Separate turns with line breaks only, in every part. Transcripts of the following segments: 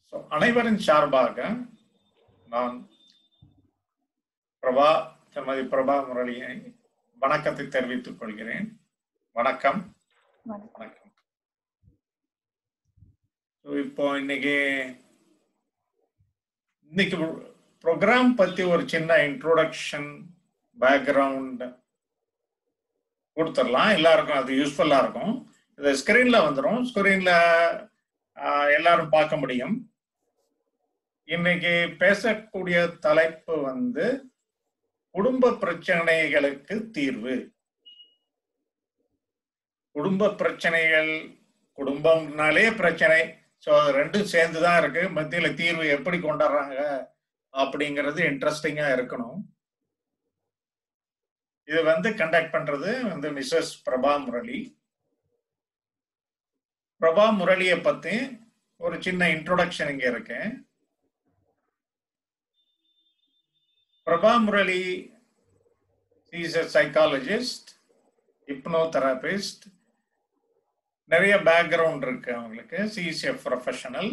So, அனைவரின் சார்பாக நான் பிரபா திருமதி பிரபா முரளியை வணக்கத்தை தெரிவித்துக் கொள்கிறேன் வணக்கம்
வணக்கம்
வணக்கம் So, இப்போ இன்னைக்கு இன்னைக்கு ப்ரோக்ராம் பத்தி ஒரு சின்ன இன்ட்ரோடக்ஷன் பேக்ரவுண்ட் கொடுத்துடலாம் எல்லாருக்கும் அது யூஸ்ஃபுல்லா இருக்கும் இது ஸ்கிரீன்ல வந்துடும் ஸ்கிரீன்ல எல்லாரும் பார்க்க முடியும் இன்னைக்கு பேசக்கூடிய தலைப்பு வந்து குடும்ப பிரச்சனைகளுக்கு தீர்வு குடும்ப பிரச்சனைகள் குடும்பம்னாலே பிரச்சனை ஸோ அது ரெண்டும் சேர்ந்து தான் இருக்கு மத்தியில தீர்வு எப்படி கொண்டாடுறாங்க அப்படிங்கிறது இன்ட்ரெஸ்டிங்கா இருக்கணும் இது வந்து கண்டக்ட் பண்றது வந்து மிஸ்ஸஸ் பிரபா முரளி பிரபா முரளியை பத்தி ஒரு சின்ன இன்ட்ரோடக்ஷன் இங்க இருக்கு Prabha Murali is a psychologist hypnotherapist நிறைய பேக்ரவுண்ட் இருக்கு அவங்களுக்கு சிஇஸ் எ ப்ரொஃபஷனல்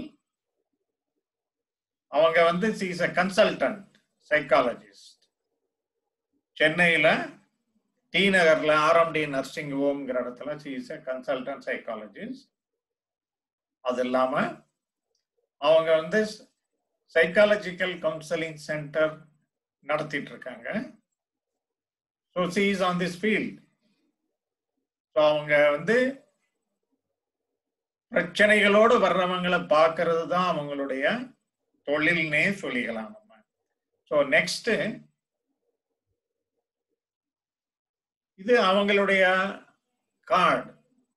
அவங்க வந்து சிஇஸ் எ கன்சல்டன்ட் சைக்காலஜிஸ்ட் சென்னையில டி நகர்ல ஆர்எம்டி நர்சிங் ஹோம்ங்கிற இடத்துல சிஇஸ் எ கன்சல்டன்ட் சைக்காலஜிஸ்ட் அது இல்லாம அவங்க வந்து சைக்காலஜிக்கல் கவுன்சிலிங் சென்டர் நடத்திட்டு இருக்காங்க so she is on this field so அவங்க வந்து பிரச்சனைகளோடு வர்றவங்களை பார்க்கறது தான் அவங்களுடைய தொழில்னே சொல்லிக்கலாம் நம்ம ஸோ நெக்ஸ்ட் இது அவங்களுடைய கார்டு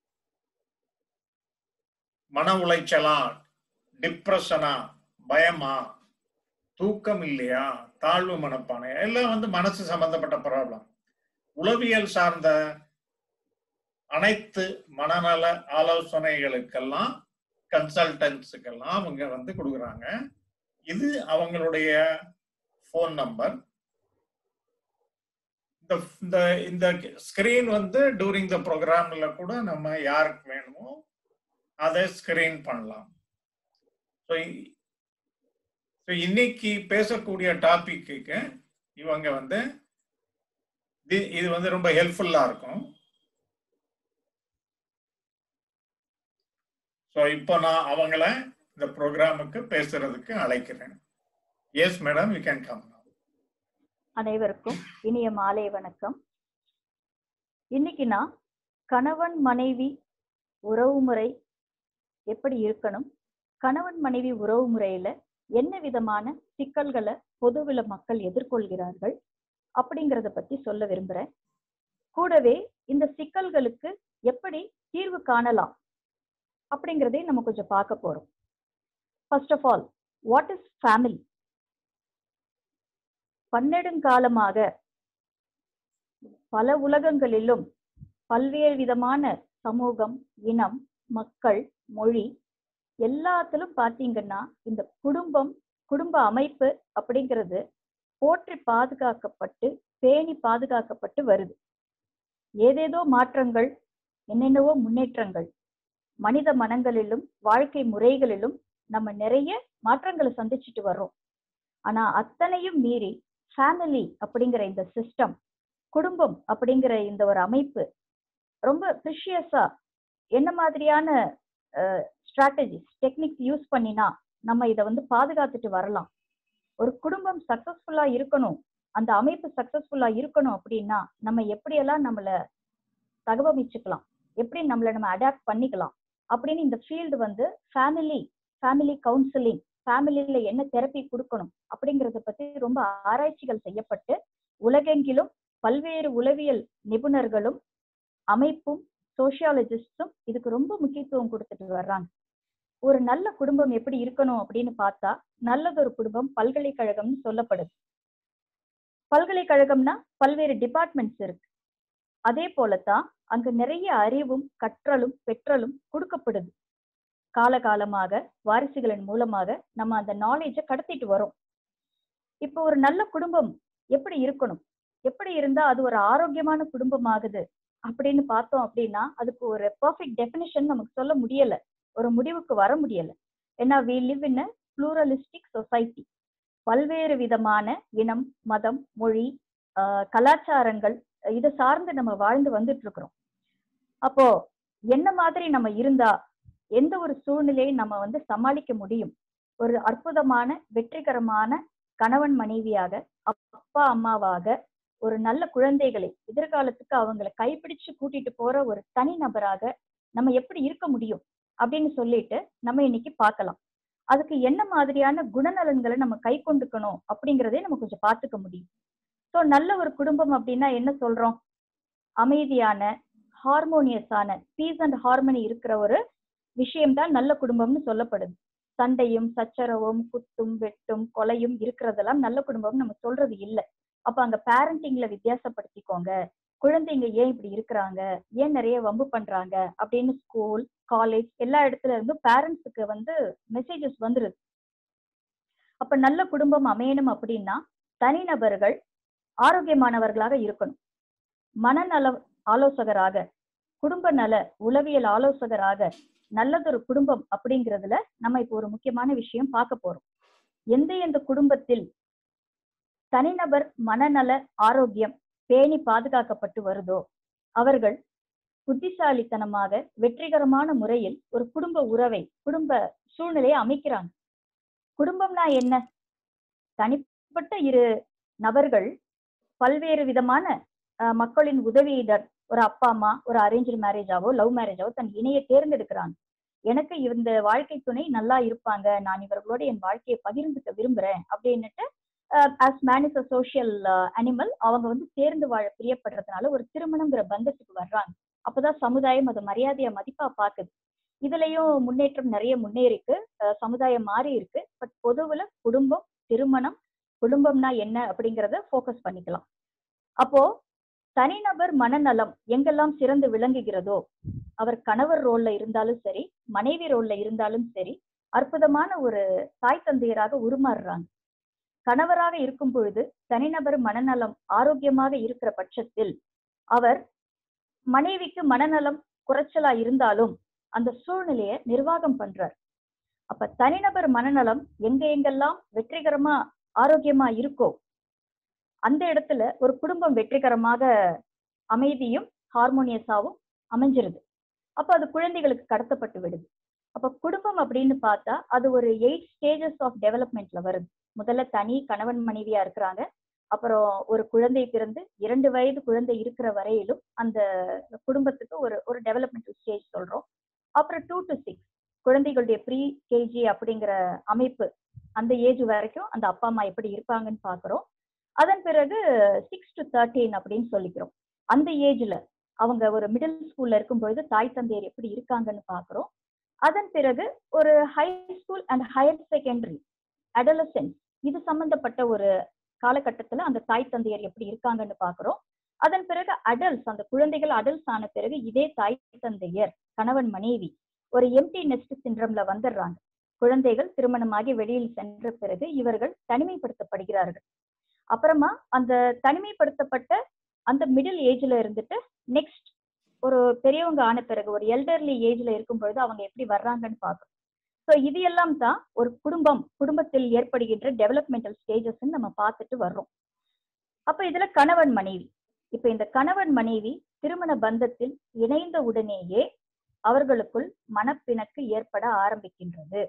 மன உளைச்சலா டிப்ரெஷனா பயமா தூக்கம் இல்லையா தாழ்வு மனப்பானை எல்லாம் வந்து மனசு சம்பந்தப்பட்ட ப்ராப்ளம் உளவியல் சார்ந்த அனைத்து மனநல ஆலோசனைகளுக்கெல்லாம் கன்சல்டன்ஸுக்கெல்லாம் அவங்க வந்து கொடுக்குறாங்க இது அவங்களுடைய ஃபோன் நம்பர் இந்த இந்த இந்த ஸ்கிரீன் வந்து டூரிங் த ப்ரோக்ராம்ல கூட நம்ம யாருக்கு வேணுமோ அதை ஸ்கிரீன் பண்ணலாம் ஸோ ஸோ இன்னைக்கு பேசக்கூடிய டாபிக்கு இவங்க வந்து இது- இது வந்து ரொம்ப ஹெல்ப்ஃபுல்லா இருக்கும் ஸோ இப்போ நான் அவங்கள இந்த ப்ரோக்ராமுக்கு பேசுறதுக்கு அழைக்கிறேன் yes madam you can come
அனைவருக்கும் இனிய மாலை வணக்கம் இன்னைக்கு நான் கணவன் மனைவி உறவுமுறை எப்படி இருக்கணும் கணவன் மனைவி உறவுமுறையில என்ன விதமான சிக்கல்களை பொதுவில மக்கள் எதிர்கொள்கிறார்கள் அப்படிங்கறத பத்தி சொல்ல விரும்புறேன் கூடவே இந்த சிக்கல்களுக்கு எப்படி தீர்வு காணலாம் அப்படிங்கறதையும் நம்ம கொஞ்சம் பார்க்க போறோம் first of all what is family பன்னெடுங்காலமாக பல உலகங்களிலும் பல்வேறு விதமான சமூகம் இனம் மக்கள் மொழி எல்லாத்திலும் பாத்தீங்கன்னா இந்த குடும்பம் குடும்ப அமைப்பு அப்படிங்கிறது போற்றி பாதுகாக்கப்பட்டு பேணி பாதுகாக்கப்பட்டு வருது ஏதேதோ மாற்றங்கள் என்னென்னவோ முன்னேற்றங்கள் மனித மனங்களிலும் வாழ்க்கை முறைகளிலும் நம்ம நிறைய மாற்றங்களை சந்திச்சுட்டு வர்றோம் ஆனா அத்தனையும் மீறி ஃபேமிலி அப்படிங்கிற இந்த சிஸ்டம் குடும்பம் அப்படிங்கிற இந்த ஒரு அமைப்பு ரொம்ப ப்ரிஷியஸா என்ன மாதிரியான ஸ்ட்ராட்டஜிஸ் டெக்னிக்ஸ் யூஸ் பண்ணினா நம்ம இதை வந்து பாதுகாத்துட்டு வரலாம் ஒரு குடும்பம் சக்சஸ்ஃபுல்லா இருக்கணும் அந்த அமைப்பு சக்சஸ்ஃபுல்லா இருக்கணும் அப்படின்னா நம்ம எப்படியெல்லாம் நம்மள தகவமைச்சுக்கலாம் எப்படி நம்மள நம்ம அடாப்ட் பண்ணிக்கலாம் அப்படின்னு இந்த ஃபீல்டு வந்து ஃபேமிலி ஃபேமிலி கவுன்சிலிங் ஃபேமிலியில என்ன தெரப்பி கொடுக்கணும் அப்படிங்கறத பத்தி ரொம்ப ஆராய்ச்சிகள் செய்யப்பட்டு உலகெங்கிலும் பல்வேறு உளவியல் நிபுணர்களும் அமைப்பும் சோசியாலஜிஸ்டும் இதுக்கு ரொம்ப முக்கியத்துவம் கொடுத்துட்டு வர்றாங்க ஒரு நல்ல குடும்பம் எப்படி இருக்கணும் அப்படின்னு பார்த்தா நல்லதொரு குடும்பம் பல்கலைக்கழகம்னு சொல்லப்படுது பல்கலைக்கழகம்னா பல்வேறு டிபார்ட்மெண்ட்ஸ் இருக்கு அதே போலத்தான் அங்க நிறைய அறிவும் கற்றலும் பெற்றலும் கொடுக்கப்படுது காலகாலமாக வாரிசுகளின் மூலமாக நம்ம அந்த நாலேஜை கடத்திட்டு வரோம் இப்போ ஒரு நல்ல குடும்பம் எப்படி இருக்கணும் எப்படி இருந்தா அது ஒரு ஆரோக்கியமான குடும்பம் ஆகுது அப்படின்னு பார்த்தோம் அப்படின்னா அதுக்கு ஒரு பெர்ஃபெக்ட் டெபினிஷன் நமக்கு சொல்ல முடியல ஒரு முடிவுக்கு வர முடியல ஏன்னா we live in pluralistic society பல்வேறு விதமான இனம் மதம் மொழி ஆஹ் கலாச்சாரங்கள் இதை சார்ந்து நம்ம வாழ்ந்து வந்துட்டு இருக்கிறோம் அப்போ என்ன மாதிரி நம்ம இருந்தா எந்த ஒரு சூழ்நிலையை நம்ம வந்து சமாளிக்க முடியும் ஒரு அற்புதமான வெற்றிகரமான கணவன் மனைவியாக அப்பா அம்மாவாக ஒரு நல்ல குழந்தைகளை எதிர்காலத்துக்கு அவங்களை கைப்பிடிச்சு கூட்டிட்டு போற ஒரு தனி நபராக நம்ம எப்படி இருக்க முடியும் அப்படின்னு சொல்லிட்டு நம்ம இன்னைக்கு பார்க்கலாம் அதுக்கு என்ன மாதிரியான குணநலன்களை நம்ம கை கொண்டுக்கணும் அப்படிங்கிறதே நம்ம கொஞ்சம் பார்த்துக்க முடியும் ஸோ நல்ல ஒரு குடும்பம் அப்படின்னா என்ன சொல்றோம் அமைதியான ஹார்மோனியஸான பீஸ் அண்ட் ஹார்மனி இருக்கிற ஒரு விஷயம்தான் நல்ல குடும்பம்னு சொல்லப்படுது சண்டையும் சச்சரவும் குத்தும் வெட்டும் கொலையும் இருக்கிறதெல்லாம் நல்ல குடும்பம்னு நம்ம சொல்றது இல்லை அப்ப அங்க பேரண்டிங்ல வித்தியாசப்படுத்திக்கோங்க குழந்தைங்க ஏன் இப்படி இருக்கிறாங்க ஏன் நிறைய வம்பு பண்றாங்க அப்படின்னு ஸ்கூல் காலேஜ் எல்லா இடத்துல இருந்தும் பேரண்ட்ஸுக்கு வந்து மெசேஜஸ் வந்துருது அப்ப நல்ல குடும்பம் அமையணும் அப்படின்னா தனிநபர்கள் ஆரோக்கியமானவர்களாக இருக்கணும் மனநல ஆலோசகராக குடும்ப நல உளவியல் ஆலோசகராக நல்லதொரு குடும்பம் அப்படிங்கிறதுல நம்ம இப்போ ஒரு முக்கியமான விஷயம் பார்க்க போறோம் எந்த எந்த குடும்பத்தில் தனிநபர் மனநல ஆரோக்கியம் பேணி பாதுகாக்கப்பட்டு வருதோ அவர்கள் புத்திசாலித்தனமாக வெற்றிகரமான முறையில் ஒரு குடும்ப உறவை குடும்ப சூழ்நிலையை அமைக்கிறாங்க குடும்பம்னா என்ன தனிப்பட்ட இரு நபர்கள் பல்வேறு விதமான மக்களின் உதவியுடன் ஒரு அப்பா அம்மா ஒரு அரேஞ்ச் மேரேஜாவோ லவ் மேரேஜாவோ தன் இணையை தேர்ந்தெடுக்கிறாங்க எனக்கு இந்த வாழ்க்கை துணை நல்லா இருப்பாங்க நான் இவர்களோட என் வாழ்க்கையை பகிர்ந்துக்க விரும்புறேன் அப்படின்னுட்டு as man is a social animal அவங்க வந்து சேர்ந்து வாழ பிரியப்படுறதுனால ஒரு திருமணங்கிற பந்தத்துக்கு வர்றாங்க அப்பதான் சமுதாயம் அது மரியாதைய மதிப்பா பாக்குது இதுலயும் முன்னேற்றம் நிறைய முன்னேறிக்கு சமுதாயம் மாறி இருக்கு பட் பொதுவுல குடும்பம் திருமணம் குடும்பம்னா என்ன அப்படிங்கறத ஃபோக்கஸ் பண்ணிக்கலாம் அப்போ தனிநபர் மனநலம் எங்கெல்லாம் சிறந்து விளங்குகிறதோ அவர் கணவர் ரோல்ல இருந்தாலும் சரி மனைவி ரோல்ல இருந்தாலும் சரி அற்புதமான ஒரு தாய் தந்தையராக உருமாறுறாங்க கணவராக இருக்கும் பொழுது தனிநபர் மனநலம் ஆரோக்கியமாக இருக்கிற பட்சத்தில் அவர் மனைவிக்கு மனநலம் குறைச்சலா இருந்தாலும் அந்த சூழ்நிலையை நிர்வாகம் பண்றார் அப்ப தனிநபர் மனநலம் எங்க எங்கெல்லாம் வெற்றிகரமா ஆரோக்கியமா இருக்கோ அந்த இடத்துல ஒரு குடும்பம் வெற்றிகரமாக அமைதியும் ஹார்மோனியஸாவும் அமைஞ்சிருது அப்ப அது குழந்தைகளுக்கு கடத்தப்பட்டு விடுது அப்ப குடும்பம் அப்படின்னு பார்த்தா அது ஒரு எயிட் ஸ்டேஜஸ் ஆஃப் டெவலப்மெண்ட்ல வருது முதல்ல தனி கணவன் மனைவியா இருக்கிறாங்க அப்புறம் ஒரு குழந்தை பிறந்து இரண்டு வயது குழந்தை இருக்கிற வரையிலும் அந்த குடும்பத்துக்கு ஒரு ஒரு டெவலப்மெண்டல் ஸ்டேஜ் சொல்றோம் அப்புறம் டூ டு சிக்ஸ் குழந்தைகளுடைய ப்ரீ கேஜி அப்படிங்கிற அமைப்பு அந்த ஏஜ் வரைக்கும் அந்த அப்பா அம்மா எப்படி இருப்பாங்கன்னு பாக்குறோம் அதன் பிறகு சிக்ஸ் டு தேர்ட்டீன் அப்படின்னு சொல்லிக்கிறோம் அந்த ஏஜ்ல அவங்க ஒரு மிடில் ஸ்கூல்ல இருக்கும் பொழுது தாய் தந்தையர் எப்படி இருக்காங்கன்னு பாக்குறோம் அதன் பிறகு ஒரு high school and higher secondary adolescence இது சம்பந்தப்பட்ட ஒரு காலகட்டத்துல அந்த தாய் தந்தையர் எப்படி இருக்காங்கன்னு பாக்குறோம் அதன் பிறகு அடல்ட்ஸ் அந்த குழந்தைகள் அடல்ட்ஸ் ஆன பிறகு இதே தாய் தந்தையர் கணவன் மனைவி ஒரு எம்டி நெஸ்ட் சிண்ட்ரம்ல வந்துடுறாங்க குழந்தைகள் திருமணமாகி வெளியில் சென்ற பிறகு இவர்கள் தனிமைப்படுத்தப்படுகிறார்கள் அப்புறமா அந்த தனிமைப்படுத்தப்பட்ட அந்த மிடில் ஏஜ்ல இருந்துட்டு நெக்ஸ்ட் ஒரு பெரியவங்க ஆன பிறகு ஒரு எல்டர்லி ஏஜ்ல இருக்கும் பொழுது அவங்க எப்படி வர்றாங்கன்னு பார்க்கணும் ஸோ இது எல்லாம் தான் ஒரு குடும்பம் குடும்பத்தில் ஏற்படுகின்ற டெவலப்மெண்டல் ஸ்டேஜஸ் நம்ம பார்த்துட்டு வர்றோம் அப்ப இதுல கணவன் மனைவி இப்ப இந்த கணவன் மனைவி திருமண பந்தத்தில் இணைந்த உடனேயே அவர்களுக்குள் மனப்பிணக்கு ஏற்பட ஆரம்பிக்கின்றது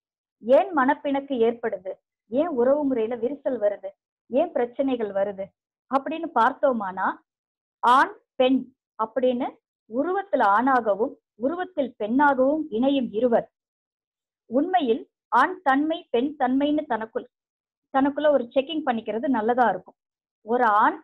ஏன் மனப்பிணக்கு ஏற்படுது ஏன் உறவு முறையில விரிசல் வருது ஏன் பிரச்சனைகள் வருது அப்படின்னு பார்த்தோமானா ஆண் பெண் அப்படின்னு உருவத்தில் ஆணாகவும் உருவத்தில் பெண்ணாகவும் இணையும் இருவர் உண்மையில் ஆண் தன்மை பெண் தன்மைன்னு தனக்குள் தனக்குள்ள ஒரு செக்கிங் பண்ணிக்கிறது நல்லதா இருக்கும் ஒரு ஆண்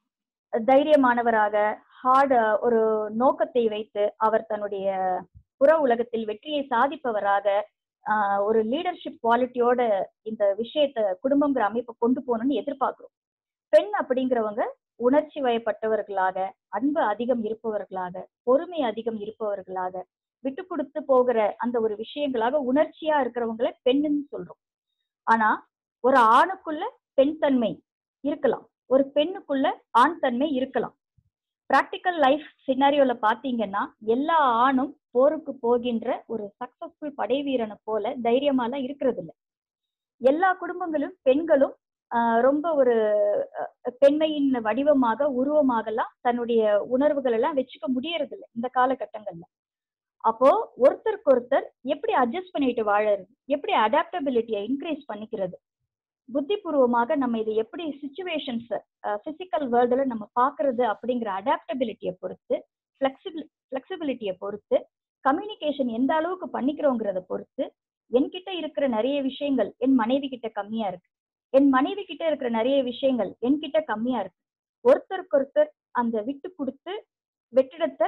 தைரியமானவராக ஹார்ட் ஒரு நோக்கத்தை வைத்து அவர் தன்னுடைய புற உலகத்தில் வெற்றியை சாதிப்பவராக ஒரு லீடர்ஷிப் குவாலிட்டியோட இந்த விஷயத்த குடும்பங்கிற அமைப்பை கொண்டு போகணும்னு எதிர்பார்க்கிறோம் பெண் அப்படிங்கிறவங்க உணர்ச்சி வயப்பட்டவர்களாக அன்பு அதிகம் இருப்பவர்களாக பொறுமை அதிகம் இருப்பவர்களாக விட்டு கொடுத்து போகிற அந்த ஒரு விஷயங்களாக உணர்ச்சியா இருக்கிறவங்கள பெண்ணுன்னு சொல்றோம் ஆனா ஒரு ஆணுக்குள்ள பெண் தன்மை இருக்கலாம் ஒரு பெண்ணுக்குள்ள ஆண் தன்மை இருக்கலாம் பிராக்டிக்கல் லைஃப் சினாரியோல பாத்தீங்கன்னா எல்லா ஆணும் போருக்கு போகின்ற ஒரு சக்சஸ்ஃபுல் படை வீரனை போல தைரியமாலாம் இருக்கிறது இல்லை எல்லா குடும்பங்களும் பெண்களும் ஆஹ் ரொம்ப ஒரு அஹ், பெண்மையின் வடிவமாக உருவமாகலாம் தன்னுடைய உணர்வுகள் எல்லாம் வச்சுக்க முடியறது இல்லை இந்த காலகட்டங்கள்ல அப்போ ஒருத்தருக்கு ஒருத்தர் எப்படி அட்ஜஸ்ட் பண்ணிட்டு வாழறது எப்படி அடாப்டபிலிட்டியை இன்க்ரீஸ் பண்ணிக்கிறது புத்திபூர்வமாக நம்ம இதை எப்படி சுச்சுவேஷன்ஸ் பிசிக்கல் வேர்ல்டுல நம்ம பாக்குறது அப்படிங்கிற அடாப்டபிலிட்டியை பொறுத்து ஃபிளெக்சிபிள் ஃபிளெக்சிபிலிட்டியை பொறுத்து கம்யூனிகேஷன் எந்த அளவுக்கு பண்ணிக்கிறோங்கிறத பொறுத்து என்கிட்ட இருக்கிற நிறைய விஷயங்கள் என் மனைவி கிட்ட கம்மியா இருக்கு என் மனைவி கிட்ட இருக்கிற நிறைய விஷயங்கள் என்கிட்ட கம்மியா இருக்கு ஒருத்தருக்கு ஒருத்தர் அந்த விட்டு கொடுத்து வெற்றிடத்தை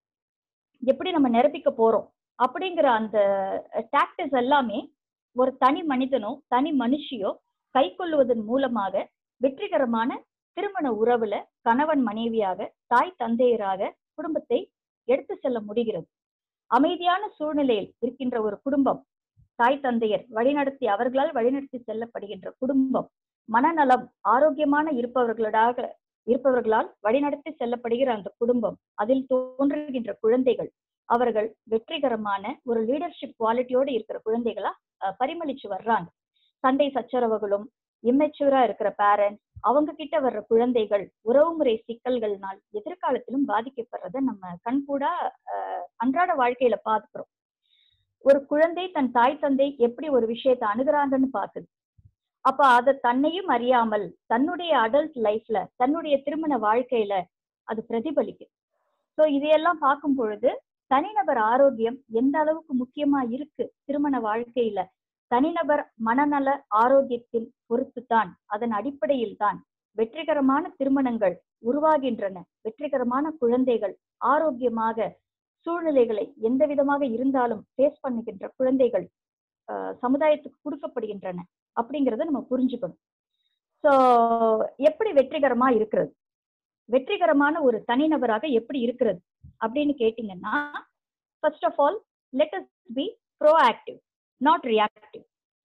எப்படி நம்ம நிரப்பிக்க போறோம் அப்படிங்கிற அந்த டாக்டிஸ் எல்லாமே ஒரு தனி மனிதனோ தனி மனுஷியோ கை கொள்ளுவதன் மூலமாக வெற்றிகரமான திருமண உறவுல கணவன் மனைவியாக தாய் தந்தையராக குடும்பத்தை எடுத்து செல்ல முடிகிறது அமைதியான சூழ்நிலையில் இருக்கின்ற ஒரு குடும்பம் தாய் தந்தையர் வழிநடத்தி அவர்களால் வழிநடத்தி செல்லப்படுகின்ற குடும்பம் மனநலம் ஆரோக்கியமான இருப்பவர்களாக இருப்பவர்களால் வழிநடத்தி செல்லப்படுகிற அந்த குடும்பம் அதில் தோன்றுகின்ற குழந்தைகள் அவர்கள் வெற்றிகரமான ஒரு லீடர்ஷிப் குவாலிட்டியோடு இருக்கிற குழந்தைகளா அஹ், பரிமளிச்சு வர்றாங்க சண்டை சச்சரவுகளும் இம்மெச்சூரா இருக்கிற பேரண்ட்ஸ் அவங்க கிட்ட வர்ற குழந்தைகள் உறவுமுறை சிக்கல்கள்னால் எதிர்காலத்திலும் பாதிக்கப்படுறத நம்ம கண்கூடா அஹ், அன்றாட வாழ்க்கையில பார்க்கிறோம் ஒரு குழந்தை தன் தாய் தந்தை எப்படி ஒரு விஷயத்தை அணுகுறாங்கன்னு பாக்குது அப்ப அத தன்னையும் அறியாமல் தன்னுடைய அடல்ட் லைஃப்ல தன்னுடைய திருமண வாழ்க்கையில அது பிரதிபலிக்கும் சோ இதையெல்லாம் பார்க்கும் பொழுது தனிநபர் ஆரோக்கியம் எந்த அளவுக்கு முக்கியமா இருக்கு திருமண வாழ்க்கையில தனிநபர் மனநல ஆரோக்கியத்தின் பொறுத்துத்தான் அதன் அடிப்படையில் தான் வெற்றிகரமான திருமணங்கள் உருவாகின்றன வெற்றிகரமான குழந்தைகள் ஆரோக்கியமாக சூழ்நிலைகளை எந்த விதமாக இருந்தாலும் ஃபேஸ் பண்ணுகின்ற குழந்தைகள் ஆஹ், சமுதாயத்துக்கு கொடுக்கப்படுகின்றன அப்படிங்கறத நம்ம புரிஞ்சுக்கணும் சோ எப்படி வெற்றிகரமா இருக்கிறது வெற்றிகரமான ஒரு தனிநபராக எப்படி இருக்கிறது அப்படின்னு கேட்டீங்கன்னா first of all let us be proactive not reactive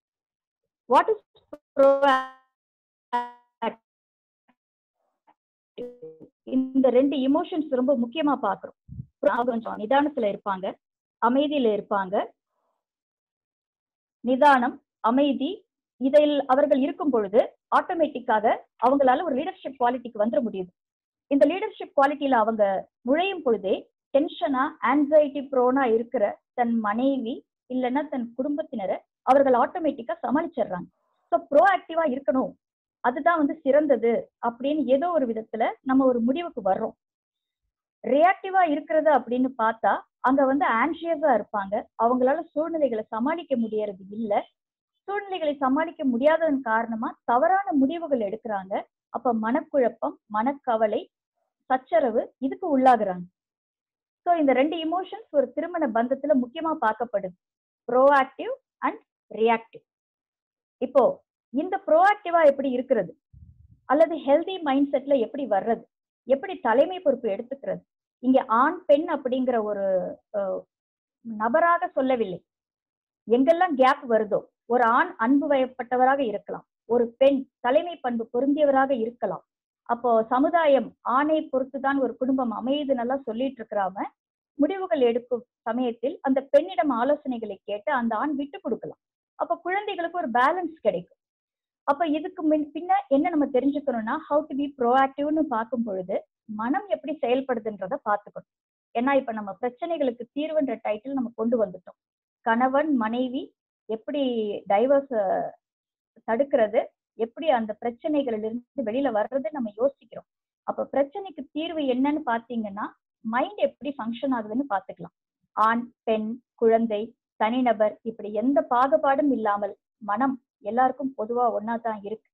what is இந்த ரெண்டு இமோஷன்ஸ் ரொம்ப முக்கியமா பாக்குறோம் அவங்க கொஞ்சம் நிதானத்துல இருப்பாங்க அமைதியில இருப்பாங்க நிதானம் அமைதி இதில் அவர்கள் இருக்கும் பொழுது ஆட்டோமேட்டிக்காக அவங்களால ஒரு லீடர்ஷிப் குவாலிட்டிக்கு வந்துட முடியுது இந்த லீடர்ஷிப் குவாலிட்டியில அவங்க நுழையும் பொழுதே டென்ஷனா ஆன்சைட்டி ப்ரோனா இருக்கிற தன் மனைவி இல்லைன்னா தன் குடும்பத்தினரை அவர்கள் ஆட்டோமேட்டிக்கா சமாளிச்சிடுறாங்க ஸோ ப்ரோ ஆக்டிவா இருக்கணும் அதுதான் வந்து சிறந்தது அப்படின்னு ஏதோ ஒரு விதத்துல நம்ம ஒரு முடிவுக்கு வர்றோம் ரியாக்டிவா இருக்கிறது அப்படின்னு பார்த்தா அங்க வந்து ஆன்சியஸா இருப்பாங்க அவங்களால சூழ்நிலைகளை சமாளிக்க முடியறது இல்ல சூழ்நிலைகளை சமாளிக்க முடியாததன் காரணமா தவறான முடிவுகள் எடுக்கிறாங்க அப்ப மனக்குழப்பம் மனக்கவலை சச்சரவு இதுக்கு உள்ளாகுறாங்க சோ இந்த ரெண்டு இமோஷன்ஸ் ஒரு திருமண பந்தத்துல முக்கியமா பார்க்கப்படுது ப்ரோஆக்டிவ் அண்ட் ரியாக்டிவ் இப்போ இந்த ப்ரோஆக்டிவா எப்படி இருக்கிறது அல்லது ஹெல்தி மைண்ட் செட்ல எப்படி வர்றது எப்படி தலைமை பொறுப்பு எடுத்துக்கிறது இங்க ஆண் பெண் அப்படிங்கிற ஒரு அஹ், நபராக சொல்லவில்லை எங்கெல்லாம் கேப் வருதோ ஒரு ஆண் அன்பு வயப்பட்டவராக இருக்கலாம் ஒரு பெண் தலைமை பண்பு பொருந்தியவராக இருக்கலாம் அப்போ சமுதாயம் ஆணை பொறுத்துதான் ஒரு குடும்பம் அமையுது நல்லா சொல்லிட்டு இருக்கிறாம முடிவுகள் எடுக்கும் சமயத்தில் அந்த பெண்ணிடம் ஆலோசனைகளை கேட்டு அந்த ஆண் விட்டு கொடுக்கலாம் அப்ப குழந்தைகளுக்கு ஒரு பேலன்ஸ் கிடைக்கும் அப்ப இதுக்கு முன் பின்ன என்ன நம்ம தெரிஞ்சுக்கணும்னா ஹவு டு பி ப்ரோஆக்டிவ்னு பார்க்கும் பொழுது மனம் எப்படி செயல்படுதுன்றத பார்த்துக்கணும் ஏன்னா இப்ப நம்ம பிரச்சனைகளுக்கு தீர்வுன்ற டைட்டில் நம்ம கொண்டு வந்துட்டோம் கணவன் மனைவி எப்படி டைவர்ஸ் தடுக்கிறது எப்படி அந்த பிரச்சனைகளில் இருந்து வெளியில வர்றது நம்ம யோசிக்கிறோம் அப்ப பிரச்சனைக்கு தீர்வு என்னன்னு பாத்தீங்கன்னா மைண்ட் எப்படி ஃபங்க்ஷன் ஆகுதுன்னு பாத்துக்கலாம் ஆண் பெண் குழந்தை தனிநபர் இப்படி எந்த பாகுபாடும் இல்லாமல் மனம் எல்லாருக்கும் பொதுவா ஒன்னா தான் இருக்கு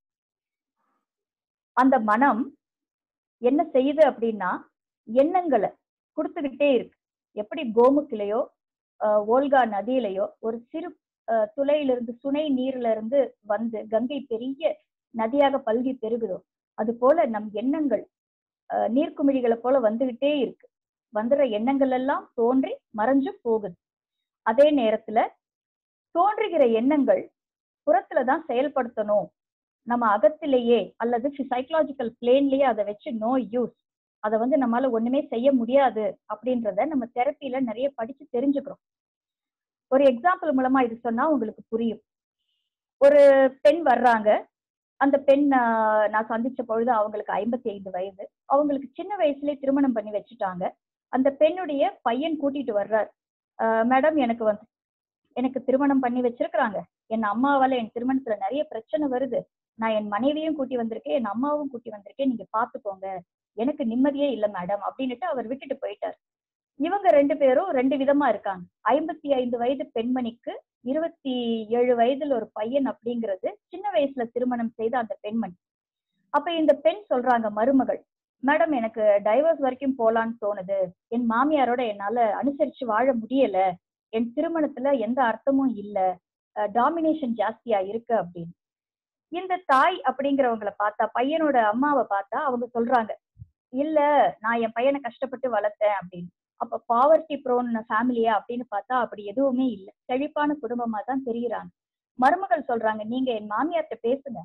அந்த மனம் என்ன செய்யுது அப்படின்னா எண்ணங்களை கொடுத்துக்கிட்டே இருக்கு எப்படி கோமுக்கிலேயோ ஆஹ் ஓல்கா நதியிலையோ ஒரு சிறு ஆஹ் துளையிலிருந்து சுனை நீர்ல இருந்து வந்து கங்கை பெரிய நதியாக பல்கி பெருகுதோ அது போல நம் எண்ணங்கள் ஆஹ் நீர்க்குமிழிகளை போல வந்துகிட்டே இருக்கு வந்துடுற எண்ணங்கள் எல்லாம் தோன்றி மறைஞ்சு போகுது அதே நேரத்துல தோன்றுகிற எண்ணங்கள் புறத்துல தான் செயல்படுத்தணும் நம்ம அகத்திலேயே அல்லது சைக்கலாஜிக்கல் பிளேன்லயே அதை வச்சு நோ யூஸ் அதை வந்து நம்மளால ஒண்ணுமே செய்ய முடியாது அப்படின்றத நம்ம தெரப்பியில நிறைய படிச்சு தெரிஞ்சுக்கிறோம் ஒரு எக்ஸாம்பிள் மூலமா இது சொன்னா உங்களுக்கு புரியும் ஒரு பெண் வர்றாங்க அந்த பெண் ஆஹ், நான் சந்திச்ச பொழுது அவங்களுக்கு ஐம்பத்தி ஐந்து வயது அவங்களுக்கு சின்ன வயசுலயே திருமணம் பண்ணி வச்சுட்டாங்க அந்த பெண்ணுடைய பையன் கூட்டிட்டு வர்றார் மேடம் எனக்கு வந்து எனக்கு திருமணம் பண்ணி வச்சிருக்கிறாங்க என் அம்மாவால என் திருமணத்துல நிறைய பிரச்சனை வருது நான் என் மனைவியும் கூட்டி வந்திருக்கேன் என் அம்மாவும் கூட்டி வந்திருக்கேன் நீங்க பாத்துக்கோங்க எனக்கு நிம்மதியே இல்ல மேடம் அப்படின்னுட்டு அவர் விட்டுட்டு போயிட்டார் இவங்க ரெண்டு பேரும் ரெண்டு விதமா இருக்காங்க ஐம்பத்தி ஐந்து வயது பெண்மணிக்கு இருபத்தி ஏழு வயதுல ஒரு பையன் அப்படிங்கிறது சின்ன வயசுல திருமணம் செய்த அந்த பெண்மணி அப்ப இந்த பெண் சொல்றாங்க மருமகள் மேடம் எனக்கு டைவர்ஸ் வரைக்கும் போலான்னு தோணுது என் மாமியாரோட என்னால அனுசரிச்சு வாழ முடியல என் திருமணத்துல எந்த அர்த்தமும் இல்ல டாமினேஷன் ஜாஸ்தியா இருக்கு அப்படின்னு இந்த தாய் அப்படிங்கிறவங்கள பார்த்தா பையனோட அம்மாவை பார்த்தா அவங்க சொல்றாங்க இல்ல நான் என் பையனை கஷ்டப்பட்டு வளர்த்தேன் அப்படின்னு அப்ப பாவர்ட்டி ப்ரோன் ஃபேமிலியா அப்படின்னு பார்த்தா அப்படி எதுவுமே இல்லை செழிப்பான குடும்பமா தான் தெரியுறாங்க மருமகள் சொல்றாங்க நீங்க என் மாமியார்ட்ட பேசுங்க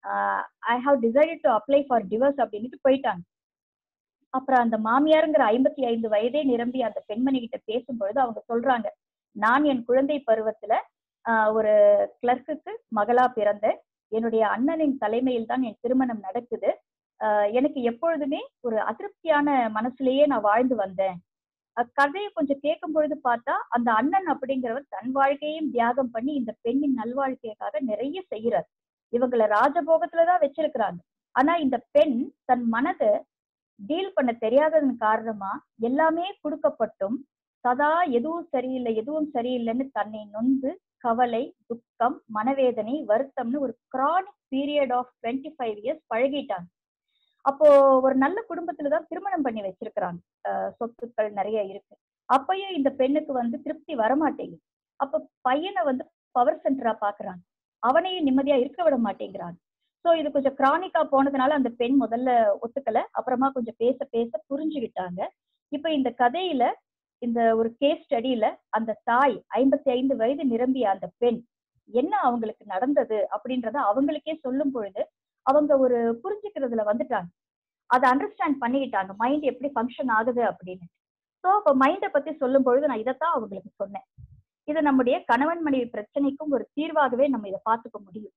I have decided to apply for divorce அப்படின்ட்டு போயிட்டாங்க அப்புறம் அந்த மாமியாருங்கிற ஐம்பத்தி ஐந்து வயதே நிரம்பி அந்த பெண்மணி கிட்ட பேசும்பொழுது அவங்க சொல்றாங்க நான் என் குழந்தை பருவத்துல ஆஹ் ஒரு கிளர்க்குக்கு மகளா பிறந்தேன் என்னுடைய அண்ணனின் தலைமையில் தான் என் திருமணம் நடக்குது ஆஹ் எனக்கு எப்பொழுதுமே ஒரு அதிருப்தியான மனசுலயே நான் வாழ்ந்து வந்தேன் அஹ் கதையை கொஞ்சம் கேட்கும் பொழுது பார்த்தா அந்த அண்ணன் அப்படிங்கிறவர் தன் வாழ்க்கையும் தியாகம் பண்ணி இந்த பெண்ணின் நல்வாழ்க்கைக்காக நிறைய செய்யறார் இவங்களை ராஜபோகத்துலதான் வச்சிருக்கிறாங்க ஆனா இந்த பெண் தன் மனதை டீல் பண்ண தெரியாததன் காரணமா எல்லாமே கொடுக்கப்பட்டும் சதா எதுவும் சரியில்லை எதுவும் சரியில்லைன்னு தன்னை நொந்து கவலை துக்கம் மனவேதனை வருத்தம்னு ஒரு chronic period of twenty five years பழகிட்டாங்க அப்போ ஒரு நல்ல குடும்பத்துல தான் திருமணம் பண்ணி வச்சிருக்கிறாங்க அஹ் சொத்துக்கள் நிறைய இருக்கு அப்பயும் இந்த பெண்ணுக்கு வந்து திருப்தி வரமாட்டேங்குது அப்ப பையனை வந்து பவர் சென்டரா பாக்குறாங்க அவனையும் நிம்மதியா இருக்க விட மாட்டேங்கிறாங்க சோ இது கொஞ்சம் கிரானிக்கா போனதுனால அந்த பெண் முதல்ல ஒத்துக்கல அப்புறமா கொஞ்சம் பேச பேச புரிஞ்சுக்கிட்டாங்க இப்ப இந்த கதையில இந்த ஒரு கேஸ் ஸ்டடியில அந்த தாய் ஐம்பத்தி ஐந்து வயது நிரம்பிய அந்த பெண் என்ன அவங்களுக்கு நடந்தது அப்படின்றத அவங்களுக்கே சொல்லும் பொழுது அவங்க ஒரு புரிஞ்சுக்கிறதுல வந்துட்டாங்க அதை அண்டர்ஸ்டாண்ட் பண்ணிக்கிட்டாங்க மைண்ட் எப்படி ஃபங்க்ஷன் ஆகுது அப்படின்னு ஸோ இப்போ மைண்டை பத்தி சொல்லும் பொழுது நான் இதைத்தான் அவங்களுக்கு சொன்னேன் இது நம்முடைய கணவன் மனைவி பிரச்சனைக்கும் ஒரு தீர்வாகவே நம்ம இதை பார்த்துக்க முடியும்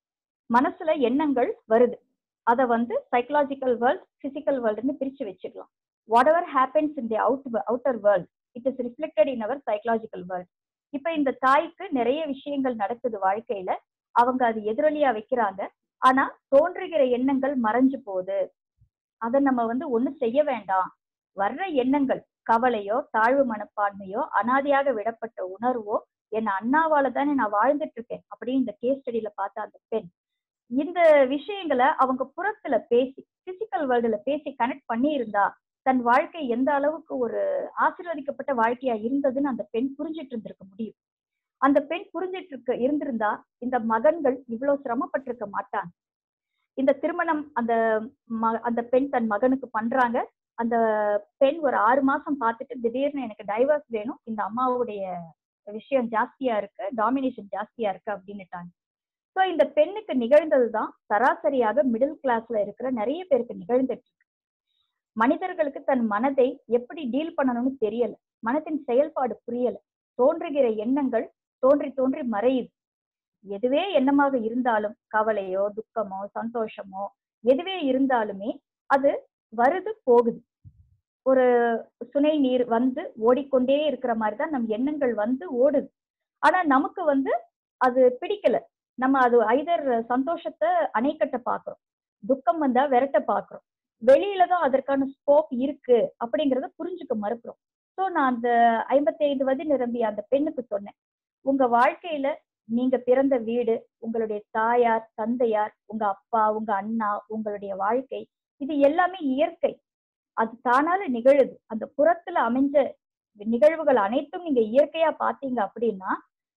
மனசுல எண்ணங்கள் வருது அதை வந்து சைக்கலாஜிக்கல் வேர்ல்ட் பிசிக்கல் வேர்ல்டுன்னு பிரிச்சு வச்சுக்கலாம் whatever happens in the out outer world it is reflected in our psychological world இப்ப இந்த தாய்க்கு நிறைய விஷயங்கள் நடக்குது வாழ்க்கையில அவங்க அது எதிரொலியா வைக்கிறாங்க ஆனா தோன்றுகிற எண்ணங்கள் மறைஞ்சு போகுது அதை நம்ம வந்து ஒண்ணு செய்ய வேண்டாம் வர்ற எண்ணங்கள் கவலையோ தாழ்வு மனப்பான்மையோ அனாதையாக விடப்பட்ட உணர்வோ என் அண்ணாவால தானே நான் வாழ்ந்துட்டு இருக்கேன் அப்படின்னு இந்த கேஸ் ஸ்டடியில பார்த்த அந்த பெண் இந்த விஷயங்களை அவங்க புறத்துல பேசி பிசிக்கல் வேர்ல்டுல பேசி கனெக்ட் பண்ணி இருந்தா தன் வாழ்க்கை எந்த அளவுக்கு ஒரு ஆசீர்வதிக்கப்பட்ட வாழ்க்கையா இருந்ததுன்னு அந்த பெண் புரிஞ்சிட்டு இருந்திருக்க முடியும் அந்த பெண் புரிஞ்சிட்டு இருக்க இருந்திருந்தா இந்த மகன்கள் இவ்வளவு சிரமப்பட்டிருக்க மாட்டாங்க இந்த திருமணம் அந்த ம- அந்த பெண் தன் மகனுக்கு பண்றாங்க அந்த பெண் ஒரு ஆறு மாசம் பார்த்துட்டு திடீர்னு எனக்கு டைவர்ஸ் வேணும் இந்த அம்மாவுடைய விஷயம் ஜாஸ்தியா இருக்கு டாமினேஷன் ஜாஸ்தியா இருக்கு அப்படின்னுட்டாங்க ஸோ இந்த பெண்ணுக்கு நிகழ்ந்ததுதான் சராசரியாக மிடில் கிளாஸ்ல இருக்கிற நிறைய பேருக்கு நிகழ்ந்துட்டு இருக்கு மனிதர்களுக்கு தன் மனதை எப்படி டீல் பண்ணணும்னு தெரியல மனத்தின் செயல்பாடு புரியல தோன்றுகிற எண்ணங்கள் தோன்றி தோன்றி மறையுது எதுவே எண்ணமாக இருந்தாலும் கவலையோ துக்கமோ சந்தோஷமோ எதுவே இருந்தாலுமே அது வருது போகுது ஒரு சுனை நீர் வந்து ஓடிக்கொண்டே இருக்கிற மாதிரி தான் நம் எண்ணங்கள் வந்து ஓடுது ஆனா நமக்கு வந்து அது பிடிக்கல நம்ம அது ஐதர் சந்தோஷத்தை அணைக்கட்ட பாக்குறோம் துக்கம் வந்தா விரட்ட பாக்குறோம் வெளியில தான் அதற்கான ஸ்கோப் இருக்கு அப்படிங்கறத புரிஞ்சுக்க மறுக்கிறோம் சோ நான் அந்த ஐம்பத்தி ஐந்து வயது நிரம்பிய அந்த பெண்ணுக்கு சொன்னேன் உங்க வாழ்க்கையில நீங்க பிறந்த வீடு உங்களுடைய தாயார் தந்தையார் உங்க அப்பா உங்க அண்ணா உங்களுடைய வாழ்க்கை இது எல்லாமே இயற்கை அது தானால நிகழுது அந்த புறத்துல அமைஞ்ச நிகழ்வுகள் அனைத்தும் நீங்க இயற்கையா பாத்தீங்க அப்படின்னா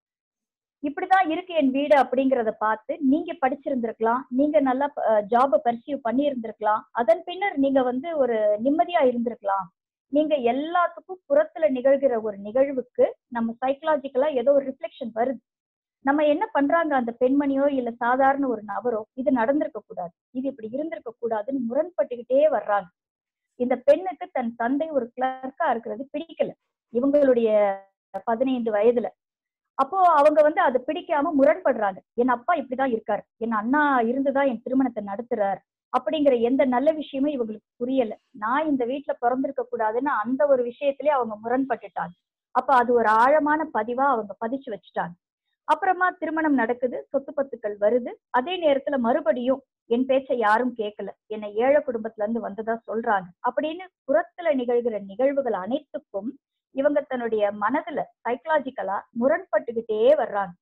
இப்படிதான் இருக்கு என் வீடு அப்படிங்கறத பார்த்து நீங்க படிச்சிருந்திருக்கலாம் நீங்க நல்லா ஜாப பர்சியூ பண்ணி இருந்திருக்கலாம் அதன் பின்னர் நீங்க வந்து ஒரு நிம்மதியா இருந்திருக்கலாம் நீங்க எல்லாத்துக்கும் புறத்துல நிகழ்கிற ஒரு நிகழ்வுக்கு நம்ம சைக்கலாஜிக்கலா ஏதோ ஒரு ரிஃப்ளெக்ஷன் வருது நம்ம என்ன பண்றாங்க அந்த பெண்மணியோ இல்ல சாதாரண ஒரு நபரோ இது நடந்திருக்க கூடாது இது இப்படி இருந்திருக்க கூடாதுன்னு முரண்பட்டுக்கிட்டே வர்றாங்க இந்த பெண்ணுக்கு தன் தந்தை ஒரு கிளர்க்கா இருக்கிறது பிடிக்கல இவங்களுடைய பதினைந்து வயதுல அப்போ அவங்க வந்து அதை பிடிக்காம முரண்படுறாங்க என் அப்பா இப்படிதான் இருக்காரு என் அண்ணா இருந்துதான் என் திருமணத்தை நடத்துறார் அப்படிங்கிற எந்த நல்ல விஷயமும் இவங்களுக்கு புரியல நான் இந்த வீட்டுல பிறந்திருக்க கூடாதுன்னு அந்த ஒரு விஷயத்திலே அவங்க முரண்பட்டுட்டாங்க அப்ப அது ஒரு ஆழமான பதிவா அவங்க பதிச்சு வச்சுட்டாங்க அப்புறமா திருமணம் நடக்குது சொத்து பத்துக்கள் வருது அதே நேரத்துல மறுபடியும் என் பேச்சை யாரும் கேட்கல என்னை ஏழை குடும்பத்துல இருந்து வந்ததா சொல்றாங்க அப்படின்னு புறத்துல நிகழ்கிற நிகழ்வுகள் அனைத்துக்கும் இவங்க தன்னுடைய மனதுல சைக்கலாஜிக்கலா முரண்பட்டுக்கிட்டே வர்றாங்க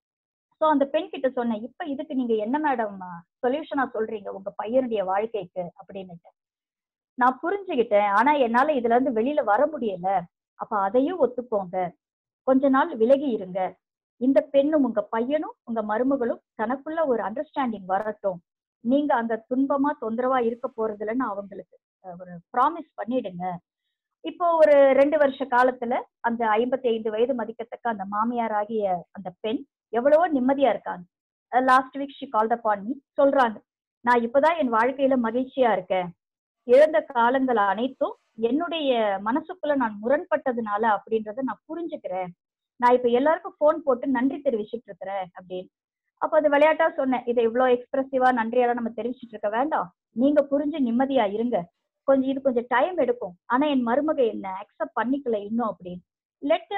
சோ அந்த பெண் கிட்ட சொன்னேன் இப்ப இதுக்கு நீங்க என்ன மேடம் சொல்யூஷனா சொல்றீங்க உங்க பையனுடைய வாழ்க்கைக்கு அப்படின்னுட்டு நான் புரிஞ்சுக்கிட்டேன் ஆனா என்னால இதுல இருந்து வெளியில வர முடியல அப்ப அதையும் ஒத்துக்கோங்க கொஞ்ச நாள் விலகி இருங்க இந்த பெண்ணும் உங்க பையனும் உங்க மருமகளும் தனக்குள்ள ஒரு அண்டர்ஸ்டாண்டிங் வரட்டும் நீங்க அந்த துன்பமா தொந்தரவா இருக்க போறது இல்லைன்னு அவங்களுக்கு ஒரு ப்ராமிஸ் பண்ணிடுங்க இப்போ ஒரு ரெண்டு வருஷ காலத்துல அந்த ஐம்பத்தி ஐந்து வயது மதிக்கத்தக்க அந்த மாமியார் ஆகிய அந்த பெண் எவ்வளவோ நிம்மதியா இருக்காங்க last week she call upon me சொல்றாங்க நான் இப்பதான் என் வாழ்க்கையில மகிழ்ச்சியா இருக்கேன் இழந்த காலங்கள் அனைத்தும் என்னுடைய மனசுக்குள்ள நான் முரண்பட்டதுனால அப்படின்றத நான் புரிஞ்சுக்கிறேன் நான் இப்ப எல்லாருக்கும் போன் போட்டு நன்றி தெரிவிச்சுட்டு இருக்கிறேன் அப்படின்னு அப்ப அது விளையாட்டா சொன்னேன் இதை இவ்வளவு எக்ஸ்பிரசிவா நன்றியெல்லாம் நம்ம தெரிவிச்சுட்டு இருக்க வேண்டாம் நீங்க புரிஞ்சு நிம்மதியா இருங்க கொஞ்சம் இது கொஞ்சம் டைம் எடுக்கும் ஆனா என் மருமக என்ன அக்செப்ட் பண்ணிக்கல இன்னும் அப்படின்னு let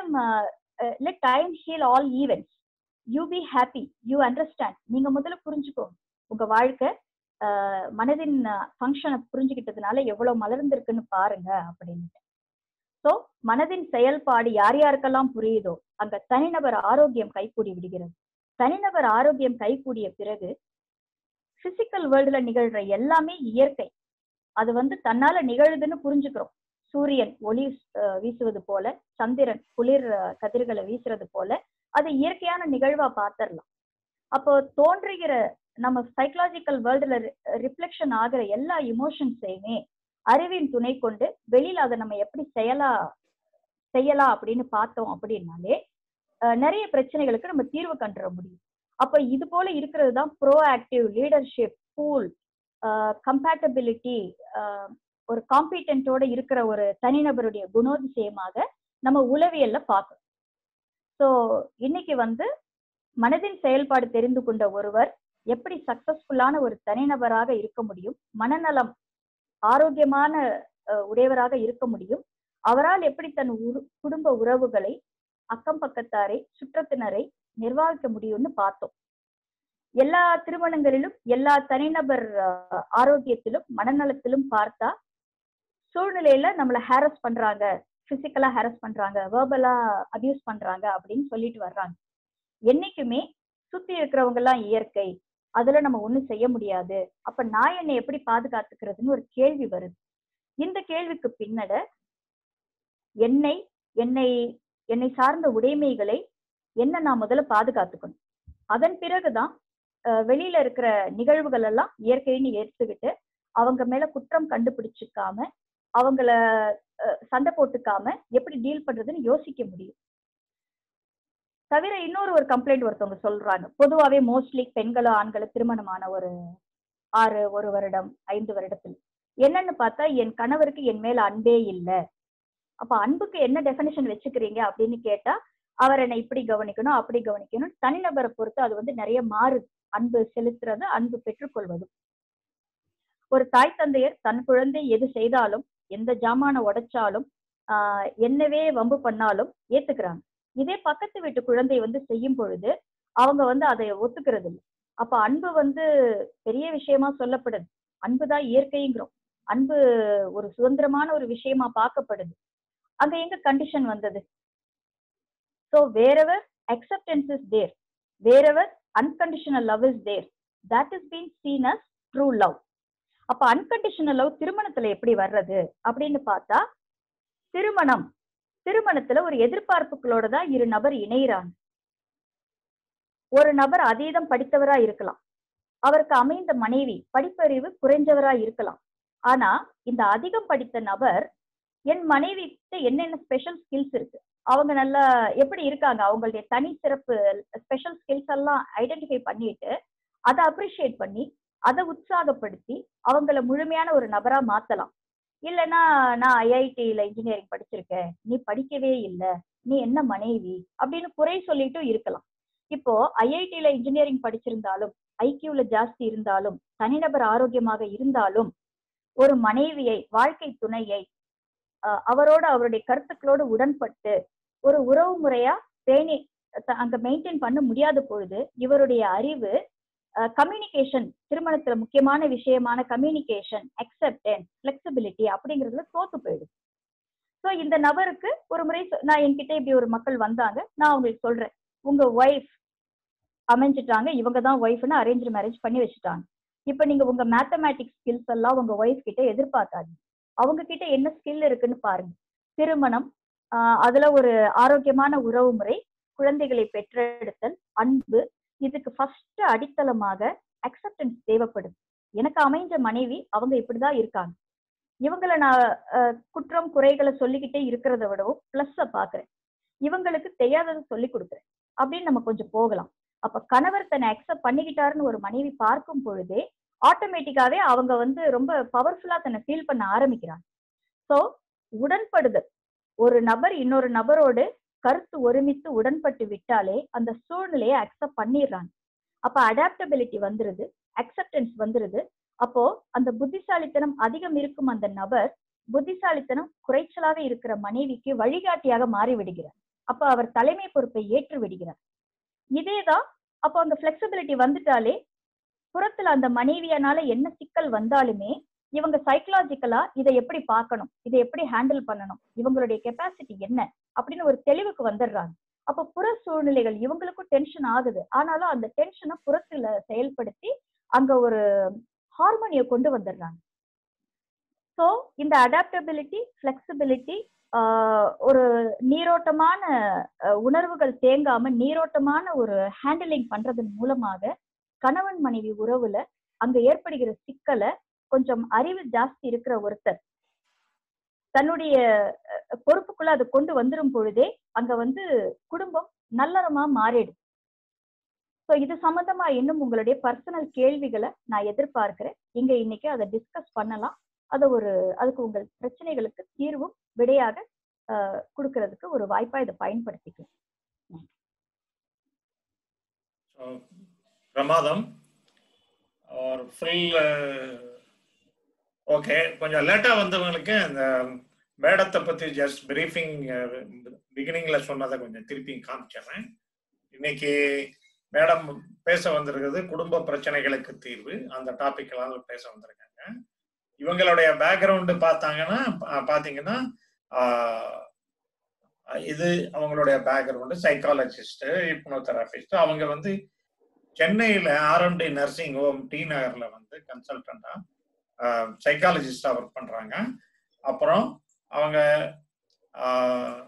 let time heal all events you be happy you understand நீங்க முதல்ல புரிஞ்சுக்கோங்க உங்க வாழ்க்கை மனதின் ஃபங்க்ஷனை புரிஞ்சுக்கிட்டதுனால எவ்வளவு மலர்ந்திருக்குன்னு பாருங்க அப்படின்ட்டு ஸோ மனதின் செயல்பாடு யார் யாருக்கெல்லாம் புரியுதோ அங்க தனிநபர் ஆரோக்கியம் கைகூடி விடுகிறது தனிநபர் ஆரோக்கியம் கைகூடிய பிறகு பிசிக்கல் வேர்ல்டுல நிகழ்ற எல்லாமே இயற்கை அது வந்து தன்னால நிகழுதுன்னு புரிஞ்சுக்கிறோம் சூரியன் ஒளி வீசுவது போல சந்திரன் குளிர் கதிர்களை வீசுறது போல அது இயற்கையான நிகழ்வா பார்த்துடலாம் அப்போ தோன்றுகிற நம்ம சைக்கலாஜிக்கல் வேர்ல்டுல ரிஃப்ளெக்ஷன் ஆகிற எல்லா இமோஷன்ஸையுமே அறிவின் துணை கொண்டு வெளியில அதை நம்ம எப்படி செயலா செய்யலாம் அப்படின்னு பார்த்தோம் அப்படின்னாலே நிறைய பிரச்சனைகளுக்கு நம்ம தீர்வு கண்டுற முடியும் அப்ப இது போல இருக்கிறது தான் proactive leadership cool compatibility ஒரு காம்பிடென்ட்டோட இருக்கிற ஒரு தனிநபருடைய குணோதிசயமாக நம்ம உளவியல்ல பார்க்கணும் ஸோ இன்னைக்கு வந்து மனதின் செயல்பாடு தெரிந்து கொண்ட ஒருவர் எப்படி சக்சஸ்ஃபுல்லான ஒரு தனிநபராக இருக்க முடியும் மனநலம் ஆரோக்கியமான உடையவராக இருக்க முடியும் அவரால் எப்படி தன் குடும்ப உறவுகளை அக்கம் பக்கத்தாரை சுற்றத்தினரை நிர்வகிக்க முடியும்னு பார்த்தோம் எல்லா திருமணங்களிலும் எல்லா தனிநபர் ஆரோக்கியத்திலும் மனநலத்திலும் பார்த்தா சூழ்நிலையில நம்மளை ஹேரஸ் பண்றாங்க பிசிக்கலா ஹேரஸ் பண்றாங்க வேர்பலா அபியூஸ் பண்றாங்க அப்படின்னு சொல்லிட்டு வர்றாங்க என்னைக்குமே சுத்தி இருக்கிறவங்க எல்லாம் இயற்கை அதுல நம்ம ஒண்ணும் செய்ய முடியாது அப்ப நான் என்னை எப்படி பாதுகாத்துக்கிறதுன்னு ஒரு கேள்வி வருது இந்த கேள்விக்கு பின்னட என்னை என்னை என்னை சார்ந்த உடைமைகளை என்ன நான் முதல்ல பாதுகாத்துக்கணும் அதன் பிறகுதான் வெளியில இருக்கிற நிகழ்வுகள் எல்லாம் இயற்கைன்னு ஏற்றுக்கிட்டு அவங்க மேல குற்றம் கண்டுபிடிச்சுக்காம அவங்கள சண்டை போட்டுக்காம எப்படி டீல் பண்றதுன்னு யோசிக்க முடியும் தவிர இன்னொரு ஒரு கம்ப்ளைண்ட் ஒருத்தவங்க சொல்றாங்க பொதுவாவே மோஸ்ட்லி பெண்களோ ஆண்களோ திருமணமான ஒரு ஆறு ஒரு வருடம் ஐந்து வருடத்தில் என்னன்னு பார்த்தா என் கணவருக்கு என் மேல அன்பே இல்லை அப்ப அன்புக்கு என்ன டெபினிஷன் வச்சுக்கிறீங்க அப்படின்னு கேட்டா அவர் என்னை இப்படி கவனிக்கணும் அப்படி கவனிக்கணும் தனிநபரை பொறுத்து அது வந்து நிறைய மாறுது அன்பு செலுத்துறது அன்பு பெற்றுக்கொள்வது ஒரு தாய் தந்தையர் தன் குழந்தை எது செய்தாலும் எந்த ஜாமான உடைச்சாலும் ஆஹ் என்னவே வம்பு பண்ணாலும் ஏத்துக்கிறாங்க இதே பக்கத்து வீட்டு குழந்தை வந்து செய்யும் பொழுது அவங்க வந்து அதை ஒத்துக்கிறது இல்லை அப்ப அன்பு வந்து பெரிய விஷயமா சொல்லப்படுது அன்புதான் இயற்கைங்கிறோம் அன்பு ஒரு சுதந்திரமான ஒரு விஷயமா பார்க்கப்படுது அங்க எங்க கண்டிஷன் வந்தது so wherever acceptance is there wherever unconditional love is there that is been seen as true love அப்ப அன்கண்டிஷனல் லவ் திருமணத்துல எப்படி வர்றது அப்படின்னு பார்த்தா திருமணம் திருமணத்துல ஒரு எதிர்பார்ப்புகளோட தான் இரு நபர் இணையிறாங்க ஒரு நபர் அதீதம் படித்தவரா இருக்கலாம் அவருக்கு அமைந்த மனைவி படிப்பறிவு குறைஞ்சவரா இருக்கலாம் ஆனா இந்த அதிகம் படித்த நபர் என் மனைவி என்னென்ன ஸ்பெஷல் ஸ்கில்ஸ் இருக்கு அவங்க நல்லா எப்படி இருக்காங்க அவங்களுடைய தனி சிறப்பு ஸ்பெஷல் ஸ்கில்ஸ் எல்லாம் ஐடென்டிஃபை பண்ணிட்டு அதை அப்ரிஷியேட் பண்ணி அதை உற்சாகப்படுத்தி அவங்கள முழுமையான ஒரு நபரா மாத்தலாம் இல்லைன்னா நான் ஐஐடியில இன்ஜினியரிங் படிச்சிருக்கேன் நீ படிக்கவே இல்லை நீ என்ன மனைவி அப்படின்னு குறை சொல்லிட்டும் இருக்கலாம் இப்போ ஐஐடியில இன்ஜினியரிங் படிச்சிருந்தாலும் ஐக்கியூல ஜாஸ்தி இருந்தாலும் தனிநபர் ஆரோக்கியமாக இருந்தாலும் ஒரு மனைவியை வாழ்க்கை துணையை அஹ், அவரோட அவருடைய கருத்துக்களோடு உடன்பட்டு ஒரு உறவு முறையா பேணி த- அங்க மெயின்டைன் பண்ண முடியாத பொழுது இவருடைய அறிவு கம்யூனிகேஷன் திருமணத்துல முக்கியமான விஷயமான கம்யூனிகேஷன் அக்செப்டன்ஸ் ஃபிளெக்சிபிலிட்டி அப்படிங்கிறதுல தோத்து போயிடுது ஸோ இந்த நபருக்கு ஒரு முறை சொ- நான் என்கிட்ட இப்படி ஒரு மக்கள் வந்தாங்க நான் அவங்களுக்கு சொல்றேன் உங்க ஒய்ஃப் அமைஞ்சிட்டாங்க இவங்க தான் ஒய்ஃப்னு அரேஞ்ச் மேரேஜ் பண்ணி வச்சுட்டாங்க இப்போ நீங்க உங்க மேத்தமேட்டிக்ஸ் ஸ்கில்ஸ் எல்லாம் உங்க ஒய்ஃப் கிட்ட எதிர்பார்க்காதீங்க அவங்க கிட்ட என்ன ஸ்கில் இருக்குன்னு பாருங்க திருமணம் ஆஹ் அதுல ஒரு ஆரோக்கியமான உறவு முறை குழந்தைகளை பெற்றெடுத்தல் அன்பு இதுக்கு ஃபர்ஸ்ட் அடித்தளமாக அக்செப்டன்ஸ் தேவைப்படுது எனக்கு அமைஞ்ச மனைவி அவங்க இப்படிதான் இருக்காங்க இவங்கள நான் அஹ், குற்றம் குறைகளை சொல்லிக்கிட்டே இருக்கிறத விடவும் பிளஸ்ஸ பாக்குறேன் இவங்களுக்கு தெரியாததை சொல்லி கொடுக்குறேன் அப்படின்னு நம்ம கொஞ்சம் போகலாம் அப்ப கணவர் தன்னை அக்செப்ட் பண்ணிக்கிட்டாருன்னு ஒரு மனைவி பார்க்கும் பொழுதே ஆட்டோமேட்டிக்காவே அவங்க வந்து ரொம்ப பவர்ஃபுல்லா தன்னை ஃபீல் பண்ண ஆரம்பிக்கிறாங்க ஸோ உடன்படுதல் ஒரு நபர் இன்னொரு நபரோடு கருத்து ஒருமித்து உடன்பட்டு விட்டாலே அந்த சூழ்நிலையை அக்செப்ட் பண்ணிடுறாங்க அப்ப அடாப்டபிலிட்டி வந்துருது அக்செப்டன்ஸ் வந்துருது அப்போ அந்த புத்திசாலித்தனம் அதிகம் இருக்கும் அந்த நபர் புத்திசாலித்தனம் குறைச்சலாக இருக்கிற மனைவிக்கு வழிகாட்டியாக மாறி விடுகிறார் அப்ப அவர் தலைமை பொறுப்பை ஏற்று விடுகிறார் இதேதான் அப்போ அந்த ஃபிளெக்சிபிலிட்டி வந்துட்டாலே புறத்துல அந்த மனைவியனால என்ன சிக்கல் வந்தாலுமே இவங்க சைக்கலாஜிக்கலா இதை எப்படி பார்க்கணும் இதை எப்படி ஹேண்டில் பண்ணணும் இவங்களுடைய கெப்பாசிட்டி என்ன அப்படின்னு ஒரு தெளிவுக்கு வந்துடுறாங்க அப்ப புற சூழ்நிலைகள் இவங்களுக்கும் டென்ஷன் ஆகுது ஆனாலும் அந்த டென்ஷனை புறத்துல செயல்படுத்தி அங்க ஒரு ஹார்மோனியை கொண்டு வந்துடுறாங்க ஸோ இந்த அடாப்டபிலிட்டி ஃபிளெக்சிபிலிட்டி ஒரு நீரோட்டமான அஹ், உணர்வுகள் தேங்காம நீரோட்டமான ஒரு ஹேண்டிலிங் பண்றதன் மூலமாக கணவன் மனைவி உறவுல அங்க ஏற்படுகிற சிக்கலை கொஞ்சம் அறிவு ஜாஸ்தி இருக்கிற ஒருத்தர் தன்னுடைய அஹ், பொறுப்புக்குள்ள அதை கொண்டு வந்துரும் பொழுதே அங்க வந்து குடும்பம் நல்லறமா மாறிடும் ஸோ இது சம்பந்தமா இன்னும் உங்களுடைய பர்சனல் கேள்விகளை நான் எதிர்பார்க்கிறேன் இங்க இன்னைக்கு அதை டிஸ்கஸ் பண்ணலாம் அதை ஒரு அதுக்கு உங்கள் பிரச்சனைகளுக்கு தீர்வும் விடையாக அஹ், கொடுக்கறதுக்கு ஒரு வாய்ப்பா இதை பயன்படுத்திக்கலாம்
So, பிரமாதம் ஒரு ஃபுல் ஓகே கொஞ்சம் லேட்டா வந்தவங்களுக்கு அந்த மேடத்தை பத்தி ஜஸ்ட் பிரீஃபிங் பிகினிங்ல சொன்னதை கொஞ்சம் திருப்பி காமிச்சிடுறேன் இன்னைக்கு மேடம் பேச வந்திருக்கிறது குடும்ப பிரச்சனைகளுக்கு தீர்வு அந்த டாபிக் எல்லாம் பேச வந்திருக்காங்க இவங்களுடைய பேக்ரவுண்டு பார்த்தாங்கன்னா பா- பாத்தீங்கன்னா ஆஹ், இது அவங்களுடைய பேக்ரவுண்டு சைக்காலஜிஸ்ட் ஹிப்னோதெரபிஸ்ட் அவங்க வந்து சென்னையில ஆர்எம்டி நர்சிங் ஹோம் டி நகர்ல வந்து கன்சல்டண்டா சைக்காலஜிஸ்டா ஒர்க் பண்றாங்க அப்புறம் அவங்க ஆஹ்,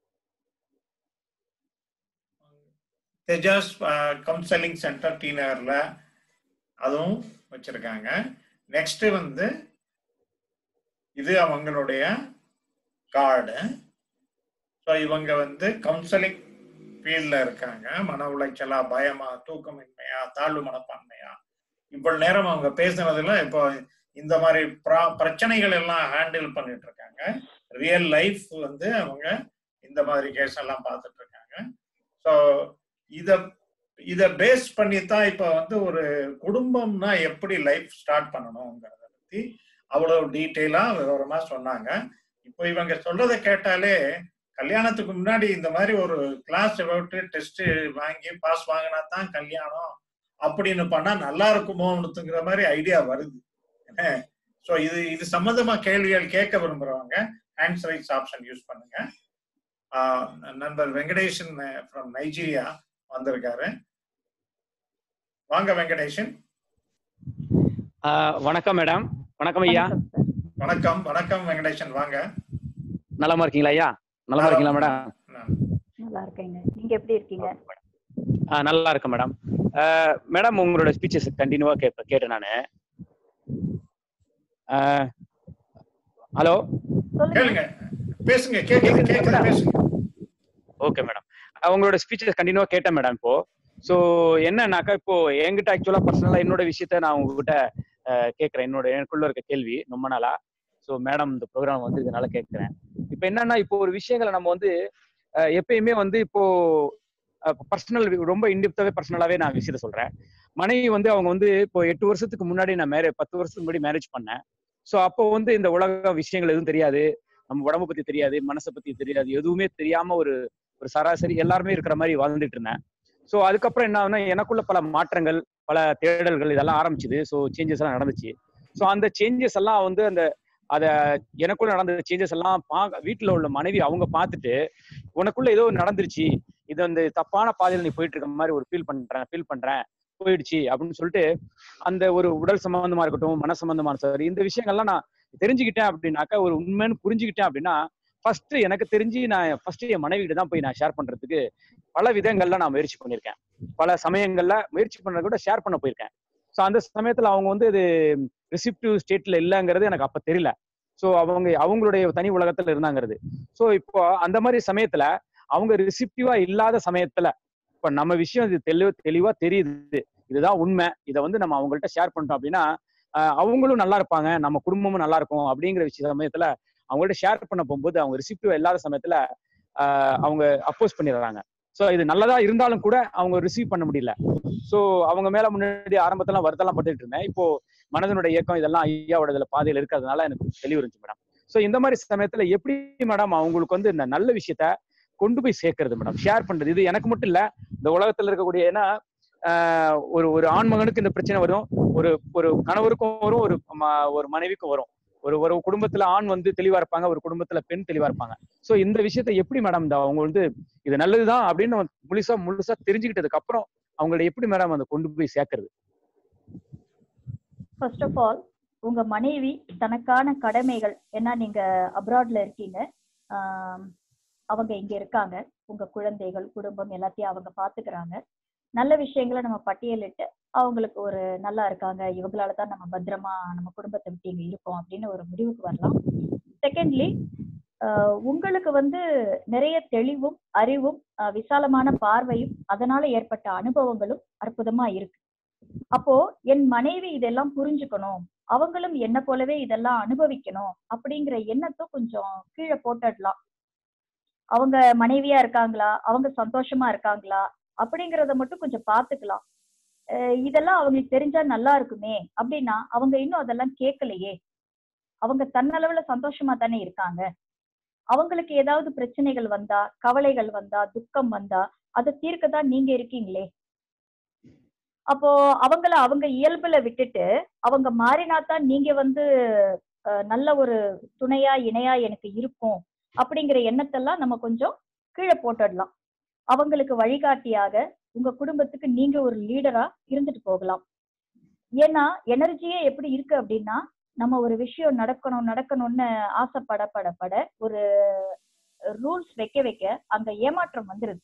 தெஜாஸ் கவுன்சிலிங் சென்டர் டி நகர்ல அதுவும் வச்சிருக்காங்க நெக்ஸ்ட் வந்து இது அவங்களுடைய கார்டு ஸோ இவங்க வந்து கவுன்சிலிங் ஃபீல்ட்ல இருக்காங்க மன உளைச்சலா பயமா தூக்கமின்மையா தாழ்வு மனப்பான்மையா இவ்வளவு நேரம் அவங்க பேசுனதுல இப்போ இந்த மாதிரி ப்ரா- பிரச்சனைகள் எல்லாம் ஹேண்டில் பண்ணிட்டு இருக்காங்க ரியல் லைஃப் வந்து அவங்க இந்த மாதிரி கேஸ் எல்லாம் பார்த்துட்டு இருக்காங்க ஸோ இத இத பேஸ் பண்ணி தான் இப்போ வந்து ஒரு குடும்பம்னா எப்படி லைஃப் ஸ்டார்ட் பண்ணணுங்கிறத பத்தி அவ்வளவு டீட்டெயிலா விவரமா சொன்னாங்க இப்போ இவங்க சொல்றதை கேட்டாலே கல்யாணத்துக்கு முன்னாடி இந்த மாதிரி ஒரு கிளாஸ் விட்டு டெஸ்ட் வாங்கி பாஸ் வாங்கினா தான் கல்யாணம் அப்படின்னு பண்ணா நல்லா இருக்குமோங்கிற மாதிரி ஐடியா வருது ஸோ இது இது சம்பந்தமா கேள்விகள் கேட்க விரும்புறவங்க ஹேண்ட்ஸ் ரைட்ஸ் ஆப்ஷன் யூஸ் பண்ணுங்க ஆஹ் நண்பர் வெங்கடேஷன் ஃப்ரம் நைஜீரியா வந்திருக்காரு வாங்க வெங்கடேஷன்
ஆஹ் வணக்கம் மேடம் வணக்கம் ஐயா
வணக்கம் சார்.
வணக்கம் வணக்கம் வெங்கடேஷன் வாங்க
நலமா இருக்கீங்களா ஐயா நலமா இருக்கீங்களா மேடம்
நான்
நல்லா இருக்கேங்க நீங்க எப்படி இருக்கீங்க
ஆ நல்லா இருக்கேன் மேடம் ஆஹ் மேடம் உங்களோட ஸ்பீச்சஸ் கண்டினியூவா கேட்ப கேட்டேன் நானு ஹலோ
சொல்லுங்க
கேளுங்க பேசுங்க கேக்குது கேக்குது பேசுங்க
ஓகே மேடம் உங்களோட ஸ்பீச்சஸ் கண்டினியூவா கேட்டேன் மேடம் இப்போ ஸோ என்னன்னாக்கா இப்போ என்கிட்ட ஆக்சுவலா பர்சனலா என்னோட விஷயத்த நான் உங்ககிட்ட ஆஹ் கேட்கறேன் என்னோட எனக்குள்ள இருக்க கேள்வி ரொம்ப நாளா ஸோ மேடம் இந்த ப்ரோக்ராம் வந்திருக்கனால கேட்கறேன் இப்போ என்னன்னா இப்போ ஒரு விஷயங்களை நம்ம வந்து அஹ் எப்பயுமே வந்து இப்போ பர்சனல் ரொம்ப இன்டிப்தாவே பர்சனலாவே நான் விஷயத்த சொல்றேன் மனைவி வந்து அவங்க வந்து இப்போ எட்டு வருஷத்துக்கு முன்னாடி நான் மேரேஜ் பத்து வருஷத்துக்கு முன்னாடி மேரேஜ் பண்ணேன் ஸோ அப்போ வந்து இந்த உலக விஷயங்கள் எதுவும் தெரியாது நம்ம உடம்பு பத்தி தெரியாது மனசை பத்தி தெரியாது எதுவுமே தெரியாம ஒரு ஒரு சராசரி எல்லாருமே இருக்கிற மாதிரி வாழ்ந்துட்டு இருந்தேன் ஸோ அதுக்கப்புறம் என்ன ஆகுனா எனக்குள்ள பல மாற்றங்கள் பல தேடல்கள் இதெல்லாம் ஆரம்பிச்சுது ஸோ சேஞ்சஸ் எல்லாம் நடந்துச்சு ஸோ அந்த சேஞ்சஸ் எல்லாம் வந்து அந்த அத எனக்குள்ள நடந்த சேஞ்சஸ் எல்லாம் பா வீட்டுல உள்ள மனைவி அவங்க பார்த்துட்டு உனக்குள்ள ஏதோ நடந்துருச்சு இது வந்து தப்பான பாதையில நீ போயிட்டு இருக்க மாதிரி ஒரு ஃபீல் பண்றேன் ஃபீல் பண்றேன் போயிடுச்சு அப்படின்னு சொல்லிட்டு அந்த ஒரு உடல் சம்பந்தமா இருக்கட்டும் மன சம்பந்தமான சரி இந்த விஷயங்கள்லாம் நான் தெரிஞ்சுக்கிட்டேன் அப்படின்னாக்கா ஒரு உண்மைன்னு புரிஞ்சுக்கிட்டேன் அப்படின்னா ஃபர்ஸ்ட் எனக்கு தெரிஞ்சு நான் ஃபர்ஸ்ட் என் மனைவி கிட்ட தான் போய் நான் ஷேர் பண்றதுக்கு பல விதங்கள்ல நான் முயற்சி பண்ணியிருக்கேன் பல சமயங்கள்ல முயற்சி பண்ணத கூட ஷேர் பண்ண போயிருக்கேன் ஸோ அந்த சமயத்துல அவங்க வந்து இது ரிசிப்டிவ் ஸ்டேட்ல இல்லைங்கிறது எனக்கு அப்ப தெரியல ஸோ அவங்க அவங்களுடைய தனி உலகத்துல இருந்தாங்கிறது ஸோ இப்போ அந்த மாதிரி சமயத்துல அவங்க ரிசிப்டிவா இல்லாத சமயத்துல இப்ப நம்ம விஷயம் இது தெளிவா தெளிவா தெரியுது இதுதான் உண்மை இதை வந்து நம்ம அவங்கள்ட்ட ஷேர் பண்ணிட்டோம் அப்படின்னா ஆஹ் அவங்களும் நல்லா இருப்பாங்க நம்ம குடும்பமும் நல்லா இருக்கும் அப்படிங்கிற விஷய சமயத்துல அவங்கள்ட்ட ஷேர் பண்ண போகும்போது அவங்க ரிசிப்டிவா இல்லாத சமயத்துல ஆஹ் அவங்க அப்போஸ் பண்ணிடுறாங்க ஸோ இது நல்லதா இருந்தாலும் கூட அவங்க ரிசீவ் பண்ண முடியல ஸோ அவங்க மேல முன்னாடி ஆரம்பத்தெல்லாம் வருத்தெல்லாம் பட்டுட்டு இருந்தேன் இப்போ மனதனுடைய இயக்கம் இதெல்லாம் ஐயாவோட இதுல பாதையில இருக்கிறதுனால எனக்கு தெளிவு இருந்துச்சு மேடம் ஸோ இந்த மாதிரி சமயத்துல எப்படி மேடம் அவங்களுக்கு வந்து இந்த நல்ல விஷயத்த கொண்டு போய் சேர்க்கறது மேடம் ஷேர் பண்றது இது எனக்கு மட்டும் இல்ல இந்த உலகத்துல இருக்கக்கூடிய ஏன்னா ஆஹ் ஒரு ஒரு ஆண்மகனுக்கு இந்த பிரச்சனை வரும் ஒரு ஒரு கணவருக்கும் வரும் ஒரு ம- ஒரு மனைவிக்கும் வரும் ஒரு ஒரு குடும்பத்துல ஆண் வந்து தெளிவா இருப்பாங்க ஒரு குடும்பத்துல பெண் தெளிவா இருப்பாங்க சோ இந்த விஷயத்த எப்படி மேடம் இந்த அவங்க வந்து இது நல்லதுதான் அப்படின்னு நம்ம முழுசா முழுசா தெரிஞ்சுக்கிட்டதுக்கு அப்புறம் அவங்கள எப்படி மேடம் அதை கொண்டு போய் சேர்க்கறது
ஃபர்ஸ்ட் ஆஃப் ஆல் உங்க மனைவி தனக்கான கடமைகள் ஏன்னா நீங்க அப்ராட்ல இருக்கீங்க ஆம், அவங்க இங்க இருக்காங்க உங்க குழந்தைகள் குடும்பம் எல்லாத்தையும் அவங்க பாத்துக்கிறாங்க நல்ல விஷயங்களை நம்ம பட்டியலிட்டு அவங்களுக்கு ஒரு நல்லா இருக்காங்க இவங்களால தான் நம்ம பத்திரமா நம்ம குடும்பத்தை விட்டு இங்க இருக்கோம் அப்படின்னு ஒரு முடிவுக்கு வரலாம் செகண்ட்லி உங்களுக்கு வந்து நிறைய தெளிவும் அறிவும் ஆஹ் விசாலமான பார்வையும் அதனால ஏற்பட்ட அனுபவங்களும் அற்புதமா இருக்கு அப்போ என் மனைவி இதெல்லாம் புரிஞ்சுக்கணும் அவங்களும் என்ன போலவே இதெல்லாம் அனுபவிக்கணும் அப்படிங்கிற எண்ணத்தை கொஞ்சம் கீழே போட்டுடலாம் அவங்க மனைவியா இருக்காங்களா அவங்க சந்தோஷமா இருக்காங்களா அப்படிங்கறத மட்டும் கொஞ்சம் பாத்துக்கலாம் அஹ் இதெல்லாம் அவங்களுக்கு தெரிஞ்சா நல்லா இருக்குமே அப்படின்னா அவங்க இன்னும் அதெல்லாம் கேட்கலையே அவங்க தன்னளவுல சந்தோஷமா தானே இருக்காங்க அவங்களுக்கு ஏதாவது பிரச்சனைகள் வந்தா கவலைகள் வந்தா துக்கம் வந்தா அதை தீர்க்க தான் நீங்க இருக்கீங்களே அப்போ அவங்கள அவங்க இயல்புல விட்டுட்டு அவங்க மாறினா தான் நீங்க வந்து அஹ், நல்ல ஒரு துணையா இணையா எனக்கு இருக்கும் அப்படிங்கிற எண்ணத்தெல்லாம் நம்ம கொஞ்சம் கீழே போட்டுடலாம் அவங்களுக்கு வழிகாட்டியாக உங்க குடும்பத்துக்கு நீங்க ஒரு லீடரா இருந்துட்டு போகலாம் ஏன்னா எனர்ஜியே எப்படி இருக்கு அப்படின்னா நம்ம ஒரு விஷயம் நடக்கணும் நடக்கணும்னு ஆசைப்பட பட பட ஒரு ரூல்ஸ் வைக்க வைக்க அங்க ஏமாற்றம் வந்துருது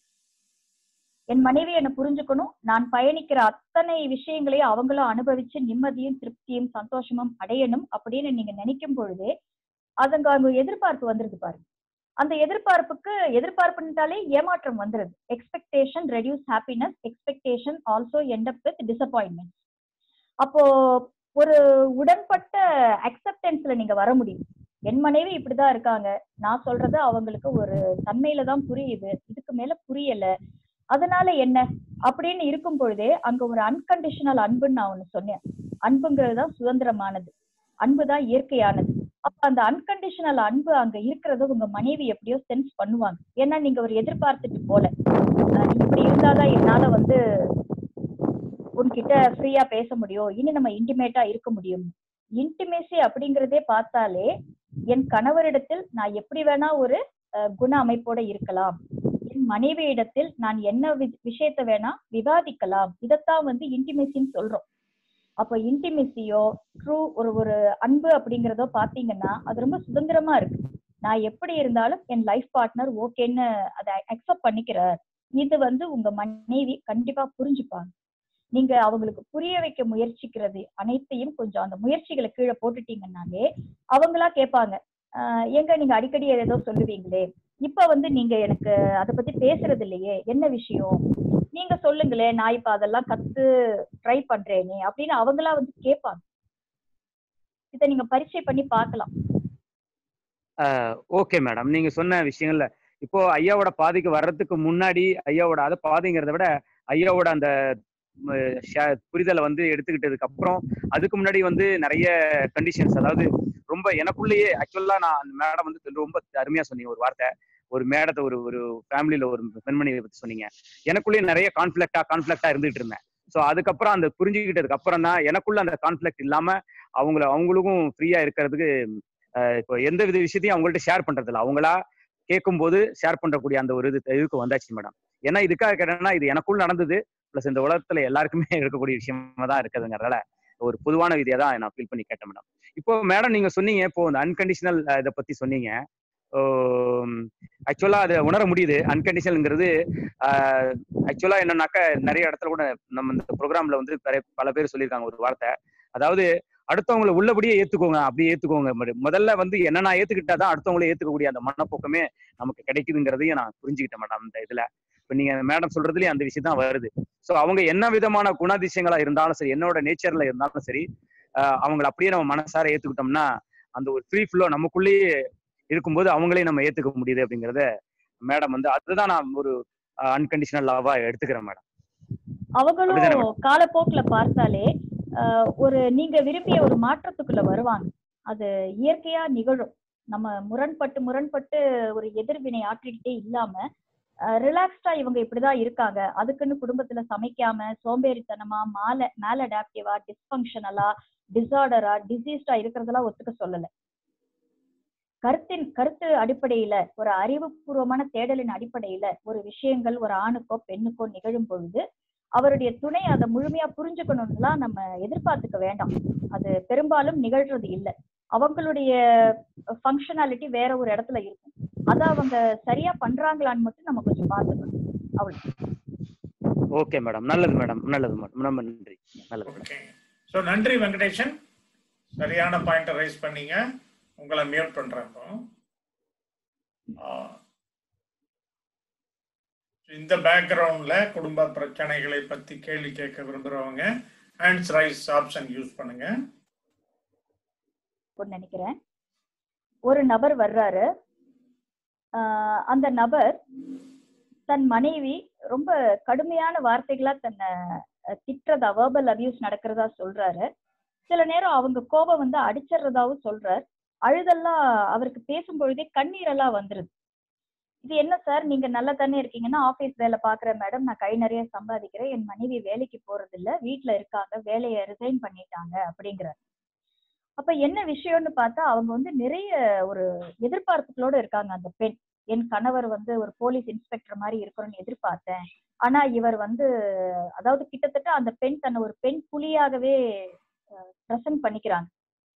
என் மனைவி என்ன புரிஞ்சுக்கணும் நான் பயணிக்கிற அத்தனை விஷயங்களையும் அவங்களும் அனுபவிச்சு நிம்மதியும் திருப்தியும் சந்தோஷமும் அடையணும் அப்படின்னு நீங்க நினைக்கும் பொழுதே அதுங்க அங்க எதிர்பார்ப்பு வந்துருது பாருங்க அந்த எதிர்பார்ப்புக்கு எதிர்பார்ப்புட்டாலே ஏமாற்றம் வந்துருது expectation reduce happiness expectation also end up with disappointment அப்போ ஒரு உடன்பட்ட அக்செப்டன்ஸ்ல நீங்க வர முடியும் என் மனைவி இப்படிதான் இருக்காங்க நான் சொல்றது அவங்களுக்கு ஒரு தன்மையில தான் புரியுது இதுக்கு மேல புரியல அதனால என்ன அப்படின்னு இருக்கும் பொழுதே அங்க ஒரு அன்கண்டிஷனல் அன்புன்னு நான் ஒண்ணு சொன்னேன் அன்புங்கிறது தான் சுதந்திரமானது அன்பு தான் இயற்கையானது அப்ப அந்த அன்கண்டிஷனல் அன்பு அங்க இருக்கிறத உங்க மனைவி எப்படியோ சென்ஸ் பண்ணுவாங்க ஏன்னா நீங்க ஒரு எதிர்பார்த்துட்டு போல அஹ் நீ இப்படி இருந்தாதான் என்னால வந்து உன்கிட்ட ஃப்ரீயா பேச முடியும் இனி நம்ம இன்டிமேட்டா இருக்க முடியும் இன்டிமேசி அப்படிங்கறதே பார்த்தாலே என் கணவரிடத்தில் நான் எப்படி வேணா ஒரு அஹ், குண அமைப்போட இருக்கலாம் என் மனைவியிடத்தில் நான் என்ன வி- விஷயத்த வேணா விவாதிக்கலாம் இதைத்தான் வந்து இன்டிமேசின்னு சொல்றோம் அப்ப இன்டிமெசியோ ட்ரூ ஒரு ஒரு அன்பு அப்படிங்கறதோ பாத்தீங்கன்னா அது ரொம்ப சுதந்திரமா இருக்கு நான் எப்படி இருந்தாலும் என் லைஃப் பார்ட்னர் ஓகேன்னு அதை அக்செப்ட் பண்ணிக்கிறார் இது வந்து உங்க மனைவி கண்டிப்பா புரிஞ்சுப்பாங்க நீங்க அவங்களுக்கு புரிய வைக்க முயற்சிக்கிறது அனைத்தையும் கொஞ்சம் அந்த முயற்சிகளை கீழே போட்டுட்டீங்கன்னாலே அவங்களா கேட்பாங்க ஆஹ் ஏங்க நீங்க அடிக்கடி ஏதோ சொல்லுவீங்களே இப்ப வந்து நீங்க எனக்கு அதை பத்தி பேசுறது இல்லையே என்ன விஷயம் நீங்க சொல்லுங்களேன் நான் இப்ப அதெல்லாம் கத்து ட்ரை பண்றேனே அப்படின்னு அவங்களா வந்து கேட்பாங்க இத நீங்க பரிச்சை பண்ணி பார்க்கலாம்
ஓகே மேடம் நீங்க சொன்ன விஷயங்கள்ல இப்போ ஐயாவோட பாதைக்கு வர்றதுக்கு முன்னாடி ஐயாவோட அது பாதைங்கிறத விட ஐயாவோட அந்த ம, ஷ- புரிதலை வந்து எடுத்துக்கிட்டதுக்கு அப்புறம் அதுக்கு முன்னாடி வந்து நிறைய கண்டிஷன்ஸ் அதாவது ரொம்ப எனக்குள்ளேயே ஆக்சுவலா நான் அந்த மேடம் வந்து ரொம்ப அருமையா சொன்னீங்க ஒரு வார்த்தை ஒரு மேடத்தை ஒரு ஒரு ஃபேமிலியில ஒரு பெண்மணியை பத்தி சொன்னீங்க எனக்குள்ளேயே நிறைய கான்ஃபிளெக்டா கான்ஃபிளெக்டா இருந்துட்டு இருந்தேன் ஸோ அதுக்கப்புறம் அந்த புரிஞ்சுக்கிட்டதுக்கு அப்புறம் தான் எனக்குள்ள அந்த கான்ஃபிளெக்ட் இல்லாம அவங்கள அவங்களுக்கும் ஃப்ரீயா இருக்கிறதுக்கு அஹ், இப்போ எந்த வித விஷயத்தையும் அவங்கள்ட்ட ஷேர் பண்றது இல்ல அவங்களா கேட்கும்போது ஷேர் பண்றக்கூடிய அந்த ஒரு இது இதுக்கு வந்தாச்சு மேடம் ஏன்னா இதுக்காக கேட்டேன்னா இது எனக்குள்ள நடந்தது ப்ளஸ் இந்த உலகத்துல எல்லாருக்குமே இருக்கக்கூடிய விஷயமா தான் இருக்குதுங்கிறதால ஒரு பொதுவான விதியை தான் நான் ஃபீல் பண்ணி கேட்டேன் மேடம் இப்போ மேடம் நீங்க சொன்னீங்க இப்போ இந்த அன்கண்டிஷனல் இதை பத்தி சொன்னீங்க ஆக்சுவலா அதை உணர முடியுது அன்கண்டிஷனல்ங்கிறது ஆக்சுவலா என்னன்னாக்கா நிறைய இடத்துல கூட நம்ம இந்த ப்ரோக்ராம்ல வந்து நிறைய பல பேர் சொல்லியிருக்காங்க ஒரு வார்த்தை அதாவது அடுத்தவங்களை உள்ளபடியே ஏத்துக்கோங்க அப்படியே ஏத்துக்கோங்க மறு- முதல்ல வந்து என்ன நான் ஏத்துக்கிட்டா தான் அடுத்தவங்களே ஏத்துக்கக்கூடிய அந்த மனப்போக்கமே நமக்கு கிடைக்குதுங்கிறதையும் நான் புரிஞ்சுக்கிட்டேன் மேடம் இந்த இதுல இப்ப நீங்க மேடம் சொல்றதுலயே அந்த விஷயம் தான் வருது சோ அவங்க என்ன விதமான குணாதிசயங்களா இருந்தாலும் சரி என்னோட நேச்சர்ல இருந்தாலும் சரி ஆஹ் அவங்கள அப்படியே நம்ம மனசார ஏத்துக்கிட்டோம்னா அந்த ஒரு ஃப்ரீ ஃப்ளோ நமக்குள்ளேயே இருக்கும்போது அவங்களே நம்ம ஏத்துக்க முடியுது அப்படிங்கறத மேடம் வந்து அதுதான் நான் ஒரு அன்கண்டிஷனல் லவ்வா எடுத்துக்கிறேன் மேடம் அப்படிதானே
அவங்களும் காலப்போக்குல பார்த்தாலே ஆஹ், ஒரு நீங்க விரும்பிய ஒரு மாற்றத்துக்குள்ள வருவாங்க அது இயற்கையா நிகழும் நம்ம முரண்பட்டு முரண்பட்டு ஒரு எதிர்வினை ஆற்றிக்கிட்டே இல்லாம ரிலாக்ஸ்டா இவங்க இப்படிதான் இருக்காங்க அதுக்குன்னு குடும்பத்துல சமைக்காம சோம்பேறித்தனமா மால மேல் அடாப்டிவா டிஸ்பங்க்ஷனலா டிசார்டரா டிசீஸ்டா இருக்கிறதெல்லாம் ஒத்துக்க சொல்லல கருத்தின் கருத்து அடிப்படையில ஒரு அறிவுபூர்வமான தேடலின் அடிப்படையில ஒரு விஷயங்கள் ஒரு ஆணுக்கோ பெண்ணுக்கோ நிகழும் பொழுது அவருடைய துணை அதை முழுமையா புரிஞ்சுக்கணும்லாம் நம்ம எதிர்பார்த்துக்க வேண்டாம் அது பெரும்பாலும் நிகழ்றது இல்லை அவங்களுடைய ஃபங்க்ஷனாலிட்டி வேற ஒரு இடத்துல இருக்கும் அதை அவங்க சரியா பண்றாங்களான்னு மட்டும் நம்ம கொஞ்சம் பார்த்துக்கணும் அவ்வளவு
ஓகே மேடம் நல்லது மேடம் நல்லது மேடம் ரொம்ப நன்றி நல்லது மேடம்
ஓகே ஸோ நன்றி வெங்கடேஷன் சரியான பாயிண்ட் ரைஸ் பண்ணீங்க உங்களை மியூட் பண்றேன் இப்போ ஆ. இந்த பேக்ரவுண்ட்ல குடும்ப பிரச்சனைகளை பத்தி கேள்வி கேட்க விரும்புறவங்க ஹேண்ட்ஸ் ரைஸ் ஆப்ஷன் யூஸ் பண்ணுங்க
இருக்கும்னு நினைக்கிறேன் ஒரு நபர் வர்றாரு ஆஹ் அந்த நபர் தன் மனைவி ரொம்ப கடுமையான வார்த்தைகளா தன்னை அஹ், திட்டுறதா வேர்பல் அபியூஸ் நடக்கிறதா சொல்றாரு சில நேரம் அவங்க கோபம் வந்து அடிச்சிடுறதாவும் சொல்றார் அழுதெல்லாம் அவருக்கு பேசும் பொழுதே கண்ணீரெல்லாம் வந்துருது இது என்ன சார் நீங்க நல்லா தானே இருக்கீங்கன்னா ஆபீஸ் வேலை பாக்குறேன் மேடம் நான் கை நிறைய சம்பாதிக்கிறேன் என் மனைவி வேலைக்கு போறது இல்ல வீட்டுல இருக்காங்க வேலையை ரிசைன் பண்ணிட்டாங்க அப்படிங்கிறார் அப்ப என்ன விஷயம்னு பார்த்தா அவங்க வந்து நிறைய ஒரு எதிர்பார்ப்புகளோட இருக்காங்க அந்த பெண் என் கணவர் வந்து ஒரு போலீஸ் இன்ஸ்பெக்டர் மாதிரி இருக்கணும்னு எதிர்பார்த்தேன் ஆனா இவர் வந்து அதாவது கிட்டத்தட்ட அந்த பெண் தன்னை ஒரு பெண் புலியாகவே ப்ரெசென்ட் பண்ணிக்கிறாங்க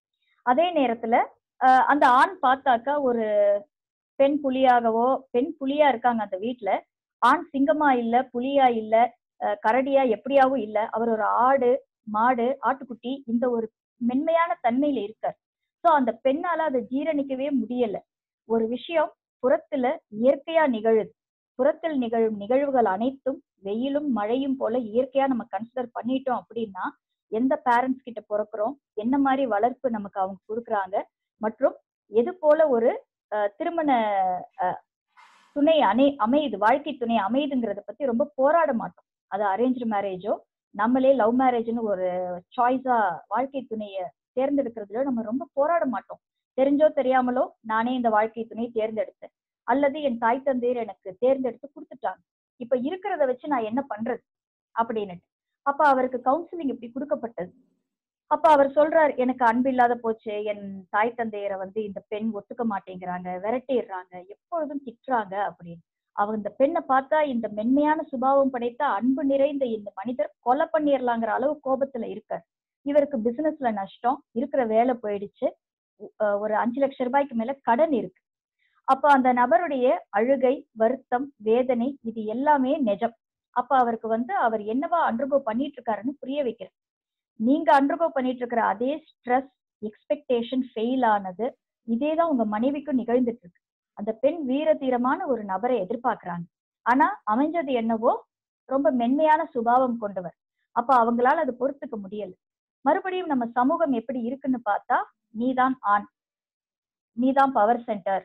அதே நேரத்துல அஹ், அந்த ஆண் பார்த்தாக்கா ஒரு பெண் புலியாகவோ பெண் புலியா இருக்காங்க அந்த வீட்ல ஆண் சிங்கமா இல்ல புலியா இல்ல அஹ், கரடியா எப்படியாவும் இல்ல அவர் ஒரு ஆடு மாடு ஆட்டுக்குட்டி இந்த ஒரு மென்மையான தன்மையில இருக்கார் சோ அந்த பெண்ணால அதை ஜீரணிக்கவே முடியல ஒரு விஷயம் புறத்துல இயற்கையா நிகழுது புறத்தில் நிகழும் நிகழ்வுகள் அனைத்தும் வெயிலும் மழையும் போல இயற்கையா நம்ம கன்சிடர் பண்ணிட்டோம் அப்படின்னா எந்த பேரண்ட்ஸ் கிட்ட பிறக்கிறோம் என்ன மாதிரி வளர்ப்பு நமக்கு அவங்க கொடுக்குறாங்க மற்றும் எது போல ஒரு அஹ், திருமண அஹ், துணை அணை அமையுது வாழ்க்கை துணை அமையுதுங்கிறத பத்தி ரொம்ப போராட மாட்டோம் அது அரேஞ்ச் மேரேஜோ நம்மளே லவ் மேரேஜ்னு ஒரு சாய்ஸா வாழ்க்கை துணைய தேர்ந்தெடுக்கிறதுல நம்ம ரொம்ப போராட மாட்டோம் தெரிஞ்சோ தெரியாமலோ நானே இந்த வாழ்க்கை துணையை தேர்ந்தெடுத்தேன் அல்லது என் தாய் தந்தையர் எனக்கு தேர்ந்தெடுத்து கொடுத்துட்டாங்க இப்ப இருக்கிறத வச்சு நான் என்ன பண்றது அப்படின்னுட்டு அப்ப அவருக்கு கவுன்சிலிங் இப்படி கொடுக்கப்பட்டது அப்ப அவர் சொல்றார் எனக்கு அன்பு இல்லாத போச்சு என் தாய் தந்தையரை வந்து இந்த பெண் ஒத்துக்க மாட்டேங்கிறாங்க விரட்டிடுறாங்க எப்பொழுதும் திட்டுறாங்க அப்படின்னு அவங்க இந்த பெண்ணை பார்த்தா இந்த மென்மையான சுபாவம் படைத்த அன்பு நிறைந்த இந்த மனிதர் கொலை பண்ணிடலாங்கிற அளவு கோபத்துல இருக்கார் இவருக்கு பிசினஸ்ல நஷ்டம் இருக்கிற வேலை போயிடுச்சு அஹ் ஒரு அஞ்சு லட்சம் ரூபாய்க்கு மேல கடன் இருக்கு அப்ப அந்த நபருடைய அழுகை வருத்தம் வேதனை இது எல்லாமே நிஜம் அப்ப அவருக்கு வந்து அவர் என்னவா அண்டர்கோ பண்ணிட்டு இருக்காருன்னு புரிய வைக்கிறார் நீங்க அண்டர்கோ பண்ணிட்டு இருக்கிற அதே ஸ்ட்ரெஸ் எக்ஸ்பெக்டேஷன் ஃபெயில் ஆனது இதேதான் உங்க மனைவிக்கும் நிகழ்ந்துட்டு இருக்கு அந்த பெண் வீர தீரமான ஒரு நபரை எதிர்பார்க்கறாங்க ஆனா அமைஞ்சது என்னவோ ரொம்ப மென்மையான சுபாவம் கொண்டவர் அப்ப அவங்களால அது பொறுத்துக்க முடியல மறுபடியும் நம்ம சமூகம் எப்படி இருக்குன்னு பார்த்தா நீதான் ஆண் நீதான் பவர் சென்டர்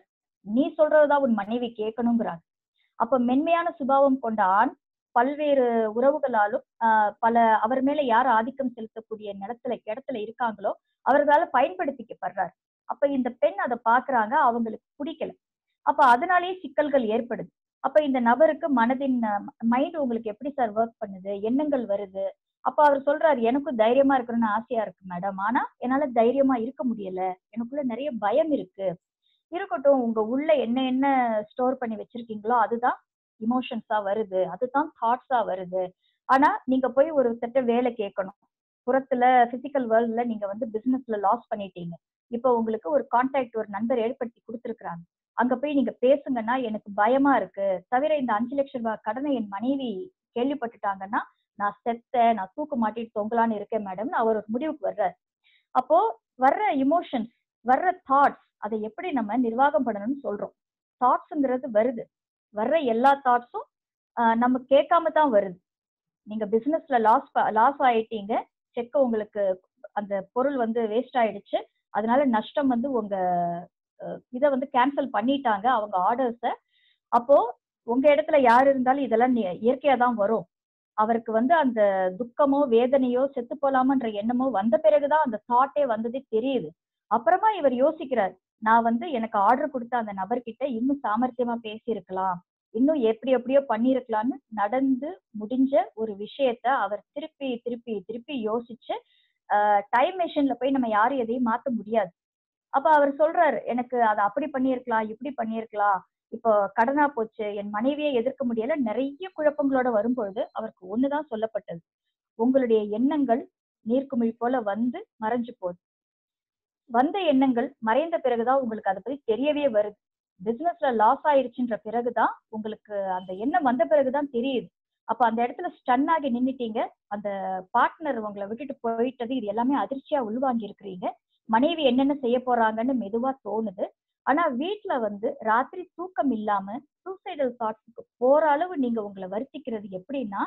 நீ சொல்றதுதான் உன் மனைவி கேட்கணுங்கிறாங்க அப்ப மென்மையான சுபாவம் கொண்ட ஆண் பல்வேறு உறவுகளாலும் ஆஹ் பல அவர் மேல யார் ஆதிக்கம் செலுத்தக்கூடிய நிலத்துல இடத்துல இருக்காங்களோ அவர்களால பயன்படுத்திக்கப்படுறாரு அப்ப இந்த பெண் அதை பாக்குறாங்க அவங்களுக்கு பிடிக்கல அப்ப அதனாலேயே சிக்கல்கள் ஏற்படுது அப்ப இந்த நபருக்கு மனதின் மைண்ட் உங்களுக்கு எப்படி சார் ஒர்க் பண்ணுது எண்ணங்கள் வருது அப்ப அவர் சொல்றாரு எனக்கும் தைரியமா இருக்கணும்னு ஆசையா இருக்கு மேடம் ஆனா என்னால தைரியமா இருக்க முடியல எனக்குள்ள நிறைய பயம் இருக்கு இருக்கட்டும் உங்க உள்ள என்ன என்ன ஸ்டோர் பண்ணி வச்சிருக்கீங்களோ அதுதான் இமோஷன்ஸா வருது அதுதான் தாட்ஸா வருது ஆனா நீங்க போய் ஒரு திட்ட வேலை கேட்கணும் புறத்துல பிசிக்கல் வேர்ல்ட்ல நீங்க வந்து பிசினஸ்ல லாஸ் பண்ணிட்டீங்க இப்போ உங்களுக்கு ஒரு கான்டாக்ட் ஒரு நண்பர் ஏற்படுத்தி கொடுத்துருக்காங்க அங்க போய் நீங்க பேசுங்கன்னா எனக்கு பயமா இருக்கு தவிர இந்த அஞ்சு லட்சம் ரூபாய் கடனை என் மனைவி கேள்விப்பட்டுட்டாங்கன்னா நான் செத்தேன் நான் தூக்க மாட்டிட்டு தொங்கலான்னு இருக்கேன் மேடம் அவர் ஒரு முடிவுக்கு வர்றாரு அப்போ வர்ற இமோஷன்ஸ் வர்ற தாட்ஸ் அதை எப்படி நம்ம நிர்வாகம் பண்ணணும்னு சொல்றோம் தாட்ஸ்ங்கிறது வருது வர்ற எல்லா தாட்ஸும் நம்ம கேட்காம தான் வருது நீங்க பிசினஸ்ல லாஸ் லாஸ் ஆயிட்டீங்க செக் உங்களுக்கு அந்த பொருள் வந்து வேஸ்ட் ஆயிடுச்சு அதனால நஷ்டம் வந்து உங்க இதை வந்து கேன்சல் பண்ணிட்டாங்க அவங்க ஆர்டர்ஸ அப்போ உங்க இடத்துல யார் இருந்தாலும் இதெல்லாம் இயற்கையா தான் வரும் அவருக்கு வந்து அந்த துக்கமோ வேதனையோ செத்து போலாமன்ற எண்ணமோ வந்த பிறகுதான் அந்த தாட்டே வந்ததே தெரியுது அப்புறமா இவர் யோசிக்கிறார் நான் வந்து எனக்கு ஆர்டர் கொடுத்த அந்த நபர்கிட்ட இன்னும் சாமர்த்தியமா பேசியிருக்கலாம் இன்னும் எப்படி எப்படியோ பண்ணியிருக்கலாம்னு நடந்து முடிஞ்ச ஒரு விஷயத்த அவர் திருப்பி திருப்பி திருப்பி யோசிச்சு டைம் மெஷின்ல போய் நம்ம யாரும் எதையும் மாத்த முடியாது அப்ப அவர் சொல்றாரு எனக்கு அதை அப்படி பண்ணியிருக்கலாம் இப்படி பண்ணியிருக்கலாம் இப்போ கடனா போச்சு என் மனைவியை எதிர்க்க முடியல நிறைய குழப்பங்களோட வரும்பொழுது அவருக்கு ஒண்ணுதான் சொல்லப்பட்டது உங்களுடைய எண்ணங்கள் நீர்க்குமிழ் போல வந்து மறைஞ்சு போகுது வந்த எண்ணங்கள் மறைந்த பிறகுதான் உங்களுக்கு அதை பத்தி தெரியவே வருது பிசினஸ்ல லாஸ் ஆயிருச்சுன்ற பிறகுதான் உங்களுக்கு அந்த எண்ணம் வந்த பிறகுதான் தெரியுது அப்ப அந்த இடத்துல ஸ்டன் ஆகி நின்னுட்டீங்க அந்த பார்ட்னர் உங்களை விட்டுட்டு போயிட்டது இது எல்லாமே அதிர்ச்சியா உள்வாங்கி இருக்கிறீங்க மனைவி என்னென்ன செய்ய போறாங்கன்னு மெதுவா தோணுது ஆனா வீட்டுல வந்து ராத்திரி தூக்கம் இல்லாம சூசைடல் தாட்ஸுக்கு போற அளவு நீங்க உங்களை வருத்திக்கிறது எப்படின்னா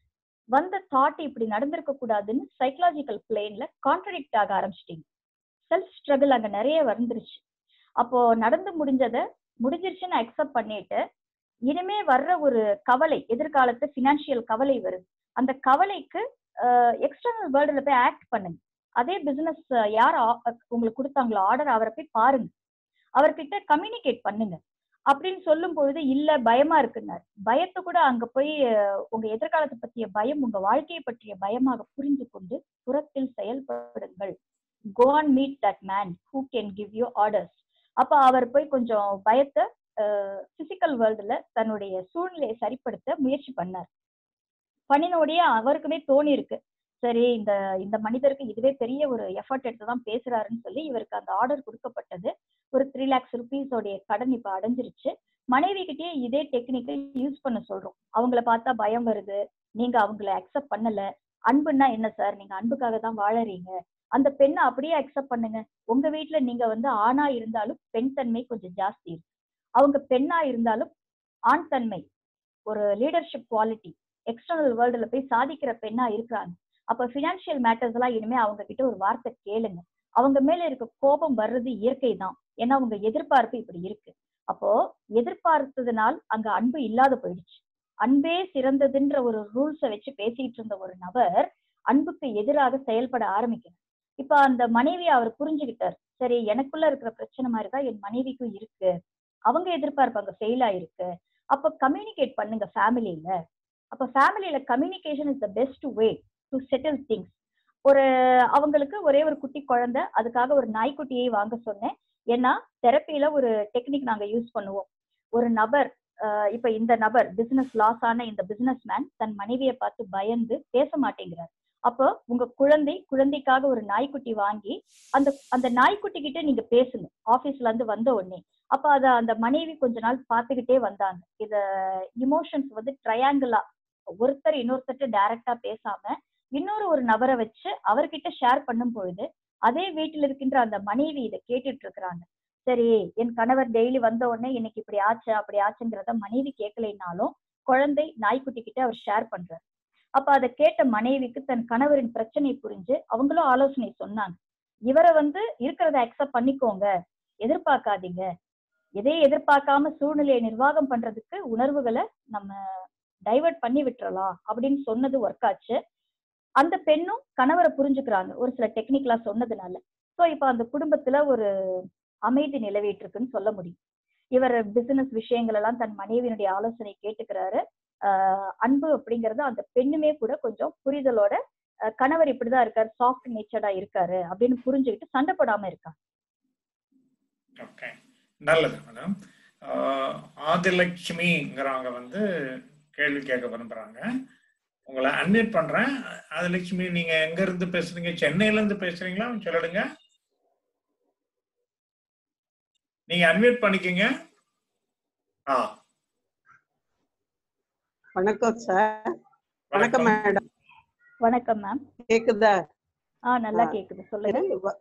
வந்த தாட் இப்படி நடந்திருக்க கூடாதுன்னு சைக்கலாஜிக்கல் பிளேன்ல கான்ட்ரடிக்ட் ஆக ஆரம்பிச்சிட்டீங்க செல்ஃப் ஸ்ட்ரகிள் அங்க நிறைய வந்துருச்சு அப்போ நடந்து முடிஞ்சதை முடிஞ்சிருச்சுன்னு அக்செப்ட் பண்ணிட்டு இனிமே வர்ற ஒரு கவலை எதிர்காலத்து பினான்சியல் கவலை வருது அந்த கவலைக்கு எக்ஸ்டர்னல் வேர்ல்டுல போய் ஆக்ட் பண்ணுங்க அதே பிசினஸ் யார் உங்களுக்கு கொடுத்தாங்களோ ஆர்டர் அவரை போய் பாருங்க அவர்கிட்ட கம்யூனிகேட் பண்ணுங்க அப்படின்னு சொல்லும் பொழுது இல்ல பயமா இருக்குன்னாரு பயத்தை கூட அங்க போய் உங்க எதிர்காலத்தை பற்றிய பயம் உங்க வாழ்க்கையை பற்றிய பயமாக புரிந்து கொண்டு புறத்தில் செயல்படுங்கள் go and meet that man who can give you orders அப்ப அவர் போய் கொஞ்சம் பயத்தை பிசிக்கல் வேர்ல்டுல தன்னுடைய சூழ்நிலையை சரிப்படுத்த முயற்சி பண்ணார் பண்ணினோடைய அவருக்குமே தோணி இருக்கு சரி இந்த இந்த மனிதருக்கு இதுவே பெரிய ஒரு எஃபர்ட் எடுத்து தான் பேசுறாருன்னு சொல்லி இவருக்கு அந்த ஆர்டர் கொடுக்கப்பட்டது ஒரு த்ரீ லேக்ஸ் ருபீஸோடைய கடன் இப்ப அடைஞ்சிருச்சு மனைவி கிட்டே இதே டெக்னிக்கை யூஸ் பண்ண சொல்றோம் அவங்கள பார்த்தா பயம் வருது நீங்க அவங்கள அக்செப்ட் பண்ணல அன்புன்னா என்ன சார் நீங்க அன்புக்காக தான் வாழறீங்க அந்த பெண்ணை அப்படியே அக்செப்ட் பண்ணுங்க உங்க வீட்டுல நீங்க வந்து ஆணா இருந்தாலும் பெண் தன்மை கொஞ்சம் ஜாஸ்தி இருக்கு அவங்க பெண்ணா இருந்தாலும் ஆண் தன்மை ஒரு லீடர்ஷிப் குவாலிட்டி எக்ஸ்டர்னல் வேர்ல்டுல போய் சாதிக்கிற பெண்ணா இருக்கிறாங்க அப்ப பினான்சியல் மேட்டர்ஸ் எல்லாம் இனிமே அவங்க கிட்ட ஒரு வார்த்தை கேளுங்க அவங்க மேல இருக்க கோபம் வர்றது இயற்கை தான் ஏன்னா அவங்க எதிர்பார்ப்பு இப்படி இருக்கு அப்போ எதிர்பார்த்ததுனால் அங்க அன்பு இல்லாத போயிடுச்சு அன்பே சிறந்ததுன்ற ஒரு ரூல்ஸை வச்சு பேசிட்டு இருந்த ஒரு நபர் அன்புக்கு எதிராக செயல்பட ஆரம்பிக்கணும் இப்ப அந்த மனைவி அவர் புரிஞ்சுக்கிட்டார் சரி எனக்குள்ள இருக்கிற பிரச்சனை மாதிரி தான் என் மனைவிக்கும் இருக்கு அவங்க எதிர்பார்ப்பு அங்க ஃபெயில் ஆயிருக்கு அப்ப கம்யூனிகேட் பண்ணுங்க ஃபேமிலியில அப்ப ஃபேமிலியில communication is the best way to settle things ஒரு அவங்களுக்கு ஒரே ஒரு குட்டி குழந்தை அதுக்காக ஒரு நாய்க்குட்டியை வாங்க சொன்னேன் ஏன்னா தெரப்பியில ஒரு டெக்னிக் நாங்க யூஸ் பண்ணுவோம் ஒரு நபர் இப்ப இந்த நபர் பிசினஸ் லாஸ் ஆன இந்த பிசினஸ் மேன் தன் மனைவியை பார்த்து பயந்து பேச மாட்டேங்கிறார் அப்போ உங்க குழந்தை குழந்தைக்காக ஒரு நாய்க்குட்டி வாங்கி அந்த அந்த நாய்க்குட்டி கிட்ட நீங்க பேசுங்க ஆபீஸ்ல இருந்து வந்த உடனே அப்ப அத அந்த மனைவி கொஞ்ச நாள் பார்த்துக்கிட்டே வந்தாங்க இத இமோஷன்ஸ் வந்து ட்ரையாங்கிளா ஒருத்தர் இன்னொருத்தர் டைரக்டா பேசாம இன்னொரு ஒரு நபரை வச்சு அவர்கிட்ட ஷேர் பண்ணும் பொழுது அதே வீட்டில் இருக்கின்ற அந்த மனைவி இதை கேட்டுட்டு இருக்கிறாங்க சரி என் கணவர் டெய்லி வந்த உடனே இன்னைக்கு இப்படி ஆச்சு அப்படி ஆச்சுங்கிறத மனைவி கேட்கலைனாலும் குழந்தை நாய்க்குட்டி கிட்ட அவர் ஷேர் பண்றாரு அப்ப அதை கேட்ட மனைவிக்கு தன் கணவரின் பிரச்சனை புரிஞ்சு அவங்களும் ஆலோசனை சொன்னாங்க இவரை வந்து இருக்கிறத அக்செப்ட் பண்ணிக்கோங்க எதிர்பார்க்காதீங்க எதையும் எதிர்பார்க்காம சூழ்நிலையை நிர்வாகம் பண்றதுக்கு உணர்வுகளை நம்ம டைவர்ட் பண்ணி விட்டுறலாம் அப்படின்னு சொன்னது ஒர்க் ஆச்சு அந்த பெண்ணும் கணவரை புரிஞ்சுக்கிறாங்க ஒரு சில டெக்னிக்கலா சொன்னதுனால சோ இப்ப அந்த குடும்பத்துல ஒரு அமைதி நிலவிட்டு இருக்குன்னு சொல்ல முடியும் இவர் பிசினஸ் விஷயங்கள் எல்லாம் தன் மனைவியினுடைய ஆலோசனை கேட்டுக்கிறாரு ஆஹ் அன்பு அப்படிங்கறது அந்த பெண்ணுமே கூட கொஞ்சம் புரிதலோட அஹ் கணவர் இப்படிதான் இருக்காரு சாஃப்ட் நேச்சர்டா இருக்காரு அப்படின்னு புரிஞ்சுக்கிட்டு சண்டை போடாம இருக்காங்க
ஓகே நல்லது மேடம் ஆதிலட்சுமிங்கிறவங்க வந்து கேள்வி கேட்க விரும்புறாங்க உங்களை அன்மியூட் பண்றேன் ஆதிலட்சுமி நீங்க எங்க இருந்து பேசுறீங்க சென்னையில இருந்து பேசுறீங்களா சொல்லிடுங்க நீங்க அன்மியூட் பண்ணிக்கங்க ஆ
வணக்கம் சார் வணக்கம் மேடம்
வணக்கம் மேம்
கேக்குதா
ஆ நல்லா
ஆ.
கேக்குது சொல்லுங்க
எனக்கு வ-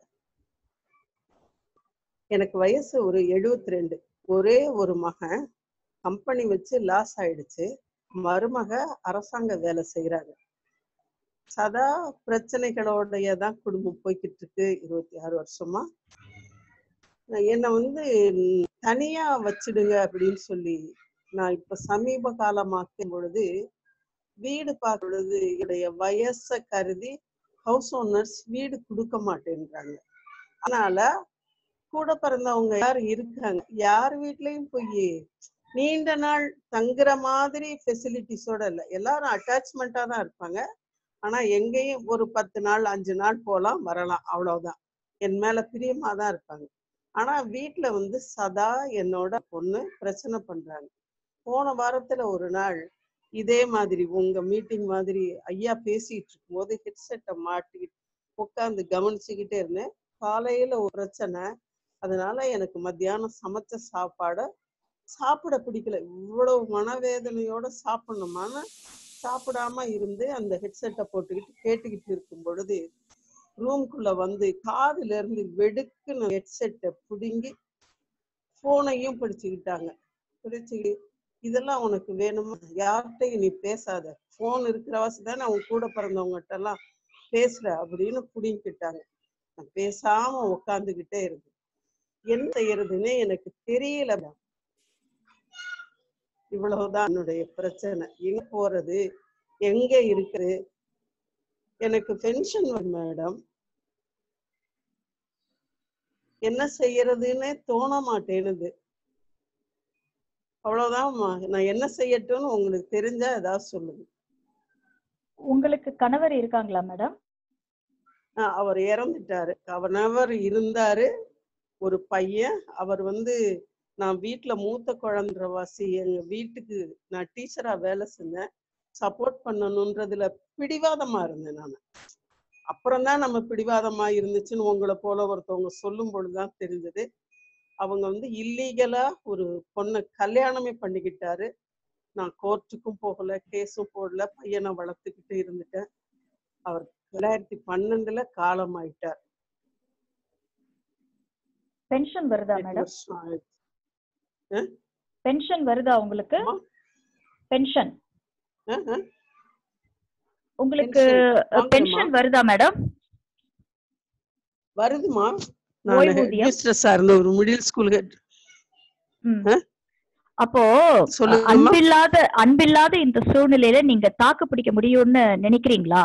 எனக்கு வயசு ஒரு 72 ரெண்டு ஒரே ஒரு மகன் கம்பெனி வச்சு லாஸ் ஆயிடுச்சு மருமக அரசாங்க வேலை செய்யறாங்க சதா பிரச்சனைகளோடைய தான் குடும்பம் போய்கிட்டு இருக்கு இருபத்தி ஆறு வருஷமா நான் என்னை வந்து ம், தனியா வச்சிடுங்க அப்படின்னு சொல்லி நான் இப்ப சமீப காலமாக்கும் பொழுது வீடு பார்க்கும் பொழுது என்னுடைய வயசை கருதி ஹவுஸ் ஓனர்ஸ் வீடு கொடுக்க மாட்டேன்றாங்க அதனால கூட பிறந்தவங்க யார் இருக்காங்க யார் வீட்லயும் போய் நீண்ட நாள் தங்குற மாதிரி ஃபெசிலிட்டிஸோட இல்ல எல்லாரும் அட்டாச்மெண்டா தான் இருப்பாங்க ஆனா எங்கேயும் ஒரு பத்து நாள் அஞ்சு நாள் போலாம் வரலாம் அவ்வளவுதான் என் மேல பிரியமா தான் இருப்பாங்க ஆனா வீட்ல வந்து சதா என்னோட பொண்ணு பிரச்சனை பண்றாங்க போன வாரத்துல ஒரு நாள் இதே மாதிரி உங்க மீட்டிங் மாதிரி ஐயா பேசிட்டு இருக்கும்போது ஹெட்செட்டை மாட்டிக்கிட்டு உட்காந்து கவனிச்சுக்கிட்டே இருந்தேன் காலையில ஒரு பிரச்சனை அதனால எனக்கு மத்தியானம் சமைச்ச சாப்பாடை சாப்பிட பிடிக்கல இவ்வளவு மனவேதனையோட சாப்பிடணுமான சாப்பிடாம இருந்து அந்த ஹெட்செட்டை போட்டுக்கிட்டு கேட்டுக்கிட்டு இருக்கும் பொழுது ரூம்குள்ள வந்து காதுல இருந்து வெடுக்குன்னு ஹெட்செட்டை பிடுங்கி போனையும் பிடிச்சுக்கிட்டாங்க பிடிச்சுக்கிட்டு இதெல்லாம் உனக்கு வேணுமா யார்கிட்டையும் நீ பேசாத போன் இருக்கிற வாசி தானே அவன் கூட பிறந்தவங்ககிட்ட எல்லாம் பேசுற அப்படின்னு புடிங்கிட்டாங்க நான் பேசாம உட்காந்துக்கிட்டே இருந்தேன் என்ன செய்யறதுன்னே எனக்கு தெரியல ma'am. இவ்வளவுதான் என்னுடைய பிரச்சனை எங்க போறது எங்க இருக்குது எனக்கு பென்ஷன் வரும் மேடம் என்ன செய்யறதுன்னே தோண மாட்டேனுது அவ்வளவுதான்மா நான் என்ன செய்யட்டும்னு உங்களுக்கு தெரிஞ்சா ஏதாவது சொல்லுங்க
உங்களுக்கு கணவர் இருக்காங்களா மேடம்
ஆஹ் அவர் இறந்துட்டாரு கணவர் இருந்தாரு ஒரு பையன் அவர் வந்து நான் வீட்ல மூத்த குழந்தைவாசி எங்க வீட்டுக்கு நான் டீச்சரா வேலை செஞ்சேன் சப்போர்ட் பண்ணணுன்றதுல பிடிவாதமா இருந்தேன் நான் அப்புறம் தான் நம்ம பிடிவாதமா இருந்துச்சுன்னு உங்களை போல ஒருத்தவங்க சொல்லும் பொழுதுதான் தெரிஞ்சது அவங்க வந்து இல்லீகலா ஒரு பொண்ணை கல்யாணமே பண்ணிக்கிட்டாரு நான் கோர்ட்டுக்கும் போகல கேஸும் போடல பையனை வளர்த்துக்கிட்டு இருந்துட்டேன் அவர் ரெண்டாயிரத்தி பன்னெண்டுல காலம் ஆயிட்டார்
பென்ஷன் வருதா
எட்டு
மேடம்
வருஷம் ஆயிடுச்சு
பென்ஷன் வருதா உங்களுக்கு
ஆமா.
பென்ஷன்
அஹ் அஹ்.
உங்களுக்கு
வாங்கம்மா.
பென்ஷன் வருதா மேடம்
வருதுமா நான்
ஓய்வூதியம்?
ஹெட்மிஸ்ட்ரஸா இருந்த ஒரு மிடில் ஸ்கூல் ஹெட்
ம்.
ஆ?
அப்போ
சொல்லுங்கம்மா.
அன்பில்லாத அன்பில்லாத இந்த சூழ்நிலையில நீங்க தாக்கு பிடிக்க முடியும்னு நினைக்கிறீங்களா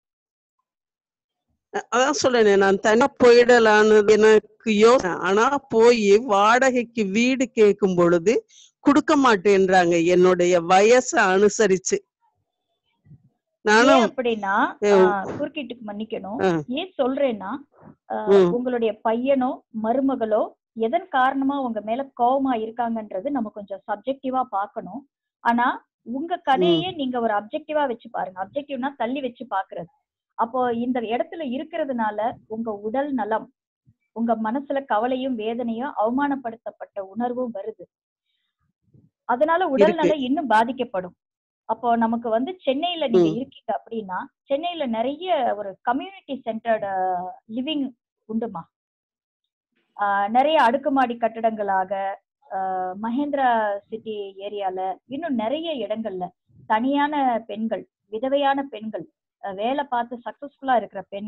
அதான் சொல்றேனே நான் தனியா போயிடலான்னு எனக்கு யோசனை ஆனா போய் வாடகைக்கு வீடு கேட்கும் பொழுது கொடுக்க மாட்டேன்றாங்க என்னுடைய வயசை அனுசரிச்சு நானும்
ஏன் அப்படின்னா
ஏ,
ஆ, குறுக்கீட்டுக்கு மன்னிக்கணும்
ஆ.
ஏன் சொல்றேன்னா ஆ,
ம்.
உங்களுடைய பையனோ மருமகளோ எதன் காரணமா உங்க மேல கோவமா இருக்காங்கன்றது நம்ம கொஞ்சம் சப்ஜெக்டிவா பார்க்கணும் ஆனா உங்க கதையே நீங்க ஒரு அப்ஜெக்டிவா வச்சு பாருங்க அப்ஜெக்டிவ்னா தள்ளி வச்சு பாக்குறது அப்போ இந்த இடத்துல இருக்கிறதுனால உங்க உடல் நலம் உங்க மனசுல கவலையும் வேதனையும் அவமானப்படுத்தப்பட்ட உணர்வும் வருது அதனால உடல்
இருக்கு.
நலம் இன்னும் பாதிக்கப்படும் அப்போ நமக்கு வந்து சென்னையில நீங்க
ம்.
இருக்கீங்க அப்படின்னா சென்னையில நிறைய ஒரு கம்யூனிட்டி சென்டர்டு லிவிங் உண்டுமா ஆஹ் நிறைய அடுக்குமாடி கட்டடங்களாக ஆஹ் மகேந்திரா சிட்டி ஏரியால இன்னும் நிறைய இடங்கள்ல தனியான பெண்கள் விதவையான பெண்கள் அஹ் வேலை பார்த்து சக்சஸ்ஃபுல்லா இருக்கிற பெண்கள்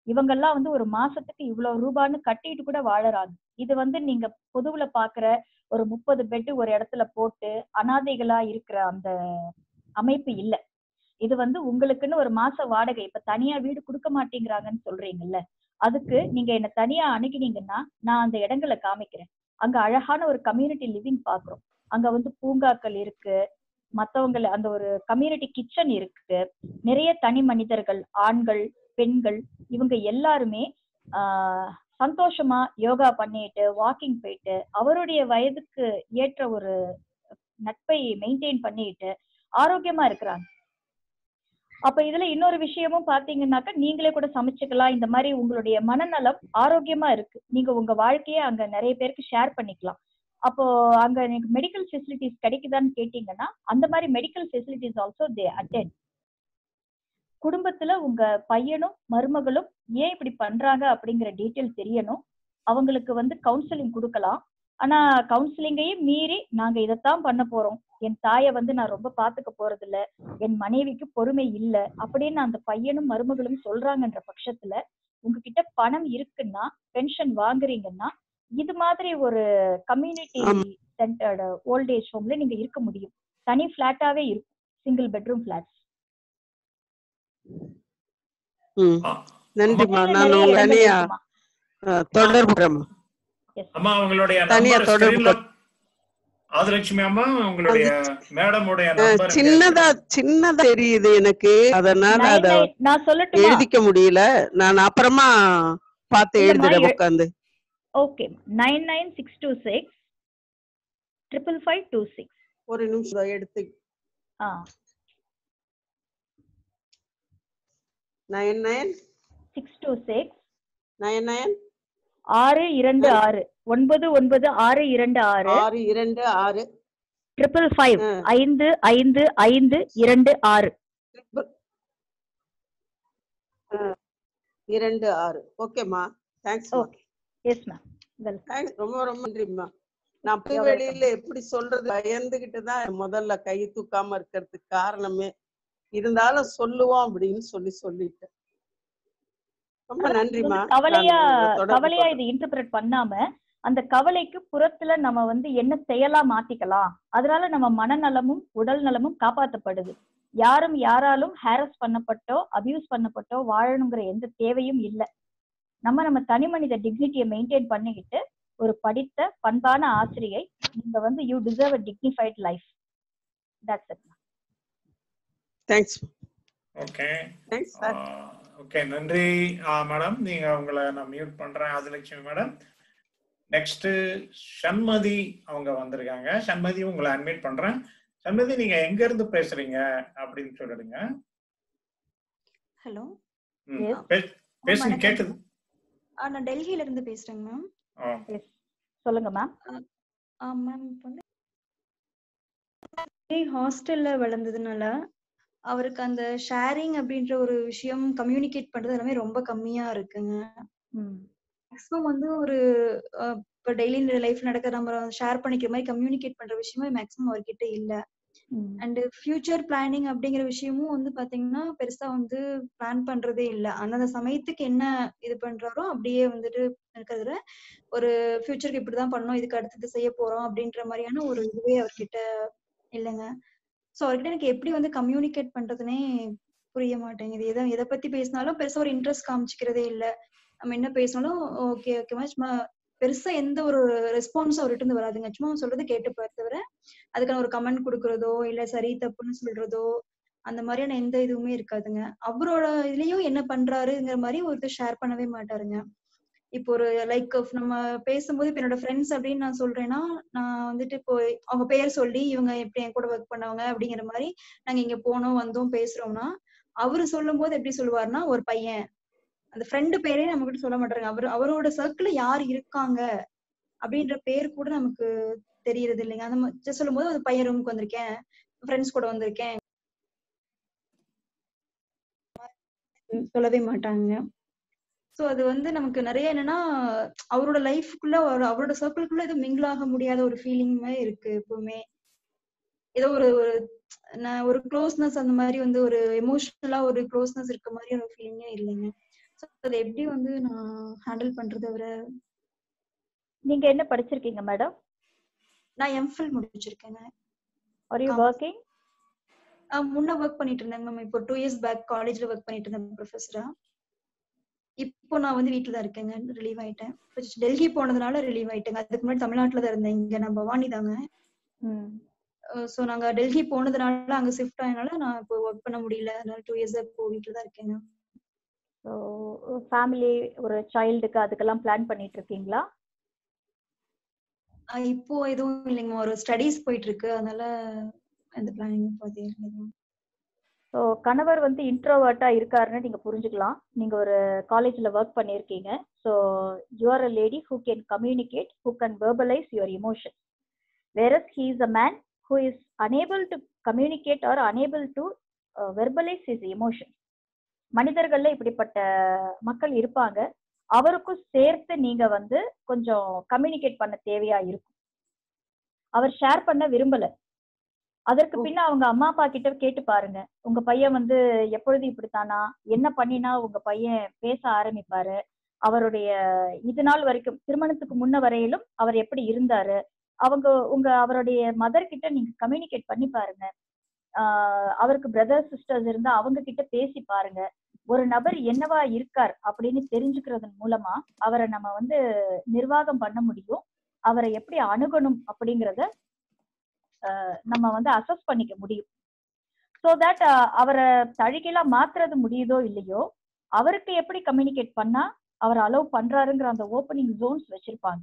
இவங்கெல்லாம் வந்து ஒரு மாசத்துக்கு இவ்வளவு ரூபான்னு கட்டிட்டு கூட வாழறாங்க இது வந்து நீங்க பொதுவுல பாக்குற ஒரு முப்பது பெட் ஒரு இடத்துல போட்டு அனாதைகளா இருக்கிற அந்த அமைப்பு இல்ல இது வந்து உங்களுக்குன்னு ஒரு மாச வாடகை இப்ப தனியா வீடு கொடுக்க மாட்டேங்கிறாங்கன்னு சொல்றீங்கல்ல அதுக்கு நீங்க என்ன தனியா அணுகினீங்கன்னா நான் அந்த இடங்களை காமிக்கிறேன் அங்க அழகான ஒரு கம்யூனிட்டி லிவிங் பாக்குறோம் அங்க வந்து பூங்காக்கள் இருக்கு மத்தவங்கள அந்த ஒரு கம்யூனிட்டி கிச்சன் இருக்கு நிறைய தனி மனிதர்கள் ஆண்கள் பெண்கள் இவங்க எல்லாருமே ஆஹ் சந்தோஷமா யோகா பண்ணிட்டு வாக்கிங் போயிட்டு அவருடைய வயதுக்கு ஏற்ற ஒரு நட்பை மெயின்டைன் பண்ணிட்டு ஆரோக்கியமா இருக்கிறாங்க அப்ப இதுல இன்னொரு விஷயமும் பாத்தீங்கன்னாக்கா நீங்களே கூட சமைச்சுக்கலாம் இந்த மாதிரி உங்களுடைய மனநலம் ஆரோக்கியமா இருக்கு நீங்க உங்க வாழ்க்கைய அங்க நிறைய பேருக்கு ஷேர் பண்ணிக்கலாம் அப்போ அங்க எனக்கு மெடிக்கல் ஃபெசிலிட்டிஸ் கிடைக்குதான்னு கேட்டீங்கன்னா அந்த மாதிரி medical facilities also they attend குடும்பத்துல உங்க பையனும் மருமகளும் ஏன் இப்படி பண்றாங்க அப்படிங்கிற டீட்டெயில் தெரியணும் அவங்களுக்கு வந்து கவுன்சிலிங் கொடுக்கலாம் ஆனா கவுன்சிலிங்கையும் மீறி நாங்க இதைத்தான் பண்ண போறோம் என் தாயை வந்து நான் ரொம்ப பாத்துக்க போறது இல்ல என் மனைவிக்கு பொறுமை இல்ல அப்படின்னு அந்த பையனும் மருமகளும் சொல்றாங்கன்ற பட்சத்துல உங்ககிட்ட பணம் இருக்குன்னா பென்ஷன் வாங்குறீங்கன்னா இது மாதிரி ஒரு கம்யூனிட்டி
ஆமா.
சென்டர்டு ஓல்டேஜ் ஹோம்ல நீங்க இருக்க முடியும் தனி பிளாட்டாவே இருக்கும் சிங்கிள் பெட்ரூம் பிளாட்ஸ்
ம்
ஆ,
நன்றிம்மா
நிறைய
நான் உங்க
இடங்கள்
அணியா
இருக்குமா
அஹ், தொடர்புறேம்மா
Yes.
அம்மா உங்களுடைய
தனியா
நம்பர்
தொடர்பு
ஸ்கிரீன்ல ஆதிலட்சுமி அம்மா உங்களுடைய மேடமுடைய
அஹ்,
நம்பர்
சின்னதா சின்னதா தெரியுது எனக்கு அதனால
Nine
அத
nine- நான் சொல்லட்டுமா
எழுதிக்க முடியல நான் அப்புறமா பார்த்து
இல்லம்மா,
எழுதுறேன்
எ-
உட்காந்து
okay nine nine six two six triple five two six
ஒரு நிமிஷம் எடுத்து
ஆ
nine nine
six two six
nine nine
ஆறு இரண்டு ஆறு ஒன்பது ஒன்பது ஆறு இரண்டு ஆறு
ஆறு இரண்டு ஆறு
ட்ரிபிள் ஃபைவ்
ஆ.
ஐந்து ஐந்து ஐந்து இரண்டு ஆறு
triple- அஹ், இரண்டு ஆறு ஓகேம்மா thanks
okay yes ma'am well
thanks ரொம்ப ரொம்ப நன்றிம்மா நான்
You're welcome.
வெளியில எப்படி சொல்றது பயந்துகிட்டு தான் முதல்ல கை தூக்காம இருக்கிறதுக்கு காரணமே இருந்தாலும் சொல்லுவோம் அப்படின்னு சொல்லி சொல்லிட்டேன் ரொம்ப நன்றிம்மா
வந்து கவலையா
நான் உங்களை தொடர்பு
கவலையா
கொள்றேன்.
இது இன்டர்பிரட் பண்ணாம அந்த கவலைக்கு புறத்துல நம்ம வந்து என்ன செயலா மாத்திக்கலாம் அதனால நம்ம மனநலமும் உடல் நலமும் காப்பாத்தப்படுது யாரும் யாராலும் ஹாரஸ் பண்ணப்பட்டோ அபியூஸ் பண்ணப்பட்டோ வாழணுங்கிற எந்த தேவையும் இல்லை நம்ம நம்ம தனி மனித டிக்னிட்டியை மெயின்டைன் பண்ணிக்கிட்டு ஒரு படித்த பண்பான ஆசிரியை நீங்க வந்து you deserve a dignified life that's it
thanks
okay
thanks sir
okay நன்றி மேடம் நீங்க உங்களை நான் மியூட் பண்றேன் ஆதிலட்சுமி மேடம் நெக்ஸ்ட் சண்மதி அவங்க வந்திருக்காங்க சண்மதி உங்களை அட்மிட் பண்றேன் சண்மதி நீங்க எங்க இருந்து பேசுறீங்க அப்படின்னு சொல்லிடுங்க
ஹலோ
ம்,
Yes.
பே- பேசுங்க
வணக்கம்.
கேக்குது
ஆ நான் டெல்லியில இருந்து பேசுறேங்க மேம்
ஆ,
சொல்லுங்க மேம்
ஆ மேம் இப்போ வந்து ஹாஸ்டல்ல வளர்ந்ததுனால அவருக்கு அந்த ஷேரிங் அப்படின்ற ஒரு விஷயம் கம்யூனிகேட் பண்றது எல்லாமே ரொம்ப கம்மியா இருக்குங்க
ம்
மேக்ஸிமம் வந்து ஒரு அஹ், இப்போ டெய்லி லைஃப் நடக்கிற நம்ம ஷேர் பண்ணிக்கிற மாதிரி கம்யூனிகேட் பண்ற விஷயமே மேக்ஸிமம் அவர்கிட்ட இல்ல
ம்
அண்ட் ஃபியூச்சர் பிளானிங் அப்படிங்கிற விஷயமும் வந்து பாத்தீங்கன்னா பெருசா வந்து பிளான் பண்றதே இல்ல அந்தந்த சமயத்துக்கு என்ன இது பண்றாரோ அப்படியே வந்துட்டு இருக்கிறதுல ஒரு ஃபியூச்சருக்கு இப்படிதான் பண்ணணும் இதுக்கு அடுத்தது செய்ய போறோம் அப்படின்ற மாதிரியான ஒரு இதுவே அவர்கிட்ட இல்லைங்க சோ அவர்கிட்ட எனக்கு எப்படி வந்து கம்யூனிகேட் பண்றதுனே புரிய மாட்டேங்குது எதை எதை பத்தி பேசினாலும் பெருசா ஒரு இன்ட்ரெஸ்ட் காமிச்சிக்கிறதே இல்ல நம்ம என்ன பேசினாலும் ஓகே ஓகேமா சும்மா பெருசா எந்த ஒரு ரெஸ்பான்ஸ் அவர்கிட்ட இருந்து வராதுங்க சும்மா அவன் சொல்றது கேட்டுப்பாரு தவிர அதுக்கான ஒரு கமெண்ட் கொடுக்கறதோ இல்ல சரி தப்புன்னு சொல்றதோ அந்த மாதிரியான எந்த இதுவுமே இருக்காதுங்க அவரோட இதுலயும் என்ன பண்றாருங்கிற மாதிரி ஒருத்தர் ஷேர் பண்ணவே மாட்டாருங்க இப்போ ஒரு லைக் நம்ம பேசும்போது இப்ப என்னோட ஃப்ரெண்ட்ஸ் அப்படின்னு நான் சொல்றேன்னா நான் வந்துட்டு இப்போ அவங்க பேர் சொல்லி இவங்க எப்படி என் கூட ஒர்க் பண்ணவங்க அப்படிங்கிற மாதிரி நாங்க இங்க போனோம் வந்தோம் பேசுறோம்னா அவரு சொல்லும் போது எப்படி சொல்லுவாருன்னா ஒரு பையன் அந்த ஃப்ரெண்டு பேரே நம்ம கிட்ட சொல்ல மாட்டாருங்க அவர் அவரோட சர்க்கிள் யார் இருக்காங்க அப்படின்ற பேர் கூட நமக்கு தெரியறது இல்லைங்க அந்த மாதிரி சொல்லும் போது அந்த பையன் ரூமுக்கு வந்திருக்கேன் ஃப்ரெண்ட்ஸ் கூட வந்திருக்கேன் ம், சொல்லவே மாட்டாங்க சோ அது வந்து நமக்கு நிறைய என்னன்னா அவரோட லைஃப்குள்ள அவரோட சர்க்கிள்குள்ள எதுவும் மிங்கிள் ஆக முடியாத ஒரு ஃபீலிங்குமே இருக்கு எப்பவுமே ஏதோ ஒரு ஒரு நான் ஒரு க்ளோஸ்னஸ் அந்த மாதிரி வந்து ஒரு எமோஷனலா ஒரு க்ளோஸ்னஸ் இருக்க மாதிரி ஒரு ஃபீலிங்கே இல்லைங்க சோ So, அதை எப்படி வந்து நான் ஹேண்டில் பண்றது அவரை
நீங்க என்ன படிச்சிருக்கீங்க மேடம்
நான் எம்ஃபில் முடிச்சிருக்கேங்க
are you
Com-
working
ah முன்ன ஒர்க் பண்ணிட்டு இருந்தேன் மேம் இப்போ டூ இயர்ஸ் பேக் காலேஜ்ல ஒர்க் பண்ணிட்டு இருந்தேன் ப்ரொஃபஸரா இப்போ நான் வந்து வீட்டில் தான் இருக்கேங்க ரிலீவ் ஆயிட்டேன் இப்போ டெல்லி போனதுனால ரிலீவ் ஆயிட்டேங்க அதுக்கு முன்னாடி தமிழ்நாட்டில் தான் இருந்தேன் இங்க நான் பவானி தாங்க
ம்
ஸோ நாங்க டெல்லி போனதுனால அங்க ஷிஃப்ட் ஆனதுனால நான் இப்போ ஒர்க் பண்ண முடியல அதனால டூ இயர்ஸ் இப்போ வீட்டில் தான் இருக்கேங்க
ஸோ ஃபேமிலி ஒரு சைல்டுக்கு அதுக்கெல்லாம் பிளான் பண்ணிட்டு இருக்கீங்களா
ஆஹ் இப்போ எதுவும் இல்லைங்க ஒரு ஸ்டடீஸ் போயிட்டு இருக்கு அதனால எந்த பிளானிங் இப்போ அது இல்லைங்க
ஸோ கணவர் வந்து இன்ட்ரோவர்ட்டா இருக்காருன்னு நீங்க புரிஞ்சுக்கலாம் நீங்க ஒரு காலேஜ்ல ஒர்க் பண்ணியிருக்கீங்க so you are a lady who can communicate who can verbalise your emotion whereas he is a man who is unable to communicate or unable to verbalise is emotion மனிதர்கள்ல இப்படிப்பட்ட மக்கள் இருப்பாங்க அவருக்கும் சேர்த்து நீங்க வந்து கொஞ்சம் கம்யூனிகேட் பண்ண தேவையா இருக்கும் அவர் ஷேர் பண்ண விரும்பல அதற்கு பின்ன அவங்க அம்மா அப்பா கிட்ட கேட்டு பாருங்க உங்க பையன் வந்து எப்பொழுது இப்படித்தானா என்ன பண்ணினா உங்க பையன் பேச ஆரம்பிப்பாரு அவருடைய இது நாள் வரைக்கும் திருமணத்துக்கு முன்ன வரையிலும் அவர் எப்படி இருந்தாரு அவங்க உங்க அவருடைய மதர் கிட்ட நீங்க கம்யூனிகேட் பண்ணி பாருங்க ஆஹ் அவருக்கு பிரதர் சிஸ்டர்ஸ் இருந்தா அவங்க கிட்ட பேசி பாருங்க ஒரு நபர் என்னவா இருக்கார் அப்படின்னு தெரிஞ்சுக்கிறதன் மூலமா அவரை நம்ம வந்து நிர்வாகம் பண்ண முடியும் அவரை எப்படி அணுகணும் அப்படிங்கிறத ஆஹ் நம்ம வந்து அசஸ் பண்ணிக்க முடியும் ஸோ தட் அவரை தழுகிலா மாத்துறது முடியுதோ இல்லையோ அவருக்கு எப்படி கம்யூனிகேட் பண்ணா அவர் அலோவ் பண்றாருங்கிற அந்த ஓப்பனிங் ஜோன்ஸ் வச்சிருப்பாங்க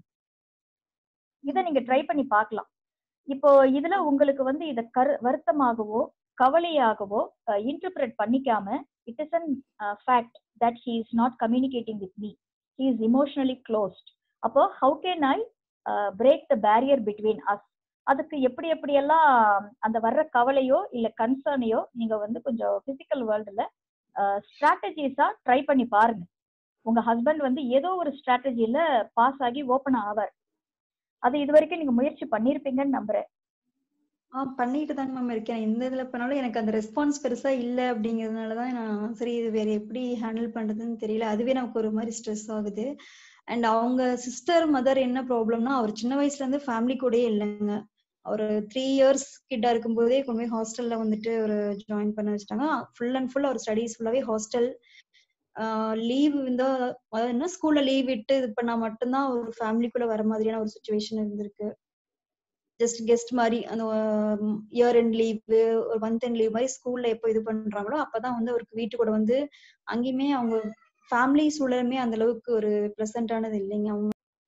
இதை நீங்க ட்ரை பண்ணி பார்க்கலாம் இப்போ இதுல உங்களுக்கு வந்து இத கரு வருத்தமாகவோ கவலையாகவோ இன்டர்பிரட் பண்ணிக்காம it is an fact that he is not communicating with me he is emotionally closed அப்போ how can I break the barrier between us அதுக்கு எப்படி எப்படியெல்லாம் அந்த வர்ற கவலையோ இல்ல கன்சர்னையோ நீங்க வந்து கொஞ்சம் பிசிக்கல் வேர்ல்டுல ஸ்ட்ராட்டஜிஸா ட்ரை பண்ணி பாருங்க உங்க ஹஸ்பண்ட் வந்து ஏதோ ஒரு ஸ்ட்ராட்டஜில பாஸ் ஆகி ஓப்பன் ஆவார் அது இது வரைக்கும் நீங்க முயற்சி பண்ணிருப்பீங்கன்னு நம்புறேன்
ஆ பண்ணிட்டு தாங்க மேம் இருக்கேன் எந்த இதுல பண்ணாலும் எனக்கு அந்த ரெஸ்பான்ஸ் பெருசா இல்ல அப்படிங்கறதுனால தான் நான் சரி இது வேற எப்படி ஹேண்டில் பண்றதுன்னு தெரியல அதுவே நமக்கு ஒரு மாதிரி ஸ்ட்ரெஸ் ஆகுது அண்ட் அவங்க சிஸ்டர் மதர் என்ன ப்ராப்ளம்னா அவர் சின்ன வயசுல இருந்து ஃபேமிலி கூடயே இல்லைங்க ஒரு த்ரீ இயர்ஸ் கிட்ட இருக்கும்போதே கொண்டு போய் ஹாஸ்டல்ல வந்துட்டு ஒரு ஜாயின் பண்ண வச்சுட்டாங்க full and full our studies ஃபுல்லாவே ஹாஸ்டல் லீவ் இந்த அதாவது என்ன ஸ்கூல்ல லீவ் விட்டு இது பண்ணா மட்டும்தான் ஒரு ஃபேமிலிக்குள்ள வர மாதிரியான ஒரு சுச்சுவேஷன் இருந்திருக்கு ஜஸ்ட் கெஸ்ட் மாதிரி அந்த இயர் எண்ட் லீவ் ஒரு மந்த் எண்ட் லீவ் மாதிரி ஸ்கூல்ல எப்போ இது பண்றாங்களோ அப்பதான் வந்து அவருக்கு வீட்டு கூட வந்து அங்கேயுமே அவங்க ஃபேமிலி சூழலுமே அந்த அளவுக்கு ஒரு ப்ரெசன்டானது இல்லைங்க அவங்க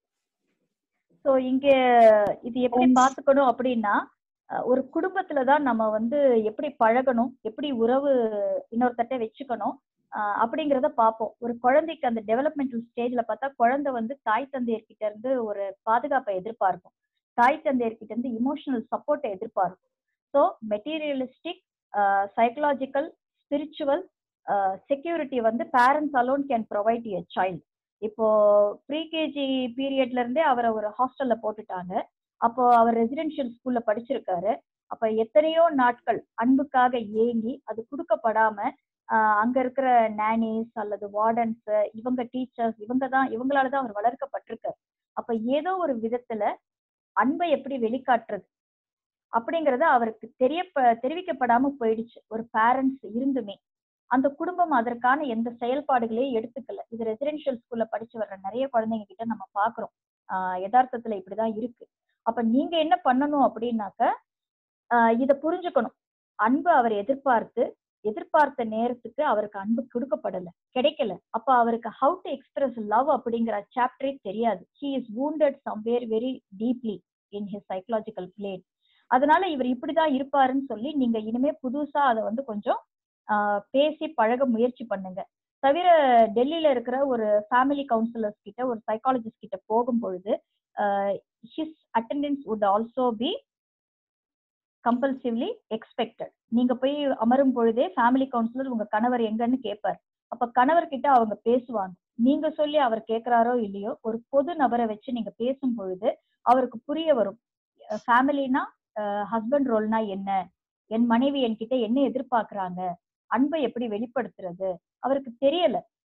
ஸோ இங்க இது எப்படி பார்த்துக்கணும் அப்படின்னா அஹ், ஒரு குடும்பத்துல தான் நம்ம வந்து எப்படி பழகணும் எப்படி உறவு இன்னொருத்தட்ட வச்சுக்கணும் அஹ், அப்படிங்கிறத பார்ப்போம் ஒரு குழந்தைக்கு அந்த டெவலப்மெண்டல் ஸ்டேஜ்ல பார்த்தா குழந்தை வந்து தாய் தந்தையர்கிட்ட இருந்து ஒரு பாதுகாப்பை எதிர்பார்க்கும் தாய் தந்தையர்கிட்ட இருந்து இமோஷனல் சப்போர்ட்டை எதிர்பார்க்கும் so materialistic psychological spiritual security வந்து parents alone can provide a child இப்போ ப்ரீகேஜி பீரியட்ல இருந்தே அவரை ஒரு ஹாஸ்டல்ல போட்டுட்டாங்க அப்போ அவர் ரெசிடென்ஷியல் ஸ்கூல்ல படிச்சிருக்காரு அப்ப எத்தனையோ நாட்கள் அன்புக்காக ஏங்கி அது கொடுக்கப்படாம ஆஹ் அங்க இருக்கிற நேனிஸ் அல்லது வார்டன்ஸ் இவங்க டீச்சர்ஸ் இவங்க தான் இவங்களால தான் அவர் வளர்க்கப்பட்டிருக்காரு அப்ப ஏதோ ஒரு விதத்துல அன்பை எப்படி வெளிக்காட்டுறது அப்படிங்கறது அவருக்கு தெரிய தெரிவிக்கப்படாம போயிடுச்சு ஒரு பேரண்ட்ஸ் இருந்துமே அந்த குடும்பம் அதற்கான எந்த செயல்பாடுகளையும் எடுத்துக்கல இது ரெசிடென்ஷியல் ஸ்கூல்ல படிச்சு வர்ற நிறைய குழந்தைங்க கிட்ட நம்ம பாக்குறோம் ஆஹ் யதார்த்தத்துல இப்படிதான் இருக்கு அப்ப நீங்க என்ன பண்ணணும் அப்படின்னாக்க ஆஹ் இத புரிஞ்சுக்கணும் அன்பு அவர் எதிர்பார்த்து எதிர்பார்த்த நேரத்துக்கு அவருக்கு அன்பு கொடுக்கப்படல கிடைக்கல அப்ப அவருக்கு ஹவு டு எக்ஸ்பிரஸ் லவ் அப்படிங்கிற சாப்டரே தெரியாது he is wounded somewhere very deeply in his psychological plane அதனால இவர் இப்படிதான் இருப்பாருன்னு சொல்லி நீங்க இனிமே புதுசா அதை வந்து கொஞ்சம் ஆஹ் பேசி பழக முயற்சி பண்ணுங்க தவிர டெல்லியில இருக்கிற ஒரு ஃபேமிலி கவுன்சிலர்ஸ் கிட்ட ஒரு சைக்காலஜிஸ்ட் கிட்ட போகும் பொழுது his attendance would also be compulsively expected நீங்க போய் அமரும் பொழுதே ஃபேமிலி கவுன்சிலர் உங்க கணவர் எங்கன்னு கேட்பார் அப்ப கணவர் கிட்ட அவங்க பேசுவாங்க நீங்க சொல்லி அவர் கேட்கிறாரோ இல்லையோ ஒரு பொது நபரை வச்சு நீங்க பேசும் பொழுது அவருக்கு புரிய வரும் ஃபேமிலினா ஹஸ்பண்ட் ரோல்னா என்ன என் மனைவி என்கிட்ட என்ன எதிர்பார்க்கறாங்க அன்பை எப்படி வெளிப்படுத்துறது அவருக்கு தெரியல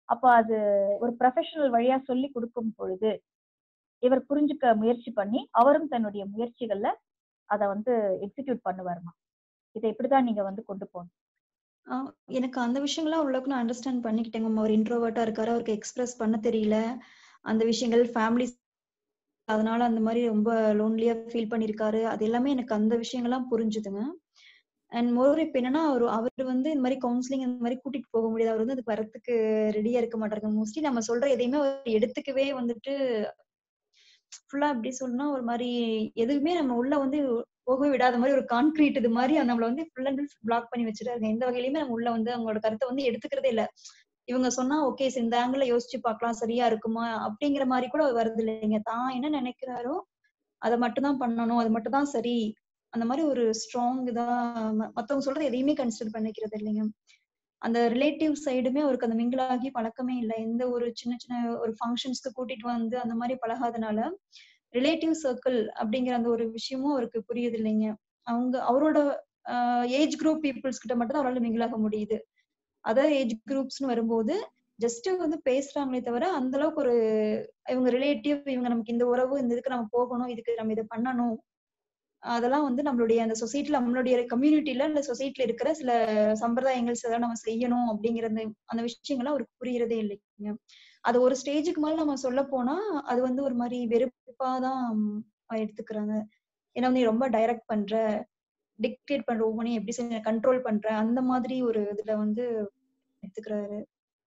அப்ப அது ஒரு ப்ரொஃபஷனல் வழியா சொல்லி கொடுக்கும் பொழுது இவர் புரிஞ்சுக்க முயற்சி பண்ணி அவரும் தன்னுடைய முயற்சிகள்ல அதை வந்து எக்ஸிக்யூட் பண்ணுவாருமா இதை இப்படிதான் நீங்க வந்து கொண்டு போகணும்
ஆஹ் எனக்கு அந்த விஷயங்கள்லாம் ஓரளவுக்கு நான் அண்டர்ஸ்டாண்ட் பண்ணிக்கிட்டேங்க அவர் இன்ட்ரோவர்ட்டா இருக்காரு அவருக்கு எக்ஸ்பிரஸ் பண்ண தெரியல அந்த விஷயங்கள் ஃபேமிலி அதனால அந்த மாதிரி ரொம்ப லோன்லியா ஃபீல் பண்ணிருக்காரு அது எல்லாமே எனக்கு அந்த விஷயங்கள்லாம் புரிஞ்சுதுங்க அண்ட் மோர் இப்ப என்னன்னா அவர் அவர் வந்து இந்த மாதிரி கவுன்சிலிங் இந்த மாதிரி கூட்டிட்டு போக முடியாது அவர் வந்து அதுக்கு வரத்துக்கு ரெடியா இருக்க மாட்டாரு மோஸ்ட்லி நம்ம சொல்ற எதையுமே அவர் எடுத்துக்கவே வந்துட்டு ஃபுல்லா அப்படி சொல்லணும்னா ஒரு மாதிரி எதுவுமே நம்ம உள்ள வந்து போகவே விடாத மாதிரி ஒரு கான்கிரீட் இது மாதிரி நம்மள வந்து ஃபுல் அண்ட் ஃபுல் பிளாக் பண்ணி வச்சிருக்காங்க எந்த வகையிலுமே நம்ம உள்ள வந்து அவங்களோட கருத்தை வந்து எடுத்துக்கிறதே இல்ல இவங்க சொன்னா ஓகே இந்த ஆங்கிள் யோசிச்சு பார்க்கலாம் சரியா இருக்குமா அப்படிங்கிற மாதிரி கூட வருது இல்லைங்க தான் என்ன நினைக்கிறாரோ அதை மட்டும் தான் பண்ணணும் அது மட்டும் தான் சரி அந்த மாதிரி ஒரு ஸ்ட்ராங் இதா ம- மத்தவங்க சொல்றது எதையுமே கன்சிடர் பண்ணிக்கிறது இல்லைங்க அந்த ரிலேட்டிவ் சைடுமே அவருக்கு அந்த mingle ஆகி பழக்கமே இல்லை எந்த ஒரு சின்ன சின்ன ஒரு ஃபங்க்ஷன்ஸ்க்கு கூட்டிட்டு வந்து அந்த மாதிரி பழகாதனால ரிலேட்டிவ் சர்க்கிள் அப்படிங்கிற அந்த ஒரு விஷயமும் அவருக்கு புரியுது இல்லைங்க அவங்க அவரோட ஏஜ் குரூப் பீப்புள்ஸ் கிட்ட மட்டும் தான் அவரால் mingle ஆக முடியுது அதர் ஏஜ் குரூப்ஸ்னு வரும்போது ஜஸ்ட் வந்து பேசுறாங்களே தவிர அந்த அளவுக்கு ஒரு இவங்க ரிலேட்டிவ் இவங்க நமக்கு இந்த உறவு இந்த இதுக்கு நம்ம போகணும் இதுக்கு நம்ம இதை பண்ணணும் அதெல்லாம் வந்து நம்மளுடைய அந்த சொசைட்டில நம்மளுடைய கம்யூனிட்டில இல்ல சொசைட்டில இருக்கிற சில சம்பிரதாயங்கள் சில நம்ம செய்யணும் அப்படிங்கிற அந்த அந்த விஷயங்கள்லாம் அவருக்கு புரியறதே இல்லைங்க அது ஒரு ஸ்டேஜுக்கு மேல நம்ம சொல்ல போனா அது வந்து ஒரு மாதிரி வெறுப்பாதான் எடுத்துக்கிறாங்க ஏன்னா வந்து நீ ரொம்ப டைரக்ட் பண்ற டிக்டேட் பண்ற ஒவ்வொன்றையும் எப்படி செஞ்ச கண்ட்ரோல் பண்ற அந்த மாதிரி ஒரு இதுல வந்து எடுத்துக்கிறாரு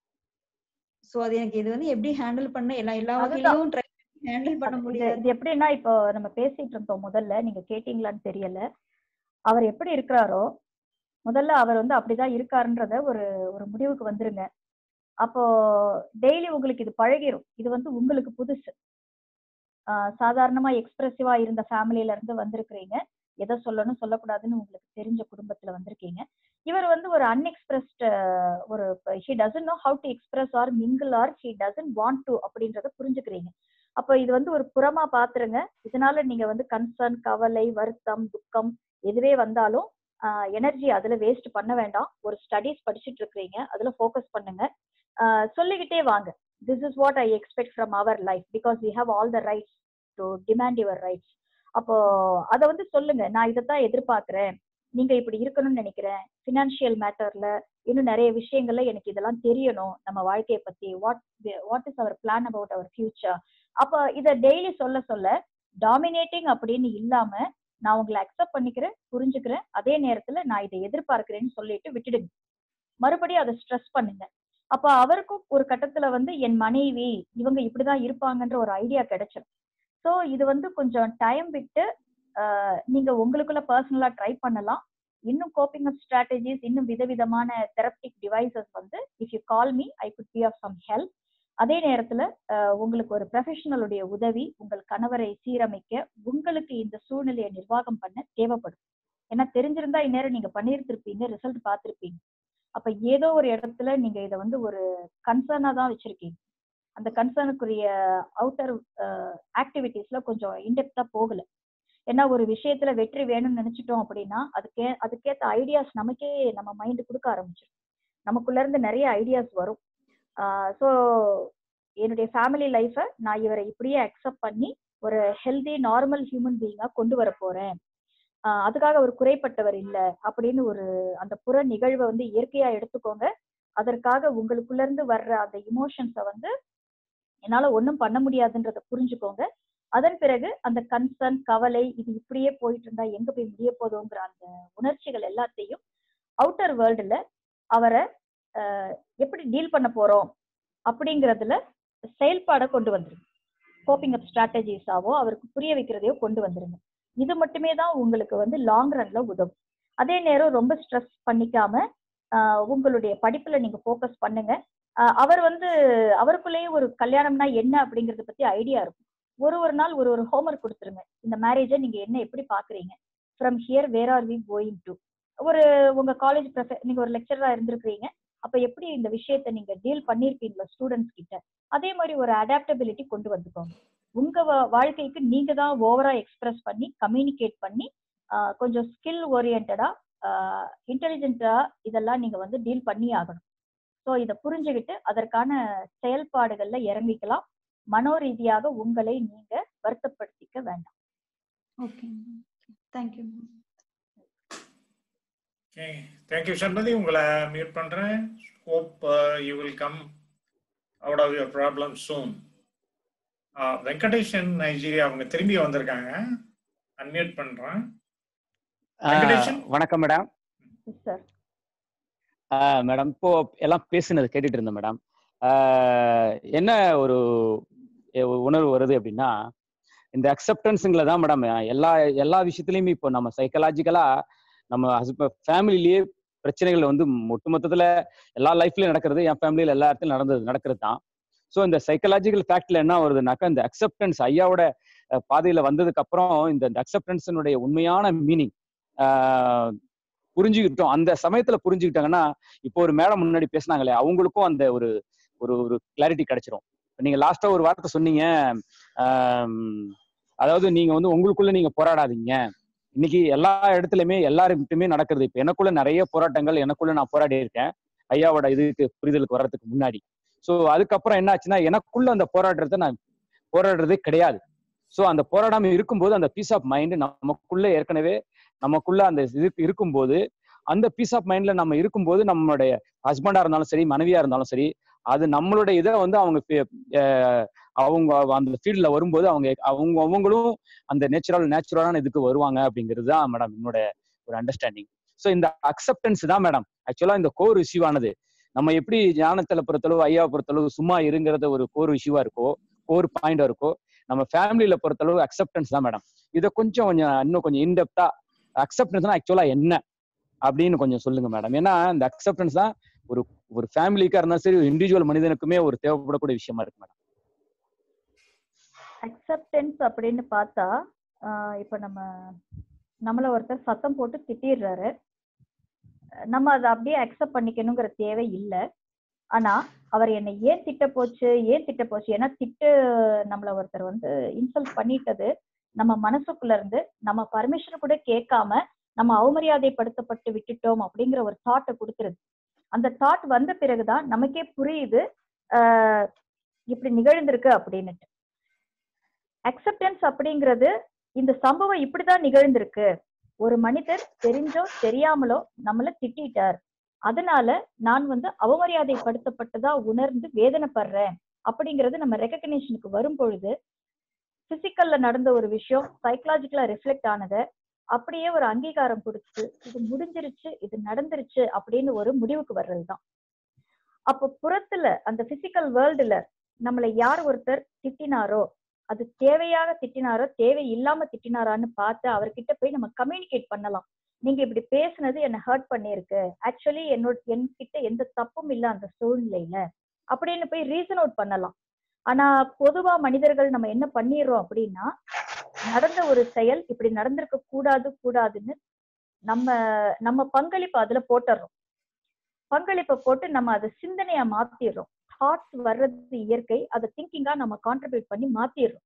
சோ அது எனக்கு இது வந்து எப்படி ஹேண்டில் பண்ண எல்லா எல்லா
அதுதான்.
வகையிலயும் ட்ரை ஹேண்டில் பண்ண
இது
முடியாது
இது எப்படின்னா இப்போ நம்ம பேசிட்டு இருந்தோம் முதல்ல நீங்க கேட்டீங்களான்னு தெரியல அவர் எப்படி இருக்கிறாரோ முதல்ல அவர் வந்து அப்படிதான் இருக்காருன்றத ஒரு ஒரு முடிவுக்கு வந்துருங்க அப்போ டெய்லி உங்களுக்கு இது பழகிரும் இது வந்து உங்களுக்கு புதுசு ஆஹ் சாதாரணமா எக்ஸ்பிரசிவா இருந்த ஃபேமிலியில இருந்து வந்திருக்கிறீங்க எதை சொல்லணும் சொல்லக்கூடாதுன்னு உங்களுக்கு தெரிஞ்ச குடும்பத்துல வந்திருக்கீங்க இவர் வந்து ஒரு அன்எக்ஸ்பிரஸ்ட் ஒரு he doesn't know how to express or mingle or he doesn't want to அப்படின்றத புரிஞ்சுக்கிறீங்க அப்போ இது வந்து ஒரு புறமா பாத்துருங்க இதனால நீங்க வந்து கன்சர்ன் கவலை வருத்தம் துக்கம் எதுவே வந்தாலும் எனர்ஜி அதுல வேஸ்ட் பண்ண வேண்டாம் ஒரு ஸ்டடீஸ் படிச்சுட்டு இருக்கிறீங்க அதுல ஃபோக்கஸ் பண்ணுங்க ஆஹ் சொல்லிக்கிட்டே வாங்க this is what I expect from our life because we have all the rights to demand your rights அப்போ அதை வந்து சொல்லுங்க நான் இதைத்தான் எதிர்பார்க்கிறேன் நீங்க இப்படி இருக்கணும்னு நினைக்கிறேன் ஃபினான்ஷியல் மேட்டர்ல இன்னும் நிறைய விஷயங்கள்ல எனக்கு இதெல்லாம் தெரியணும் நம்ம வாழ்க்கையை பத்தி what what is our plan about our future அப்ப இத டெய்லி சொல்ல சொல்ல டாமினேட்டிங் அப்படின்னு இல்லாம நான் உங்களை அக்செப்ட் பண்ணிக்கிறேன் புரிஞ்சுக்கிறேன் அதே நேரத்துல நான் இதை எதிர்பார்க்கிறேன்னு சொல்லிட்டு விட்டுடுங்க மறுபடியும் அதை ஸ்ட்ரெஸ் பண்ணுங்க அப்ப அவருக்கும் ஒரு கட்டத்துல வந்து என் மனைவி இவங்க இப்படிதான் இருப்பாங்கன்ற ஒரு ஐடியா கிடைச்சிடும் ஸோ இது வந்து கொஞ்சம் டைம் விட்டு ஆஹ், நீங்க உங்களுக்குள்ள பர்சனலா ட்ரை பண்ணலாம் இன்னும் கோப்பிங் அப் ஸ்ட்ராட்டஜிஸ் இன்னும் விதவிதமான தெரப்டிக் டிவைசஸ் வந்து if you call me I could be of some help அதே நேரத்துல ஆஹ், உங்களுக்கு ஒரு ப்ரொஃபஷனலுடைய உதவி உங்கள் கணவரை சீரமைக்க உங்களுக்கு இந்த சூழ்நிலையை நிர்வாகம் பண்ண தேவைப்படும் ஏன்னா தெரிஞ்சிருந்தா இந்நேரம் நீங்க பண்ணியிருந்திருப்பீங்க ரிசல்ட் பார்த்திருப்பீங்க அப்ப ஏதோ ஒரு இடத்துல நீங்க இதை வந்து ஒரு கன்சர்னா தான் வச்சிருக்கீங்க அந்த கன்சர்னுக்குரிய அவுட்டர் ஆக்டிவிட்டீஸ்ல கொஞ்சம் இன்டெப்தா போகல ஏன்னா ஒரு விஷயத்துல வெற்றி வேணும்னு நினைச்சிட்டோம் அப்படின்னா அதுக்கே அதுக்கேத்த ஐடியாஸ் நமக்கே நம்ம மைண்ட் கொடுக்க ஆரம்பிச்சிடும் நமக்குள்ள இருந்து நிறைய ஐடியாஸ் வரும் ஸோ என்னுடைய ஃபேமிலி லைஃபை நான் இவரை இப்படியே அக்செப்ட் பண்ணி ஒரு ஹெல்தி நார்மல் ஹியூமன் பீயிங்கா கொண்டு வர போறேன் ஆஹ் அதுக்காக அவர் குறைப்பட்டவர் இல்ல அப்படின்னு ஒரு அந்த புற நிகழ்வை வந்து இயற்கையா எடுத்துக்கோங்க அதற்காக உங்களுக்குள்ள இருந்து வர்ற அந்த இமோஷன்ஸை வந்து என்னால ஒண்ணும் பண்ண முடியாதுன்றத புரிஞ்சுக்கோங்க அதன் பிறகு அந்த கன்சர்ன் கவலை இது இப்படியே போயிட்டு இருந்தா எங்க போய் முடிய போதோங்கிற அந்த உணர்ச்சிகள் எல்லாத்தையும் அவுட்டர் வேர்ல்டுல அவரை ஆஹ் எப்படி டீல் பண்ண போறோம் அப்படிங்கறதுல செயல்பாட கொண்டு வந்துருங்க கோப்பிங் அப் ஸ்ட்ராட்டஜிஸாவோ அவருக்கு புரிய வைக்கிறதையோ கொண்டு வந்துருங்க இது மட்டுமே தான் உங்களுக்கு வந்து லாங் ரன்ல உதவும் அதே நேரம் ரொம்ப ஸ்ட்ரெஸ் பண்ணிக்காம ஆஹ் உங்களுடைய படிப்புல நீங்க ஃபோக்கஸ் பண்ணுங்க ஆஹ் அவர் வந்து அவருக்குள்ளேயே ஒரு கல்யாணம்னா என்ன அப்படிங்கறத பத்தி ஐடியா இருக்கும் ஒரு ஒரு நாள் ஒரு ஒரு ஹோம்ஒர்க் கொடுத்துருங்க இந்த மேரேஜை நீங்க என்ன எப்படி பாக்குறீங்க from here where are we going to ஒரு உங்க காலேஜ் ப்ரொஃப நீங்க ஒரு லெக்சரரா இருந்திருக்கிறீங்க அப்ப எப்படி இந்த விஷயத்த நீங்க டீல் பண்ணிருப்பீங்களா ஸ்டூடெண்ட்ஸ் கிட்ட அதே மாதிரி ஒரு அடாப்டபிலிட்டி கொண்டு வந்துக்கோங்க உங்க வா- வாழ்க்கைக்கு நீங்க தான் ஓவரா எக்ஸ்பிரஸ் பண்ணி கம்யூனிகேட் பண்ணி ஆஹ் கொஞ்சம் ஸ்கில் ஓரியன்டா இன்டெலிஜென்ட்டா இதெல்லாம் நீங்க வந்து டீல் பண்ணி ஆகணும் ஸோ இதை புரிஞ்சுக்கிட்டு அதற்கான செயல்பாடுகள்ல இறங்கிக்கலாம் மனோ ரீதியாக உங்களை நீங்க வருத்தப்படுத்திக்க வேண்டாம்
okay thank you ma'am
okay thank you Sanpathi உங்களை மியூட் பண்றேன் hope you will come out of your problem soon Venkateshan Nigeria அவங்க திரும்பி வந்திருக்காங்க அன்மியூட் பண்றேன் வெங்கடேஷன்?
வணக்கம் மேடம்
சார்
மேடம் இப்போ எல்லாம் பேசுனது கேட்டுட்டு இருந்தேன் மேடம் என்ன ஒரு எ- உணர்வு வருது அப்படின்னா இந்த அக்செப்டன்ஸுங்களை தான் மேடம் எல்லா எல்லா விஷயத்துலயுமே இப்போ நம்ம சைக்கலாஜிக்கலா நம்ம ஹஸ்பண்ட் ஃபேமிலிலேயே பிரச்சனைகள் வந்து ஒட்டுமொத்தத்துல எல்லா லைஃப்லயும் நடக்கிறது என் ஃபேமிலியில எல்லா இடத்துலயும் நடந்தது நடக்கிறது தான் ஸோ இந்த சைக்கலாஜிக்கல் ஃபேக்ட்ல என்ன வருதுனாக்கா இந்த அக்செப்டன்ஸ் ஐயாவோட அஹ், பாதையில வந்ததுக்கு அப்புறம் இந்த அக்செப்டன்ஸினுடைய உண்மையான மீனிங் புரிஞ்சுக்கிட்டோம் அந்த சமயத்துல புரிஞ்சுக்கிட்டாங்கன்னா இப்போ ஒரு மேடம் முன்னாடி பேசுனாங்களே அவங்களுக்கும் அந்த ஒரு ஒரு ஒரு கிளாரிட்டி கிடைச்சிரும் இப்ப நீங்க லாஸ்டா ஒரு வார்த்தை சொன்னீங்க ஆம், அதாவது நீங்க வந்து உங்களுக்குள்ள நீங்க போராடாதீங்க இன்னைக்கு எல்லா இடத்துலயுமே எல்லாருக்கிட்டுமே நடக்கிறது இப்ப எனக்குள்ள நிறைய போராட்டங்கள் எனக்குள்ள நான் போராடி இருக்கேன் ஐயாவோட இதுக்கு புரிதலுக்கு வர்றதுக்கு முன்னாடி சோ அதுக்கப்புறம் என்ன ஆச்சுன்னா எனக்குள்ள அந்த போராட்டத்தை நான் போராடுறதே கிடையாது சோ அந்த போராடாம இருக்கும்போது அந்த பீஸ் ஆஃப் மைண்ட் நமக்குள்ள ஏற்கனவே நமக்குள்ள அந்த இது இருக்கும்போது அந்த பீஸ் ஆஃப் மைண்ட்ல நம்ம இருக்கும்போது நம்மளுடைய ஹஸ்பண்டா இருந்தாலும் சரி மனைவியா இருந்தாலும் சரி அது நம்மளுடைய இதை வந்து அவங்க பே- அஹ் அவங்க அந்த ஃபீல்ட்ல வரும்போது அவங்க அவங்க அவங்களும் அந்த நேச்சுரல் நேச்சுரலான இதுக்கு வருவாங்க அப்படிங்கிறது தான் மேடம் என்னோட ஒரு அண்டர்ஸ்டாண்டிங் ஸோ இந்த அக்செப்டன்ஸ் தான் மேடம் ஆக்சுவலா இந்த கோர் இஷ்யூ ஆனது நம்ம எப்படி ஞானத்துல பொறுத்தளவு ஐயா பொறுத்தளவு சும்மா இருங்கிறத ஒரு கோர் இஷ்யூவா இருக்கோ கோர் பாயிண்டா இருக்கோ நம்ம ஃபேமிலியில பொறுத்தளவு அக்செப்டன்ஸ் தான் மேடம் இதை கொஞ்சம் கொஞ்சம் இன்னும் கொஞ்சம் இன்டெப்தா அக்செப்டன்ஸ்னா ஆக்சுவலா என்ன அப்படின்னு கொஞ்சம் சொல்லுங்க மேடம் ஏன்னா இந்த அக்செப்டன்ஸ் தான் ஒரு ஒரு ஃபேமிலிக்கா இருந்தாலும் சரி ஒரு இண்டிவிஜுவல் மனிதனுக்குமே ஒரு தேவைப்படக்கூடிய விஷயமா இருக்கு மேடம்
அக்செப்டன்ஸ் அப்படின்னு பார்த்தா ஆஹ் இப்ப நம்ம நம்மள ஒருத்தர் சத்தம் போட்டு திட்டிடுறாரு நம்ம அதை அப்படியே அக்செப்ட் பண்ணிக்கணுங்கிற தேவை இல்லை ஆனா அவர் என்னை ஏன் திட்ட போச்சு ஏன் திட்ட போச்சு ஏன்னா திட்டு நம்மள ஒருத்தர் வந்து இன்சல்ட் பண்ணிட்டது நம்ம மனசுக்குள்ள இருந்து நம்ம பர்மிஷன் கூட கேட்காம நம்ம அவமரியாதைப்படுத்தப்பட்டு விட்டுட்டோம் அப்படிங்கிற ஒரு தாட்டை கொடுத்துருது அந்த தாட் வந்த பிறகுதான் நமக்கே புரியுது ஆஹ் இப்படி நிகழ்ந்திருக்கு அப்படின்னுட்டு அக்செப்டன்ஸ் அப்படிங்கிறது இந்த சம்பவம் இப்படிதான் நிகழ்ந்திருக்கு ஒரு மனிதர் தெரிஞ்சோ தெரியாமலோ நம்மள திட்டிட்டார் அதனால நான் வந்து அவமரியாதைப்படுத்தப்பட்டதா உணர்ந்து வேதனைப்படுறேன் அப்படிங்கிறது நம்ம ரெக்கக்னிஷனுக்கு வரும் பொழுது பிசிக்கல்ல நடந்த ஒரு விஷயம் சைக்கலாஜிக்கலா ரிஃப்ளெக்ட் ஆனத அப்படியே ஒரு அங்கீகாரம் கொடுத்து இது முடிஞ்சிருச்சு இது நடந்துருச்சு அப்படின்னு ஒரு முடிவுக்கு வர்றதுதான் அப்போ புறத்துல அந்த பிசிக்கல் வேர்ல்டுல நம்மளை யார் ஒருத்தர் திட்டினாரோ அது தேவையாக திட்டினாரோ தேவை இல்லாம திட்டினாரான்னு பார்த்து அவர்கிட்ட போய் நம்ம கம்யூனிகேட் பண்ணலாம் நீங்க இப்படி பேசுனது என்ன ஹர்ட் பண்ணிருக்கு ஆக்சுவலி என்னோட என்கிட்ட எந்த தப்பும் இல்ல அந்த சூழ்நிலையில அப்படின்னு போய் ரீசன் அவுட் பண்ணலாம் ஆனா பொதுவா மனிதர்கள் நம்ம என்ன பண்ணிடுறோம் அப்படின்னா நடந்த ஒரு செயல் இப்படி நடந்திருக்க கூடாது கூடாதுன்னு நம்ம நம்ம பங்களிப்பு அதுல போட்டுறோம் பங்களிப்பை போட்டு நம்ம அதை சிந்தனையா மாத்திடுறோம் தாட்ஸ் வர்றது இயற்கை அதை திங்கிங்கா நம்ம கான்ட்ரிபியூட் பண்ணி மாத்திடுறோம்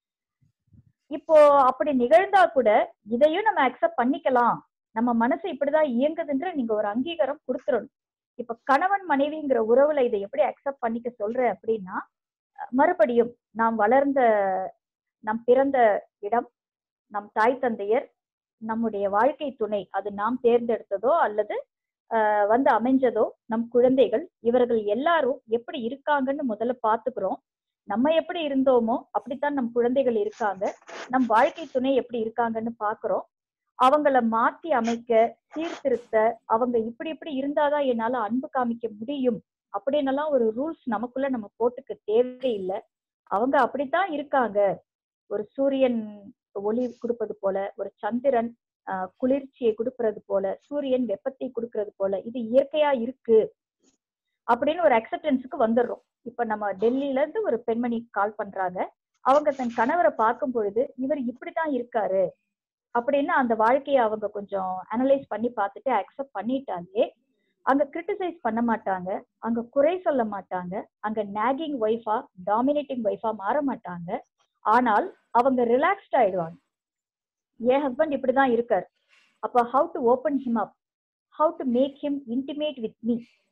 இப்போ அப்படி நிகழ்ந்தா கூட இதையும் நம்ம அக்செப்ட் பண்ணிக்கலாம் நம்ம மனசு இப்படிதான் இயங்குதுன்ற நீங்க ஒரு அங்கீகாரம் கொடுத்துடணும் இப்ப கணவன் மனைவிங்கிற உறவுல இதை எப்படி அக்செப்ட் பண்ணிக்க சொல்றேன் அப்படின்னா அஹ் மறுபடியும் நாம் வளர்ந்த நம் பிறந்த இடம் நம் தாய் தந்தையர் நம்முடைய வாழ்க்கை துணை அது நாம் தேர்ந்தெடுத்ததோ அல்லது ஆஹ் வந்து அமைஞ்சதோ நம் குழந்தைகள் இவர்கள் எல்லாரும் எப்படி இருக்காங்கன்னு முதல்ல பாத்துக்கிறோம் நம்ம எப்படி இருந்தோமோ அப்படித்தான் நம் குழந்தைகள் இருக்காங்க நம் வாழ்க்கை துணை எப்படி இருக்காங்கன்னு பாக்குறோம் அவங்கள மாத்தி அமைக்க சீர்திருத்த அவங்க இப்படி இப்படி இருந்தாதான் என்னால அன்பு காமிக்க முடியும் அப்படின்னெல்லாம் ஒரு ரூல்ஸ் நமக்குள்ள நம்ம போட்டுக்க தேவையில்லை அவங்க அப்படித்தான் இருக்காங்க ஒரு சூரியன் ஒளி கொடுப்பது போல ஒரு சந்திரன் ஆஹ் குளிர்ச்சியை கொடுக்கறது போல சூரியன் வெப்பத்தை கொடுக்கறது போல இது இயற்கையா இருக்கு அப்படின்னு ஒரு அக்செப்டன்ஸுக்கு வந்துடுறோம் இப்ப நம்ம டெல்லியில இருந்து ஒரு பெண்மணி கால் பண்றாங்க அவங்க தன் கணவரை பார்க்கும் பொழுது இவர் இப்படித்தான் இருக்காரு அப்படின்னு அந்த வாழ்க்கையை அவங்க கொஞ்சம் அனலைஸ் பண்ணி பார்த்துட்டு அக்செப்ட் பண்ணிட்டாலே அங்க கிரிட்டிசைஸ் பண்ண மாட்டாங்க அங்க குறை சொல்ல மாட்டாங்க அங்க நாகிங் ஒய்ஃபா டாமினேட்டிங் ஒய்ஃபா மாற மாட்டாங்க ஆனால் அவங்க ரிலாக்ஸ்ட் ஆயிடுவாங்க என் ஹஸ்பண்ட் இப்படிதான் இருக்கார் அப்ப how to open him up how to make him intimate with me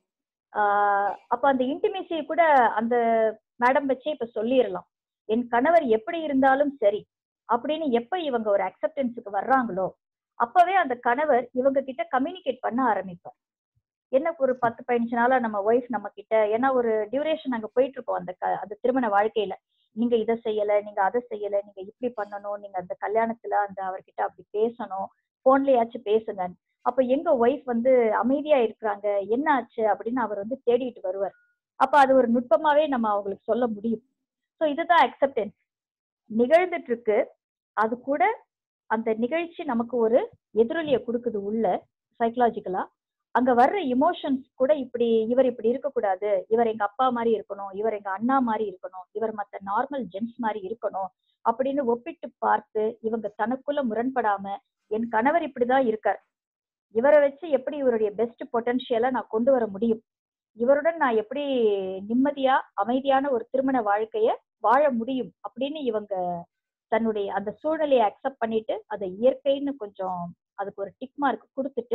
ah அப்ப அந்த இன்டிமேசியை கூட அந்த மேடம் வச்சே இப்ப சொல்லிடலாம் என் கணவர் எப்படி இருந்தாலும் சரி அப்படின்னு எப்ப இவங்க ஒரு அக்செப்டன்ஸுக்கு வர்றாங்களோ அப்பவே அந்த கணவர் இவங்க கிட்ட கம்யூனிகேட் பண்ண ஆரம்பிப்பார் என்ன ஒரு பத்து பதினஞ்சு நாளா நம்ம ஒய்ஃப் நம்ம கிட்ட ஏன்னா ஒரு டியூரேஷன் அங்க போயிட்டு இருக்கோம் அந்த க- அந்த திருமண வாழ்க்கையில நீங்க இதை செய்யல நீங்க அதை செய்யல நீங்க இப்படி பண்ணணும் நீங்க அந்த கல்யாணத்துல அந்த அவர்கிட்ட அப்படி பேசணும் போன்லயாச்சும் பேசுங்க அப்ப எங்க ஒய்ஃப் வந்து அமைதியா இருக்கிறாங்க என்ன ஆச்சு அப்படின்னு அவர் வந்து தேடிட்டு வருவார் அப்ப அது ஒரு நுட்பமாவே நம்ம அவங்களுக்கு சொல்ல முடியும் ஸோ இதுதான் அக்செப்டன்ஸ் நிகழ்ந்துட்டு இருக்கு அது கூட அந்த நிகழ்ச்சி நமக்கு ஒரு எதிரொலியை கொடுக்குது உள்ள சைக்கலாஜிக்கலா அங்க வர்ற இமோஷன்ஸ் கூட இப்படி இவர் இப்படி இருக்கக்கூடாது இவர் எங்க அப்பா மாதிரி இருக்கணும் இவர் எங்க அண்ணா மாதிரி இருக்கணும் இவர் மத்த நார்மல் ஜென்ஸ் மாதிரி இருக்கணும் அப்படின்னு ஒப்பிட்டு பார்த்து இவங்க தனக்குள்ள முரண்படாம என் கணவர் இப்படிதான் இருக்கார் இவரை வச்சு எப்படி இவருடைய பெஸ்ட் பொட்டன்ஷியலை நான் கொண்டு வர முடியும் இவருடன் நான் எப்படி நிம்மதியா அமைதியான ஒரு திருமண வாழ்க்கைய வாழ முடியும் அப்படின்னு இவங்க தன்னுடைய அந்த சூழ்நிலையை அக்செப்ட் பண்ணிட்டு அதை இயற்கைன்னு கொஞ்சம் அதுக்கு ஒரு டிக் மார்க் கொடுத்துட்டு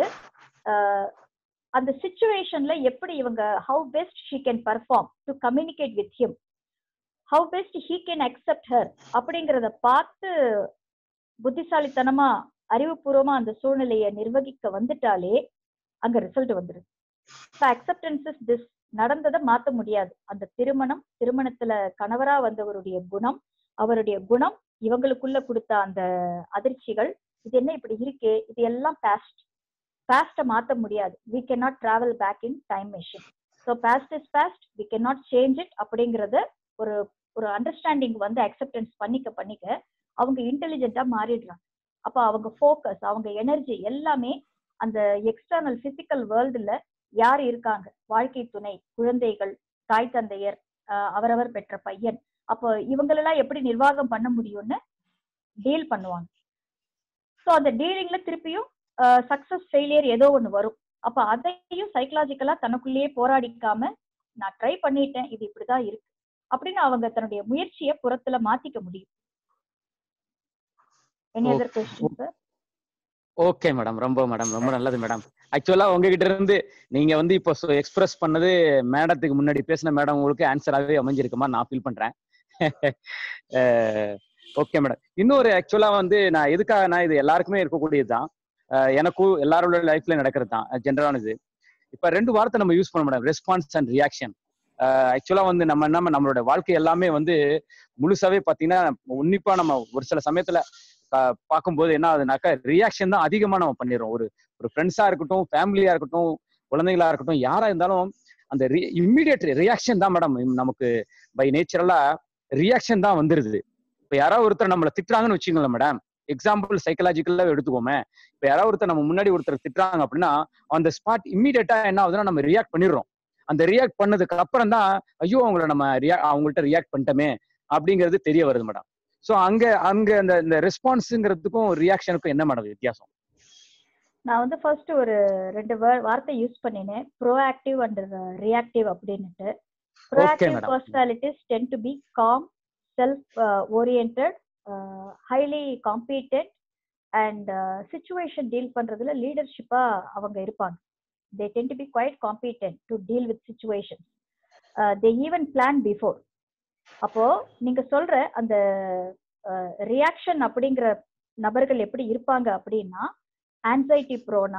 ஆஹ் அந்த சுச்சுவேஷன்ல எப்படி இவங்க how best she can perform to communicate with him how best he can accept her அப்படிங்கிறத பார்த்து புத்திசாலித்தனமா அறிவுபூர்வமா அந்த சூழ்நிலையை நிர்வகிக்க வந்துட்டாலே அங்க ரிசல்ட் வந்துருது அக்செப்டன்ஸ் இஸ் திஸ் நடந்ததை மாத்த முடியாது அந்த திருமணம் திருமணத்துல கணவரா வந்தவருடைய குணம் அவருடைய குணம் இவங்களுக்குள்ள கொடுத்த அந்த அதிர்ச்சிகள் இது என்ன இப்படி இருக்கே இது எல்லாம் பாஸ்ட் பாஸ்ட மாத்த முடியாது we cannot travel back in time machine so past is past we cannot change it அப்படிங்கறத ஒரு ஒரு அண்டர்ஸ்டாண்டிங் வந்து அக்செப்டன்ஸ் பண்ணிக்க பண்ணிக்க அவங்க இன்டெலிஜென்ட்டா மாறிடுறாங்க அப்ப அவங்க ஃபோக்கஸ் அவங்க எனர்ஜி எல்லாமே அந்த எக்ஸ்டர்னல் பிசிக்கல் வேர்ல்டுல யார் இருக்காங்க வாழ்க்கை துணை குழந்தைகள் தாய் தந்தையர் ஆஹ் அவரவர் பெற்ற பையன் அப்போ இவங்களெல்லாம் எப்படி நிர்வாகம் பண்ண முடியும்னு டீல் பண்ணுவாங்க ஸோ அந்த டீலிங்ல திருப்பியும் சக்சஸ் ஃபெயிலியர் ஏதோ ஒன்று வரும் அப்ப அதையும் சைக்கலாஜிக்கலா தனக்குள்ளேயே போராடிக்காம நான் ட்ரை பண்ணிட்டேன் இது இப்படிதான் இருக்கு அப்படின்னு அவங்க தன்னுடைய முயற்சியை புறத்துல மாத்திக்க முடியும் any other question sir
okay madam ரொம்ப மேடம் ரொம்ப நல்லது மேடம் ஆக்சுவலா உங்ககிட்ட இருந்து நீங்க வந்து இப்போ எக்ஸ்பிரஸ் பண்ணது மேடத்துக்கு முன்னாடி பேசின மேடம் உங்களுக்கு ஆன்சராகவே அமைஞ்சிருக்குமா நான் ஃபீல் பண்றேன் ஓகே மேடம் இன்னொரு ஆக்சுவலா வந்து நான் எதுக்காக நான் இது எல்லாருக்குமே இருக்கக்கூடியது தான் எனக்கும் எல்லாரோட லைஃப்ல நடக்கிறது தான் ஜென்ரலானது இப்ப ரெண்டு வார்த்தை நம்ம யூஸ் பண்ண மேடம் ரெஸ்பான்ஸ் அண்ட் ரியாக்ஷன் ஆக்சுவலா வந்து நம்ம என்ன நம்மளோட வாழ்க்கை எல்லாமே வந்து முழுசாவே பாத்தீங்கன்னா உன்னிப்பா நம்ம ஒரு சில சமயத்துல பா- பார்க்கும்போது என்ன ஆகுதுனாக்கா ரியாக்ஷன் தான் அதிகமா நம்ம பண்ணிடுறோம் ஒரு ஒரு ஃப்ரெண்ட்ஸா இருக்கட்டும் ஃபேமிலியா இருக்கட்டும் குழந்தைங்களா இருக்கட்டும் யாரா இருந்தாலும் அந்த இம்மிடியட் ரியாக்ஷன் தான் மேடம் நமக்கு பை நேச்சுரலா ரியாக்ஷன் தான் வந்துருது இப்ப யாராவது ஒருத்தர் நம்மள திட்டுறாங்கன்னு வச்சுக்கோங்களேன் மேடம் எக்ஸாம்பிள் சைக்கலாஜிக்கலா எடுத்துக்கோமே இப்ப யாராவது ஒருத்தர் நம்ம முன்னாடி ஒருத்தர் திட்டுறாங்க அப்படின்னா அந்த ஸ்பாட் இம்மிடியட்டா என்ன ஆகுதுன்னா நம்ம ரியாக்ட் பண்ணிடுறோம் அந்த ரியாக்ட் பண்ணதுக்கு அப்புறம் தான் ஐயோ அவங்கள நம்ம ரியா அவங்கள்ட்ட ரியாக்ட் பண்ணிட்டோமே அப்படிங்கிறது தெரிய வருது மேடம் ஸோ அங்க அங்க அந்த இந்த ரெஸ்பான்ஸுங்கிறதுக்கும் ரியாக்ஷனுக்கும் என்ன மேடம் வித்தியாசம்
நான் வந்து ஃபர்ஸ்ட் ஒரு ரெண்டு word- வார்த்தை யூஸ் பண்ணினேன் ப்ரோஆக்டிவ் அண்ட் ரியாக்டிவ் அப்படின்னுட்டு proactive
madam.
Personalities tend to be calm self orient highly competent and situation deal பண்றதுல லீடர்ஷிப்பா அவங்க இருப்பாங்க they tend to be quite competent to deal with situation they even plan before அப்போ நீங்க சொல்ற அந்த reaction அப்படிங்கிற நபர்கள் எப்படி இருப்பாங்க அப்படின்னா ஆன்சைட்டி ப்ரோனா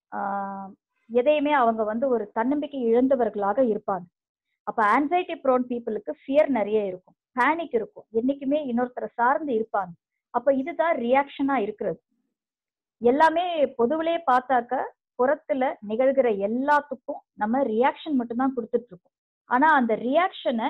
எதையுமே அவங்க வந்து ஒரு தன்னம்பிக்கை இழந்தவர்களாக இருப்பாங்க அப்ப ஆன்சைட்டி ப்ரோன் பீப்புளுக்கு ஃபியர் நிறைய இருக்கும் பேனிக் இருக்கும் என்னைக்குமே இன்னொருத்தரை சார்ந்து இருப்பாங்க அப்ப இதுதான் ரியாக்ஷனா இருக்கிறது எல்லாமே பொதுவிலே பார்த்தாக்க புறத்துல நிகழ்கிற எல்லாத்துக்கும் நம்ம ரியாக்ஷன் மட்டும்தான் கொடுத்துட்டு இருக்கோம் ஆனா அந்த ரியாக்ஷனை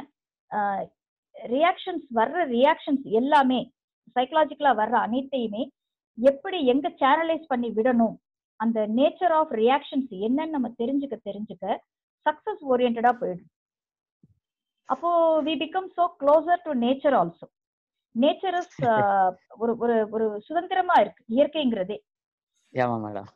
ரியாக்ஷன்ஸ் வர்ற ரியாக்ஷன்ஸ் எல்லாமே சைக்கலாஜிக்கலா வர்ற அனைத்தையுமே எப்படி எங்க சேனலைஸ் பண்ணி விடணும் அந்த நேச்சர் ஆஃப் ரியாக்ஷன்ஸ் என்னன்னு நம்ம தெரிஞ்சுக்க தெரிஞ்சுக்க சக்சஸ் ஓரியன்டா போயிடும் அப்போ we become so closer to nature also nature is ஒரு ஒரு ஒரு சுதந்திரமா இருக்கு இயற்கைங்கிறதே
ஏமா மேடம்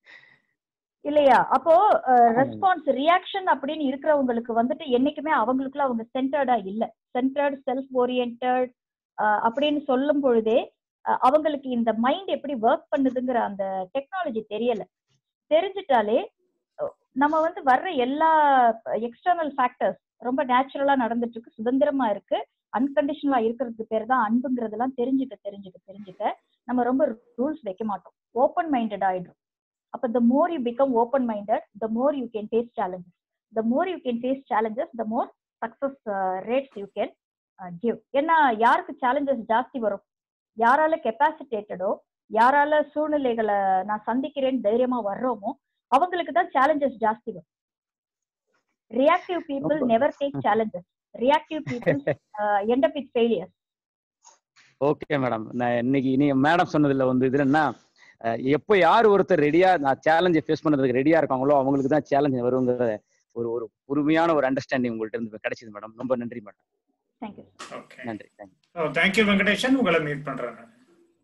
இல்லையா அப்போ
ஆமா.
ரெஸ்பான்ஸ் ரியாக்ஷன் அப்படின்னு இருக்கிறவங்களுக்கு வந்துட்டு என்னைக்குமே அவங்களுக்குள்ள அவங்க சென்டர்டா இல்ல சென்டர்ட் செல்ஃப் ஓரியன்ட் அப்படின்னு சொல்லும் பொழுதே அஹ், அவங்களுக்கு இந்த மைண்ட் எப்படி ஒர்க் பண்ணுதுங்கிற அந்த டெக்னாலஜி தெரியல தெரிஞ்சிட்டாலே அஹ், நம்ம வந்து வர்ற எல்லா எக்ஸ்டர்னல் ஃபேக்டர்ஸ் ரொம்ப நேச்சுரலா நடந்துட்டு இருக்கு சுதந்திரமா இருக்கு அன்கண்டிஷனலா இருக்கிறதுக்கு பேர் தான் அன்புங்கிறதெல்லாம் தெரிஞ்சுக்க தெரிஞ்சுக்க தெரிஞ்சுக்க நம்ம ரொம்ப ரூல்ஸ் வைக்க மாட்டோம் ஓப்பன் மைண்டட் ஆயிடும் அப்ப the more you become open minded the more you can face challenges the more you can face challenges the more success rates you can give ஏன்னா யாருக்கு சேலஞ்சஸ் ஜாஸ்தி வரும் யாரால கெப்பாசிட்டேட்டடோ யாரால சூழ்நிலைகளை நான் சந்திக்கிறேன்னு தைரியமா வர்றோமோ அவங்களுக்கு தான் சேலஞ்சஸ் ஜாஸ்தி வரும் ரியாக்டிவ் பீப்புள்
ரொம்ப-
never take challenges reactive people end up with failures
okay madam நான் இன்னைக்கு நீ மேடம் சொன்னதுல வந்து இது என்ன அஹ், எப்போ யார் ஒருத்தர் ரெடியா நான் சேலஞ்சை ஃபேஸ் பண்ணதுக்கு ரெடியா இருக்காங்களோ அவங்களுக்கு தான் சேலஞ்ச் வருங்கிற ஒரு ஒரு உரிமையான ஒரு அண்டர்ஸ்டாண்டிங் உங்கள்ட்ட இருந்து கிடைச்சது மேடம் ரொம்ப நன்றி மேடம்
தேங்க்யூ
ஓகே
நன்றி தேங்க்யூ
ஸோ தேங்க்யூ வெங்கடேஷன் உங்களை மீட் பண்றேன் நான்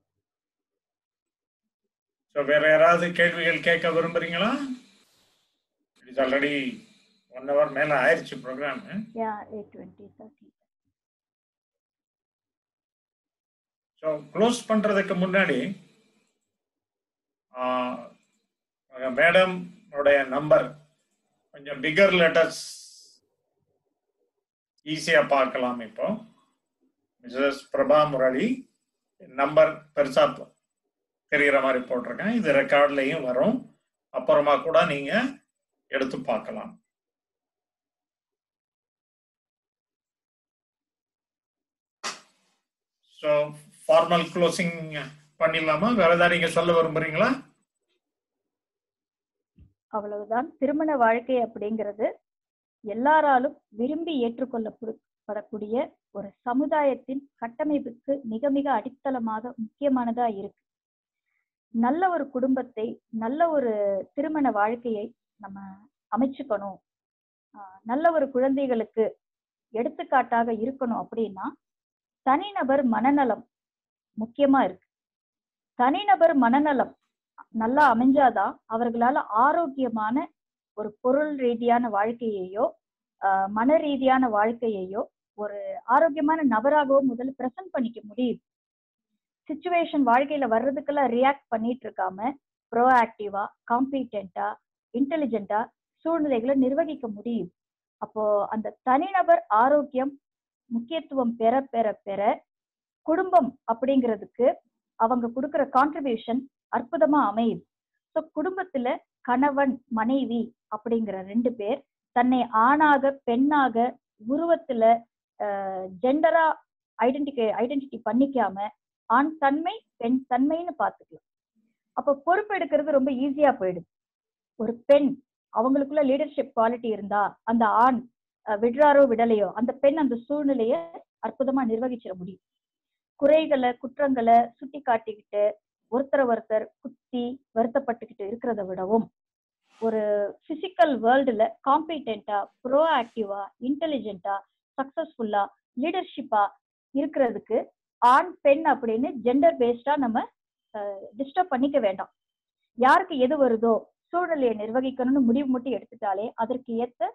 ஸோ வேற யாராவது கேள்விகள் கேட்க விரும்புறீங்களா இட்ஸ் ஆல்ரெடி ஒன் ஹவர் மேல ஆயிருச்சு programme
yeah eight twenty thirty
so close பண்றதுக்கு முன்னாடி மேடம் உடைய நம்பர் கொஞ்சம் பிகர் லெட்டர்ஸ் ஈஸியா பார்க்கலாம் இப்போ மிஸ்ஸஸ் பிரபா முரளி நம்பர் பெருசா தெரிகிற மாதிரி போட்டிருக்கேன் இது ரெக்கார்ட்லயும் வரும் அப்புறமா கூட நீங்க எடுத்து பார்க்கலாம் ஸோ ஃபார்மல் க்ளோசிங் பண்ணிடலாமா வேற ஏதாவது நீங்க சொல்ல விரும்புறீங்களா
அவ்வளவுதான் திருமண வாழ்க்கை அப்படிங்கிறது எல்லாராலும் விரும்பி ஏற்றுக்கொள்ளப்படக்கூடிய ஒரு சமுதாயத்தின் கட்டமைப்புக்கு மிக மிக அடித்தளமாக முக்கியமானதா இருக்கு நல்ல ஒரு குடும்பத்தை நல்ல ஒரு திருமண வாழ்க்கையை நம்ம அமைச்சுக்கணும் ஆஹ் நல்ல ஒரு குழந்தைகளுக்கு எடுத்துக்காட்டாக இருக்கணும் அப்படின்னா தனிநபர் மனநலம் முக்கியமா இருக்கு தனிநபர் மனநலம் நல்லா அமைஞ்சாதான் அவர்களால ஆரோக்கியமான ஒரு பொருள் ரீதியான வாழ்க்கையையோ ஆஹ் மன ரீதியான வாழ்க்கையையோ ஒரு ஆரோக்கியமான நபராகவோ முதல்ல பிரசன்ட் பண்ணிக்க முடியும் சுச்சுவேஷன் வாழ்க்கையில வர்றதுக்கெல்லாம் ரியாக்ட் பண்ணிட்டு இருக்காம ப்ரோஆக்டிவா காம்பீட்டண்டா இன்டெலிஜென்ட்டா சூழ்நிலைகளை நிர்வகிக்க முடியும் அப்போ அந்த தனிநபர் ஆரோக்கியம் முக்கியத்துவம் பெற பெற பெற குடும்பம் அப்படிங்கிறதுக்கு அவங்க கொடுக்கிற கான்ட்ரிபியூஷன் அற்புதமா அமையுது ஸோ குடும்பத்துல கணவன் மனைவி அப்படிங்கிற ரெண்டு பேர் தன்னை ஆணாக பெண்ணாக உருவத்துல ஜெண்டரா ஐடென்டிகை ஐடென்டிட்டி பண்ணிக்காம ஆண் தன்மை பெண் தன்மைன்னு பார்த்துக்கலாம் அப்ப பொறுப்பு எடுக்கிறது ரொம்ப ஈஸியா போயிடுது ஒரு பெண் அவங்களுக்குள்ள லீடர்ஷிப் குவாலிட்டி இருந்தா அந்த ஆண் அஹ், விடுறாரோ விடலையோ அந்த பெண் அந்த சூழ்நிலைய அற்புதமா நிர்வகிச்சிட முடியும் குறைகளை குற்றங்களை சுட்டி காட்டிக்கிட்டு ஒருத்தரை ஒருத்தர் குத்தி வருத்தப்பட்டுக்கிட்டு இருக்கிறத விடவும் ஒரு பிசிக்கல் வேர்ல்டுல காம்பிடென்ட்டா ப்ரோ ஆக்டிவா இன்டெலிஜென்ட்டா சக்சஸ்ஃபுல்லா லீடர்ஷிப்பா இருக்கிறதுக்கு ஆண் பெண் அப்படின்னு ஜெண்டர் பேஸ்டா நம்ம டிஸ்டர்ப் பண்ணிக்க வேண்டாம் யாருக்கு எது வருதோ சூழ்நிலையை நிர்வகிக்கணும்னு முடிவு மட்டும் எடுத்துட்டாலே அதற்கு ஏத்த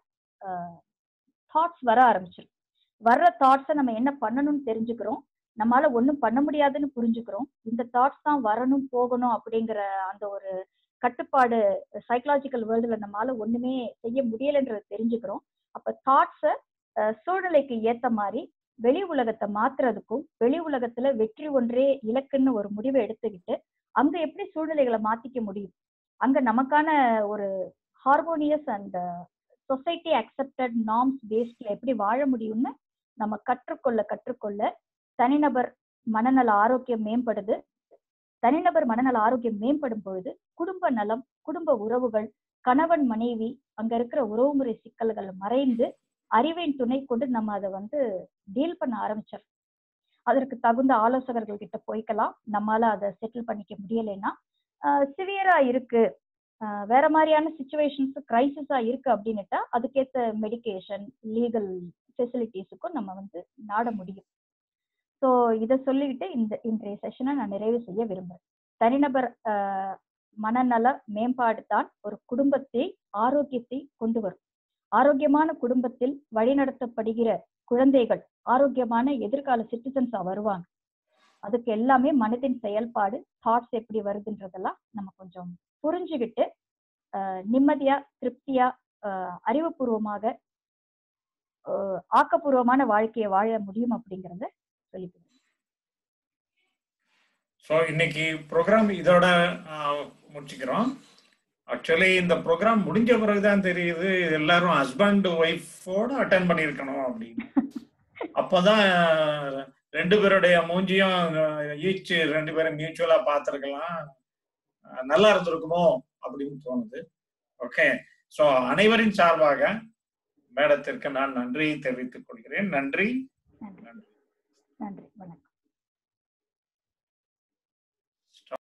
தாட்ஸ் வர ஆரம்பிச்சிடும் வர்ற தாட்ஸை நம்ம என்ன பண்ணணும்னு தெரிஞ்சுக்கிறோம் நம்மளால ஒண்ணும் பண்ண முடியாதுன்னு புரிஞ்சுக்கிறோம் இந்த தாட்ஸ் தான் வரணும் போகணும் அப்படிங்கிற அந்த ஒரு கட்டுப்பாடு சைக்கலாஜிக்கல் வேர்ல்டுல நம்மளால ஒண்ணுமே செய்ய முடியலைன்றத தெரிஞ்சுக்கிறோம் அப்ப தாட்ஸை சூழ்நிலைக்கு ஏத்த மாதிரி வெளி உலகத்தை மாத்துறதுக்கும் வெளி உலகத்துல வெற்றி ஒன்றே இலக்குன்னு ஒரு முடிவை எடுத்துக்கிட்டு அங்க எப்படி சூழ்நிலைகளை மாத்திக்க முடியும் அங்க நமக்கான ஒரு harmonious and society accepted norms பேஸ்ட்ல எப்படி வாழ முடியும்னு நம்ம கற்றுக்கொள்ள கற்றுக்கொள்ள தனிநபர் மனநல ஆரோக்கியம் மேம்படுது தனிநபர் மனநல ஆரோக்கியம் மேம்படும் பொழுது குடும்ப நலம் குடும்ப உறவுகள் கணவன் மனைவி அங்க இருக்கிற உறவுமுறை சிக்கல்கள் மறைந்து அறிவின் துணை கொண்டு நம்ம அதை வந்து டீல் பண்ண ஆரம்பிச்சிடும் அதற்கு தகுந்த ஆலோசகர்கள் கிட்ட போய்க்கலாம் நம்மளால அதை செட்டில் பண்ணிக்க முடியலைன்னா சிவியரா இருக்கு ஆஹ் வேற மாதிரியான சுச்சுவேஷன்ஸ் கிரைசிஸா இருக்கு அப்படின்னுட்டா அதுக்கேத்த மெடிகேஷன் லீகல் ஃபெசிலிட்டிஸுக்கும் நம்ம வந்து நாட முடியும் ஸோ இதை சொல்லிக்கிட்டு இந்த இன்றைய செஷனை நான் நிறைவு செய்ய விரும்புறேன் தனிநபர் ஆஹ் மனநல மேம்பாடு தான் ஒரு குடும்பத்தை ஆரோக்கியத்தை கொண்டு வரும் ஆரோக்கியமான குடும்பத்தில் வழிநடத்தப்படுகிற குழந்தைகள் ஆரோக்கியமான எதிர்கால சிட்டிசன்ஸா வருவாங்க அதுக்கு எல்லாமே மனதின் செயல்பாடு தாட்ஸ் எப்படி வருதுன்றதெல்லாம் நம்ம கொஞ்சம் புரிஞ்சுக்கிட்டு அஹ், நிம்மதியா திருப்தியா அஹ், அறிவுபூர்வமாக அஹ், ஆக்கப்பூர்வமான வாழ்க்கையை வாழ முடியும் அப்படிங்கிறத சொல்லிக்கிறேன்
ஸோ இன்னைக்கு ப்ரோக்ராம் இதோட ஆஹ், முடிச்சுக்கிறோம் ஆக்சுவலி இந்த ப்ரோக்ராம் முடிஞ்ச பிறகுதான் தெரியுது எல்லாரும் ஹஸ்பண்ட் ஒய்ஃபோட அட்டன் பண்ணியிருக்கணும் அப்படின்னு அப்போதான் ஆஹ், ரெண்டு பேருடைய மூஞ்சியும் ஈச் ரெண்டு பேரும் மியூச்சுவலா பார்த்துருக்கலாம் நல்லா இருந்திருக்குமோ அப்படின்னு தோணுது ஓகே ஸோ அனைவரின் சார்பாக மேடத்திற்கு நான் நன்றி தெரிவித்துக் கொள்கிறேன் நன்றி
நன்றி நன்றி